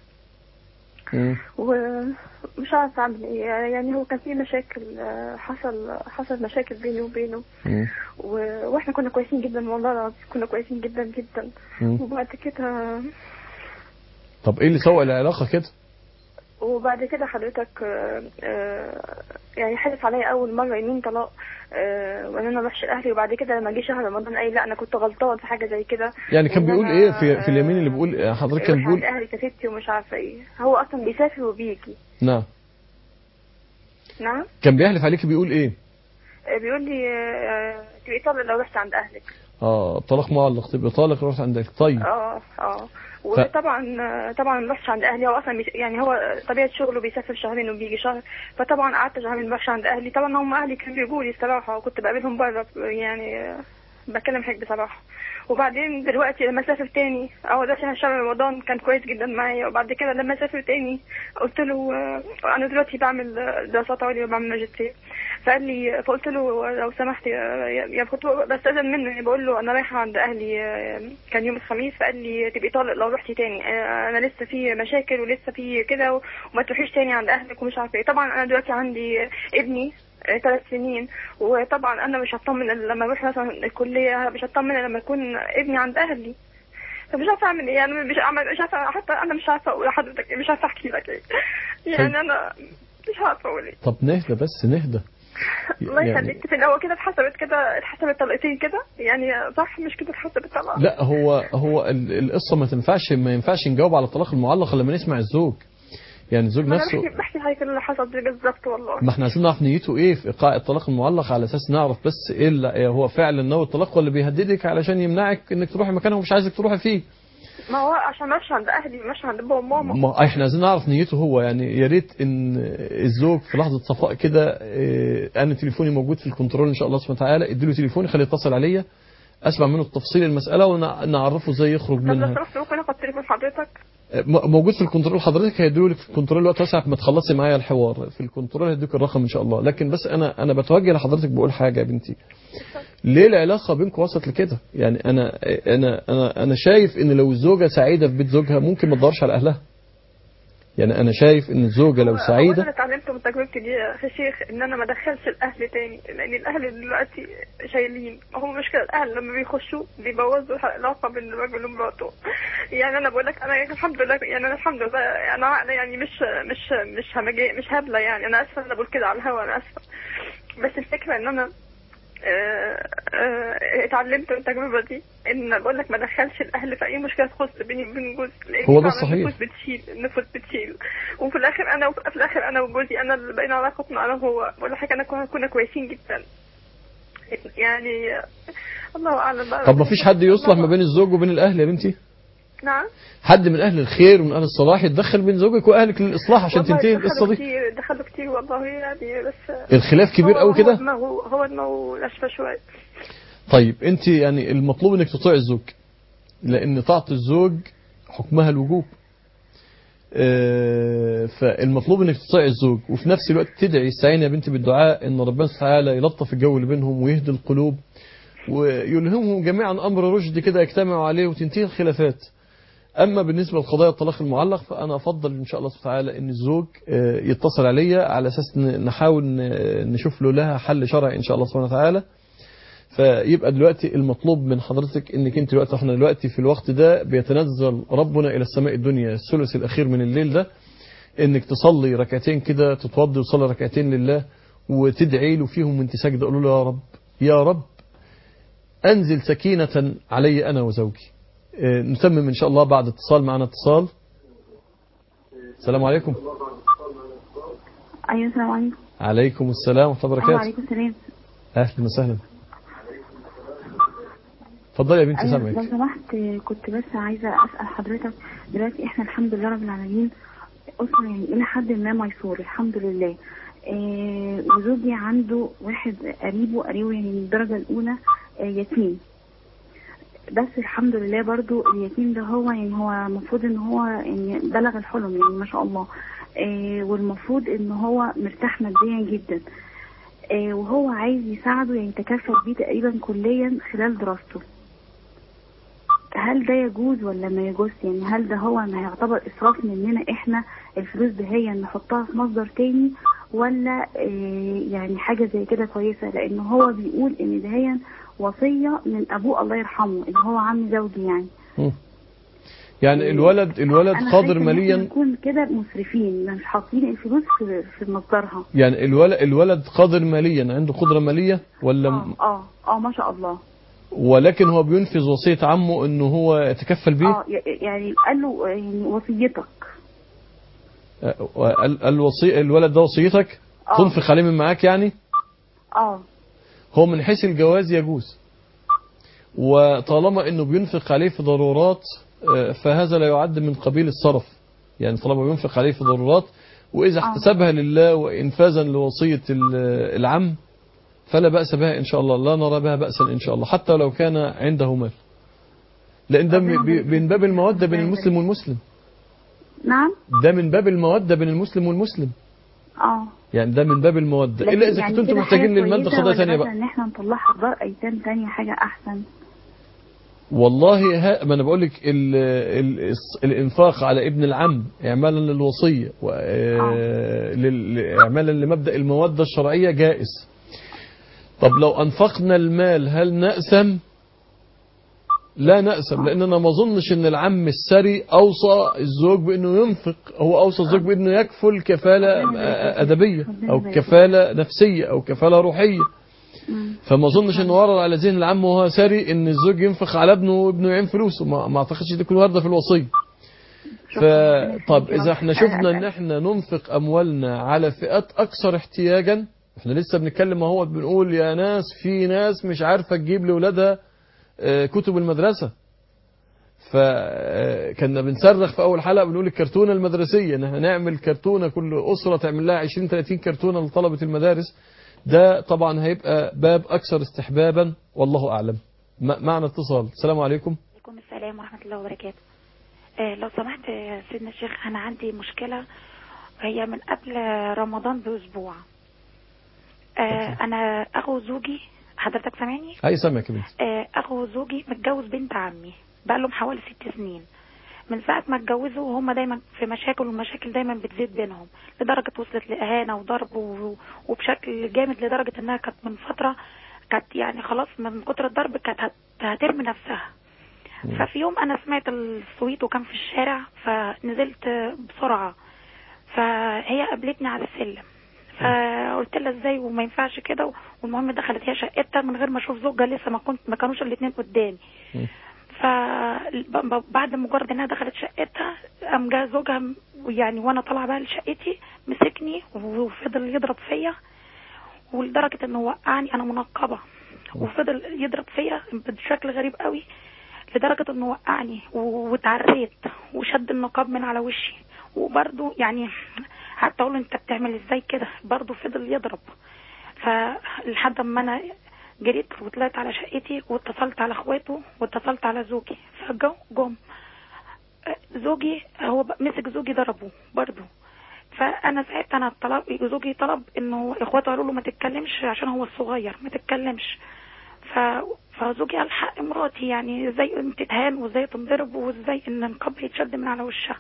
ومش عارفة أعمل إيه يعني هو كان في مشاكل آه، حصل حصل مشاكل بيني وبينه و- واحنا كنا كويسين جدا والله العظيم كنا كويسين جدا جدا مم. وبعد كده طب ايه اللي سوء العلاقة كده وبعد كده حضرتك آه، آه، يعني حلف عليا اول مره يمين طلاق آه، وان انا مروحش لاهلي وبعد كده لما جه شهر رمضان قال لا انا كنت غلطان في حاجه زي كده يعني كان وإن بيقول أنا، ايه في, في اليمين اللي بيقول حضرتك كان روح بيقول عند اهلي كسبتي ومش عارفه ايه هو اصلا بيسافر وبيجي نعم نعم كان بيحلف عليك بيقول ايه آه، بيقول لي آه، تبقي طالق لو رحت عند اهلك اه طلاق معلق تبقى طالق رحت عندك طيب اه اه وطبعا طبعا ما رحتش عند اهلي هو اصلا بيس- يعني هو طبيعه شغله بيسافر شهرين وبيجي شهر فطبعا قعدت شهرين ما رحتش عند اهلي طبعا هم اهلي كانوا بيجوا لي الصراحه وكنت بقابلهم بره يعني آه، بكلم حضرتك بصراحه وبعدين دلوقتي لما سافر تاني اه ده عشان شهر رمضان كان كويس جدا معايا وبعد كده لما سافر تاني قلت له آه، انا دلوقتي بعمل آه، دراسات عليا وبعمل ماجستير فقال لي فقلت له لو سمحت يا يا كنت بستأذن منه يعني بقول له انا رايحه عند اهلي آه، كان يوم الخميس فقال لي تبقي طالق لو رحتي تاني آه، انا لسه في مشاكل ولسه في كده وما تروحيش تاني عند اهلك ومش عارفه ايه طبعا انا دلوقتي عندي ابني ثلاث سنين وطبعا انا مش هطمن إلا لما اروح مثلا الكليه مش هطمن إلا لما يكون ابني عند اهلي فمش عارفه اعمل ايه انا مش عارفه مش عارفه حتى انا مش عارفه اقول لحضرتك إيه، مش عارفه احكي لك ايه يعني انا مش عارفه اقول ايه طب نهدى بس نهدى الله يعني- يخليك في الاول كده اتحسبت كده اتحسبت طلقتين كده يعني صح مش كده اتحسبت طلقه لا هو هو ال- القصة ما تنفعش ما ينفعش نجاوب على الطلاق المعلق لما نسمع الزوج يعني الزوج ما انا نفسه بحكي بحكي هاي كل اللي حصل دي بالظبط والله ما احنا عايزين نعرف نيته ايه في ايقاع الطلاق المعلق على اساس نعرف بس ايه اللي إيه هو فعلا ناوي الطلاق ولا بيهددك علشان يمنعك انك تروحي مكانه ومش عايزك تروحي فيه ما هو عشان ما امشي عند اهلي ما امشي عند بابا وماما ما احنا عايزين نعرف نيته هو يعني يا ريت ان الزوج في لحظه صفاء كده إيه، انا تليفوني موجود في الكنترول ان شاء الله سبحانه وتعالى اديله تليفوني خليه يتصل عليا اسمع منه تفصيل المساله ونعرفه ازاي يخرج طب لو منها سمحت ممكن اخد تليفون حضرتك م- موجود في الكنترول حضرتك هيدولك في الكنترول وقت ساعة ما تخلصي معايا الحوار في الكنترول هيديك الرقم ان شاء الله لكن بس انا انا بتوجه لحضرتك بقول حاجه يا بنتي ليه العلاقه بينكم وصلت لكده يعني انا انا انا انا شايف ان لو الزوجه سعيده في بيت زوجها ممكن ما تدورش على اهلها يعني انا شايف ان الزوجه لو هو انا سعيده اللي اتعلمته من تجربتي دي يا شيخ ان انا ما ادخلش الاهل تاني لان الاهل دلوقتي شايلين هو مشكله الاهل لما بيخشوا بيبوظوا العلاقه بين الراجل ومراته يعني انا بقول لك انا الحمد لله يعني انا الحمد لله انا عاقله يعني مش مش مش همجي مش هبله يعني انا اسفه إن انا بقول كده على الهوا انا اسفه بس الفكره ان انا آه، آه، اتعلمت من التجربه دي ان بقول لك ما ادخلش الاهل في اي مشكله تخص بيني وبين جوزي لان هو ده فعلاً الصحيح. النفوس بتشيل النفوس بتشيل وفي الاخر انا وفي الاخر انا وجوزي انا اللي بقينا علاقتنا انا وهو بقول لك انا كنا كنا كويسين جدا يعني آه، الله اعلم بقى طب ما فيش حد يصلح ما بين الزوج وبين الاهل يا بنتي نعم حد من اهل الخير ومن اهل الصلاح يتدخل بين زوجك واهلك للاصلاح عشان والله تنتهي دخلوا القصه دي كتير دخلوا كتير والله يعني بس الخلاف كبير هو- قوي كده هو دماغه هو دماغه ناشفه شويه طيب انت يعني المطلوب انك تطيع الزوج لان طاعة الزوج حكمها الوجوب آه، فالمطلوب انك تطيع الزوج وفي نفس الوقت تدعي استعين يا بنتي بالدعاء ان ربنا سبحانه وتعالى يلطف الجو اللي بينهم ويهدي القلوب ويلهمهم جميعا امر رشد كده يجتمعوا عليه وتنتهي الخلافات اما بالنسبه لقضايا الطلاق المعلق فانا افضل ان شاء الله سبحانه وتعالى ان الزوج آه، يتصل عليا على اساس ن- نحاول ن- نشوف له لها حل شرعي ان شاء الله سبحانه وتعالى فيبقى دلوقتي المطلوب من حضرتك انك انت دلوقتي احنا دلوقتي في الوقت ده بيتنزل ربنا الى السماء الدنيا الثلث الاخير من الليل ده انك تصلي ركعتين كده تتوضي وتصلي ركعتين لله وتدعي له فيهم وانت ساجده قول له يا رب يا رب انزل سكينة علي انا وزوجي اه، نتمم ان شاء الله بعد اتصال معنا اتصال السلام عليكم ايوه السلام عليكم عليكم السلام ورحمة الله وبركاته وعليكم السلام اهلا وسهلا اتفضلي يا بنتي أيوة سامعك لو سمحت كنت بس عايزه اسال حضرتك دلوقتي احنا الحمد لله رب العالمين اسره يعني الى حد ما ميسور الحمد لله آه وزوجي عنده واحد قريبه قريبه يعني من الدرجه الاولى آه يتيم بس الحمد لله برضو اليتيم ده هو يعني هو المفروض ان هو يعني بلغ الحلم يعني ما شاء الله آه والمفروض ان هو مرتاح ماديا جدا آه وهو عايز يساعده يعني يتكفل بيه تقريبا كليا خلال دراسته هل ده يجوز ولا ما يجوز يعني هل ده هو ما يعتبر اسراف مننا احنا الفلوس دي هي نحطها في مصدر تاني ولا آه يعني حاجه زي كده كويسه لان هو بيقول ان ده هي وصيه من ابوه الله يرحمه اللي هو عم زوجي يعني مم. يعني الولد الولد أنا قادر خايفة إن إحنا ماليا نكون كده مسرفين مش حاطين الفلوس في, في مصدرها يعني الولد الولد قادر ماليا عنده قدرة مالية ولا م- اه اه ما شاء الله ولكن هو بينفذ وصية عمه انه هو يتكفل بيه اه ي- يعني قال له يعني وصيتك آه، ال- الوصي الولد ده وصيتك آه. تنفق عليه من معاك يعني اه هو من حيث الجواز يجوز وطالما انه بينفق عليه في ضرورات آه، فهذا لا يعد من قبيل الصرف يعني طالما بينفق عليه في ضرورات واذا احتسبها لله وانفاذا لوصية ال- العم فلا بأس بها ان شاء الله لا نرى بها بأسا ان شاء الله حتى لو كان عنده مال لان ده من بي- من باب المودة بين المسلم والمسلم نعم ده من باب المودة بين المسلم والمسلم اه يعني ده من باب المودة لكن الا اذا يعني كنتم انتم كده محتاجين حاجة للمال ده كويسة قضية ولا ثانية مثلا بقى ان احنا نطلعها في دار ايتام تانية حاجة احسن والله ها ما انا بقول لك ال- ال- الص- الانفاق على ابن العم اعمالا للوصيه و- آه، لل- اعمالا لمبدا الموده الشرعيه جائز طب لو انفقنا المال هل نأسم لا نأسم لأننا ما ظنش أن العم السري أوصى الزوج بأنه ينفق هو أوصى الزوج بأنه يكفل كفالة آه، أدبية أو كفالة نفسية أو كفالة روحية فما اظنش انه ورد على ذهن العم وهو ساري ان الزوج ينفق على ابنه وابنه يعين فلوسه ما, ما اعتقدش دي كل وارده في الوصيه ف... طب إذا احنا شفنا ان احنا ننفق أموالنا على فئات أكثر احتياجا احنا لسه بنتكلم اهو بنقول يا ناس في ناس مش عارفة تجيب لأولادها آه، كتب المدرسة فكنا بنصرخ في أول حلقة بنقول الكرتونة المدرسية ان احنا نعمل كرتونة كل أسرة تعمل لها 20 30 كرتونة لطلبة المدارس ده طبعا هيبقى باب أكثر استحبابا والله أعلم م- معنا اتصال السلام عليكم عليكم السلام ورحمة الله وبركاته آه لو سمحت يا سيدنا الشيخ أنا عندي مشكلة هي من قبل رمضان بأسبوع آه أنا أخو زوجي حضرتك سامعني؟ هاي سامعك يا بنتي آه أخو زوجي متجوز بنت عمي بقالهم حوالي ست سنين من ساعة ما اتجوزوا وهم دايما في مشاكل والمشاكل دايما بتزيد بينهم لدرجة وصلت لإهانة وضرب و- وبشكل جامد لدرجة إنها كانت من فترة كانت يعني خلاص من كتر الضرب كانت هت- هترمي نفسها ففي يوم انا سمعت الصويت وكان في الشارع فنزلت بسرعه فهي قابلتني على السلم فقلت لها ازاي وما ينفعش كده والمهم دخلت هي شقتها من غير ما اشوف زوجها لسه ما كنت ما كانوش الاثنين قدامي فبعد مجرد انها دخلت شقتها قام جه زوجها يعني وانا طالعه بقى لشقتي مسكني وفضل يضرب فيا ولدرجه انه وقعني انا منقبه وفضل يضرب فيا بشكل غريب قوي لدرجة انه وقعني و- واتعريت وشد النقاب من على وشي وبرضه يعني حتى اقول له انت بتعمل ازاي كده برضه فضل يضرب فلحد ما انا جريت وطلعت على شقتي واتصلت على اخواته واتصلت على زوجي فجو جم زوجي هو ب- مسك زوجي ضربه برضه فانا ساعتها انا طلب زوجي طلب انه اخواته قالوا له ما تتكلمش عشان هو الصغير ما تتكلمش ف... فزوجي قال حق مراتي يعني ازاي انت تتهان وازاي تنضرب وازاي ان النقاب يتشد من على وشها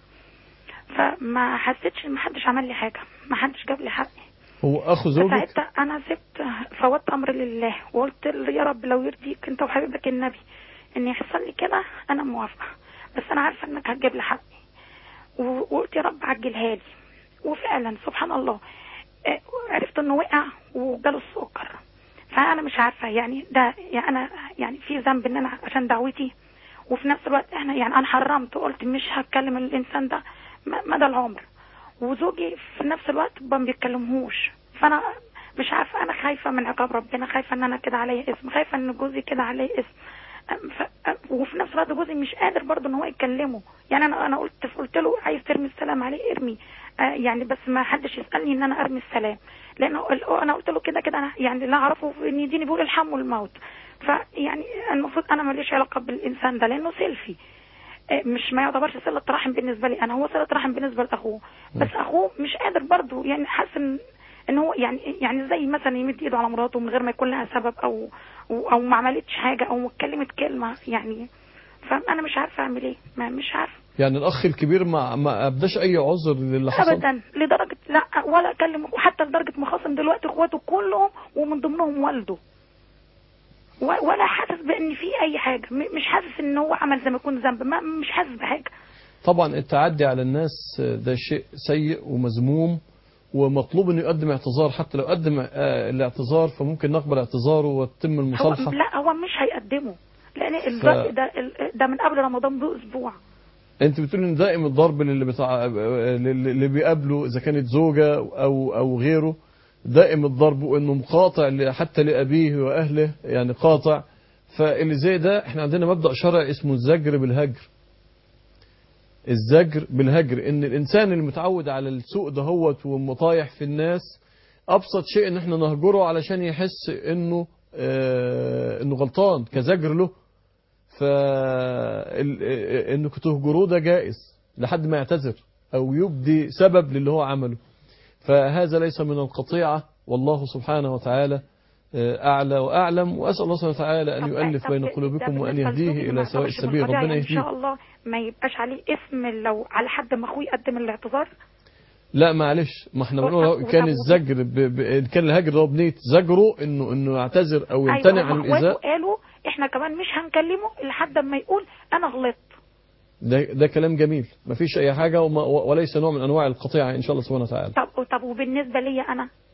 فما حسيتش ان محدش عمل لي حاجه ما حدش جاب لي حقي هو أخو زوجك فساعتها انا سبت فوضت امر لله وقلت له يا رب لو يرضيك انت وحبيبك النبي ان يحصل لي كده انا موافقه بس انا عارفه انك هتجيب لي حقي و- وقلت يا رب عجلها لي وفعلا سبحان الله آه، عرفت انه وقع وجاله السكر فانا مش عارفه يعني ده يعني انا يعني في ذنب ان انا عشان دعوتي وفي نفس الوقت احنا يعني انا حرمت وقلت مش هتكلم الانسان ده م- مدى العمر وزوجي في نفس الوقت ما بيتكلمهوش فانا مش عارفه انا خايفه من عقاب ربنا خايفه ان انا كده عليا اسم خايفه ان جوزي كده عليا اسم أم- ف... أم- وفي نفس الوقت جوزي مش قادر برضه ان هو يكلمه يعني انا انا قلت قلت له عايز ترمي السلام عليه ارمي آه يعني بس ما حدش يسالني ان انا ارمي السلام لانه ال- انا قلت له كده كده انا يعني لا اعرفه ان ديني بيقول الحم والموت فيعني المفروض انا ماليش علاقه بالانسان ده لانه سيلفي آه، مش ما يعتبرش صله رحم بالنسبه لي انا هو صله رحم بالنسبه لاخوه بس اخوه مش قادر برضه يعني حاسس ان ان هو يعني يعني زي مثلا يمد ايده على مراته من غير ما يكون لها سبب او او ما عملتش حاجه او اتكلمت كلمه يعني فانا مش عارفه اعمل ايه ما مش عارفه يعني الأخ الكبير ما ما أبداش أي عذر للي حصل ابدا لدرجه لا ولا اكلم وحتى لدرجه ما خاصم دلوقتي اخواته كلهم ومن ضمنهم والده و- ولا حاسس بان في اي حاجه م- مش حاسس ان هو عمل زي ما يكون ذنب ما مش حاسس بحاجه طبعا التعدي على الناس ده شيء سيء ومذموم ومطلوب انه يقدم اعتذار حتى لو قدم آه، الاعتذار فممكن نقبل اعتذاره وتتم هو المصالحه لا هو مش هيقدمه لان الضرب ده ال- ده من قبل رمضان باسبوع انت بتقول ان دائم الضرب للي بتاع للي اللي بيقابله اذا كانت زوجه او او غيره دائم الضرب وانه مقاطع ل- حتى لابيه واهله يعني قاطع فاللي زي ده احنا عندنا مبدا شرعي اسمه الزجر بالهجر الزجر بالهجر ان الانسان اللي متعود على السوء دهوت ومطايح في الناس ابسط شيء ان احنا نهجره علشان يحس انه آه انه غلطان كزجر له ف ال- آه، انكم تهجروه ده جائز لحد ما يعتذر او يبدي سبب للي هو عمله فهذا ليس من القطيعة والله سبحانه وتعالى آه، أعلى وأعلم وأسأل الله سبحانه وتعالى أن يؤلف بين قلوبكم وأن يهديه إلى سواء السبيل ربنا يعني ان شاء يهديه الله ما يبقاش عليه اسم لو على حد ما اخوه يقدم الاعتذار لا معلش ما احنا بنقول أهو كان الزجر ب... ب... إن كان الهجر ده بنية زجره انه انه يعتذر او يمتنع عن ايوه الايذاء اخواته قالوا احنا كمان مش هنكلمه لحد ما يقول انا غلطت ده ده كلام جميل ما فيش اي حاجه وما... وليس نوع من انواع القطيعه ان شاء الله سبحانه وتعالى طب طب وبالنسبه لي انا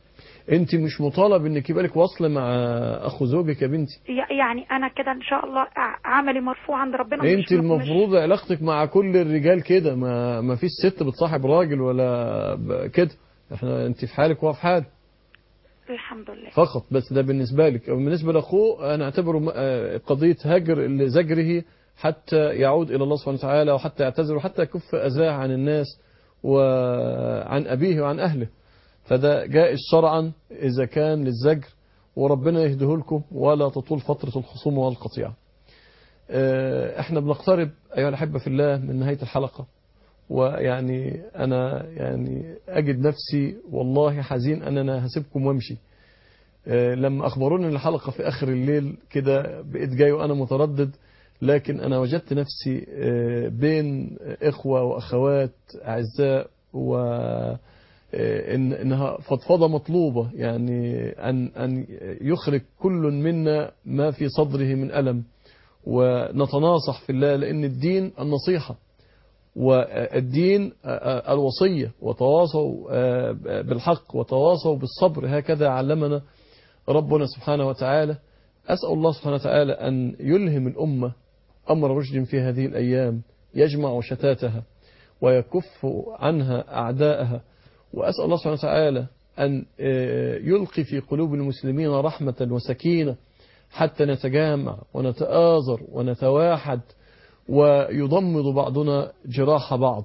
انت مش مطالب انك يبقى لك وصل مع اخو زوجك يا بنتي ي- يعني انا كده ان شاء الله ع- عملي مرفوع عند ربنا مش- انت مش- المفروض علاقتك مع كل الرجال كده ما ما فيش ست بتصاحب راجل ولا ب- كده احنا انت في حالك وهو في حال الحمد لله فقط بس ده بالنسبة لك أو بالنسبة لأخوه أنا أعتبره م- آه، قضية هجر لزجره حتى يعود إلى الله سبحانه وتعالى وحتى يعتذر وحتى يكف أذاه عن الناس وعن أبيه وعن أهله فده جائز شرعا إذا كان للزجر وربنا يهده لكم ولا تطول فترة الخصومة والقطيعة آه، احنا بنقترب أيها الأحبة في الله من نهاية الحلقة ويعني أنا يعني أجد نفسي والله حزين أننا هسيبكم وامشي آه، لما أخبروني الحلقة في آخر الليل كده بقيت جاي وأنا متردد لكن أنا وجدت نفسي آه، بين إخوة وأخوات أعزاء و آه، إن إنها فضفضة مطلوبة يعني أن أن يخرج كل منا ما في صدره من ألم ونتناصح في الله لأن الدين النصيحة والدين الوصية وتواصوا بالحق وتواصوا بالصبر هكذا علمنا ربنا سبحانه وتعالى أسأل الله سبحانه وتعالى أن يلهم الأمة أمر رشد في هذه الأيام يجمع شتاتها ويكف عنها أعداءها وأسأل الله سبحانه وتعالى أن يلقي في قلوب المسلمين رحمة وسكينة حتى نتجامع ونتآزر ونتواحد ويضمد بعضنا جراح بعض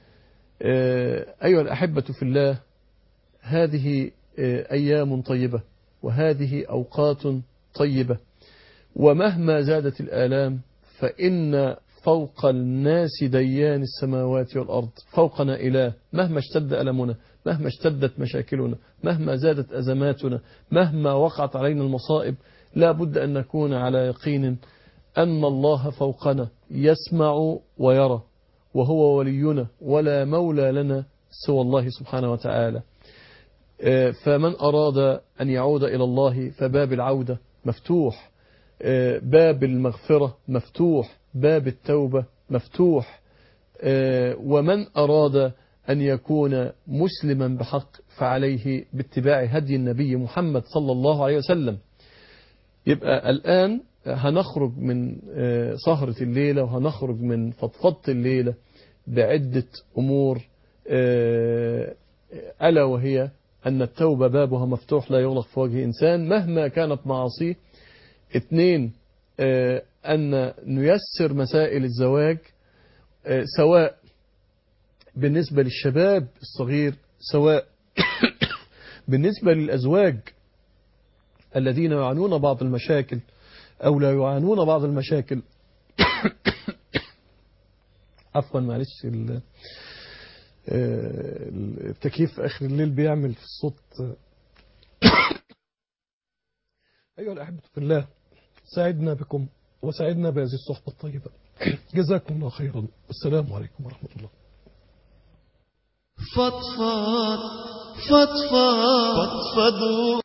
أيها الأحبة في الله هذه أيام طيبة وهذه أوقات طيبة ومهما زادت الآلام فإن فوق الناس ديان السماوات والأرض فوقنا إله مهما اشتد ألمنا مهما اشتدت مشاكلنا مهما زادت أزماتنا مهما وقعت علينا المصائب لا بد أن نكون على يقين أن الله فوقنا يسمع ويرى وهو ولينا ولا مولى لنا سوى الله سبحانه وتعالى فمن أراد أن يعود إلى الله فباب العودة مفتوح باب المغفرة مفتوح باب التوبة مفتوح ومن أراد أن يكون مسلما بحق فعليه باتباع هدي النبي محمد صلى الله عليه وسلم يبقى الآن هنخرج من سهرة الليلة وهنخرج من فضفضة الليلة بعدة أمور ألا وهي أن التوبة بابها مفتوح لا يغلق في وجه إنسان مهما كانت معاصيه اثنين أن نيسر مسائل الزواج سواء بالنسبة للشباب الصغير سواء بالنسبة للأزواج الذين يعانون بعض المشاكل أو لا يعانون بعض المشاكل عفوا معلش التكييف في آخر الليل بيعمل في الصوت أيها الأحبة في الله سعدنا بكم وسعدنا بهذه الصحبة الطيبة جزاكم الله خيرا والسلام عليكم ورحمة الله فضفاض فضفاض فضفضوا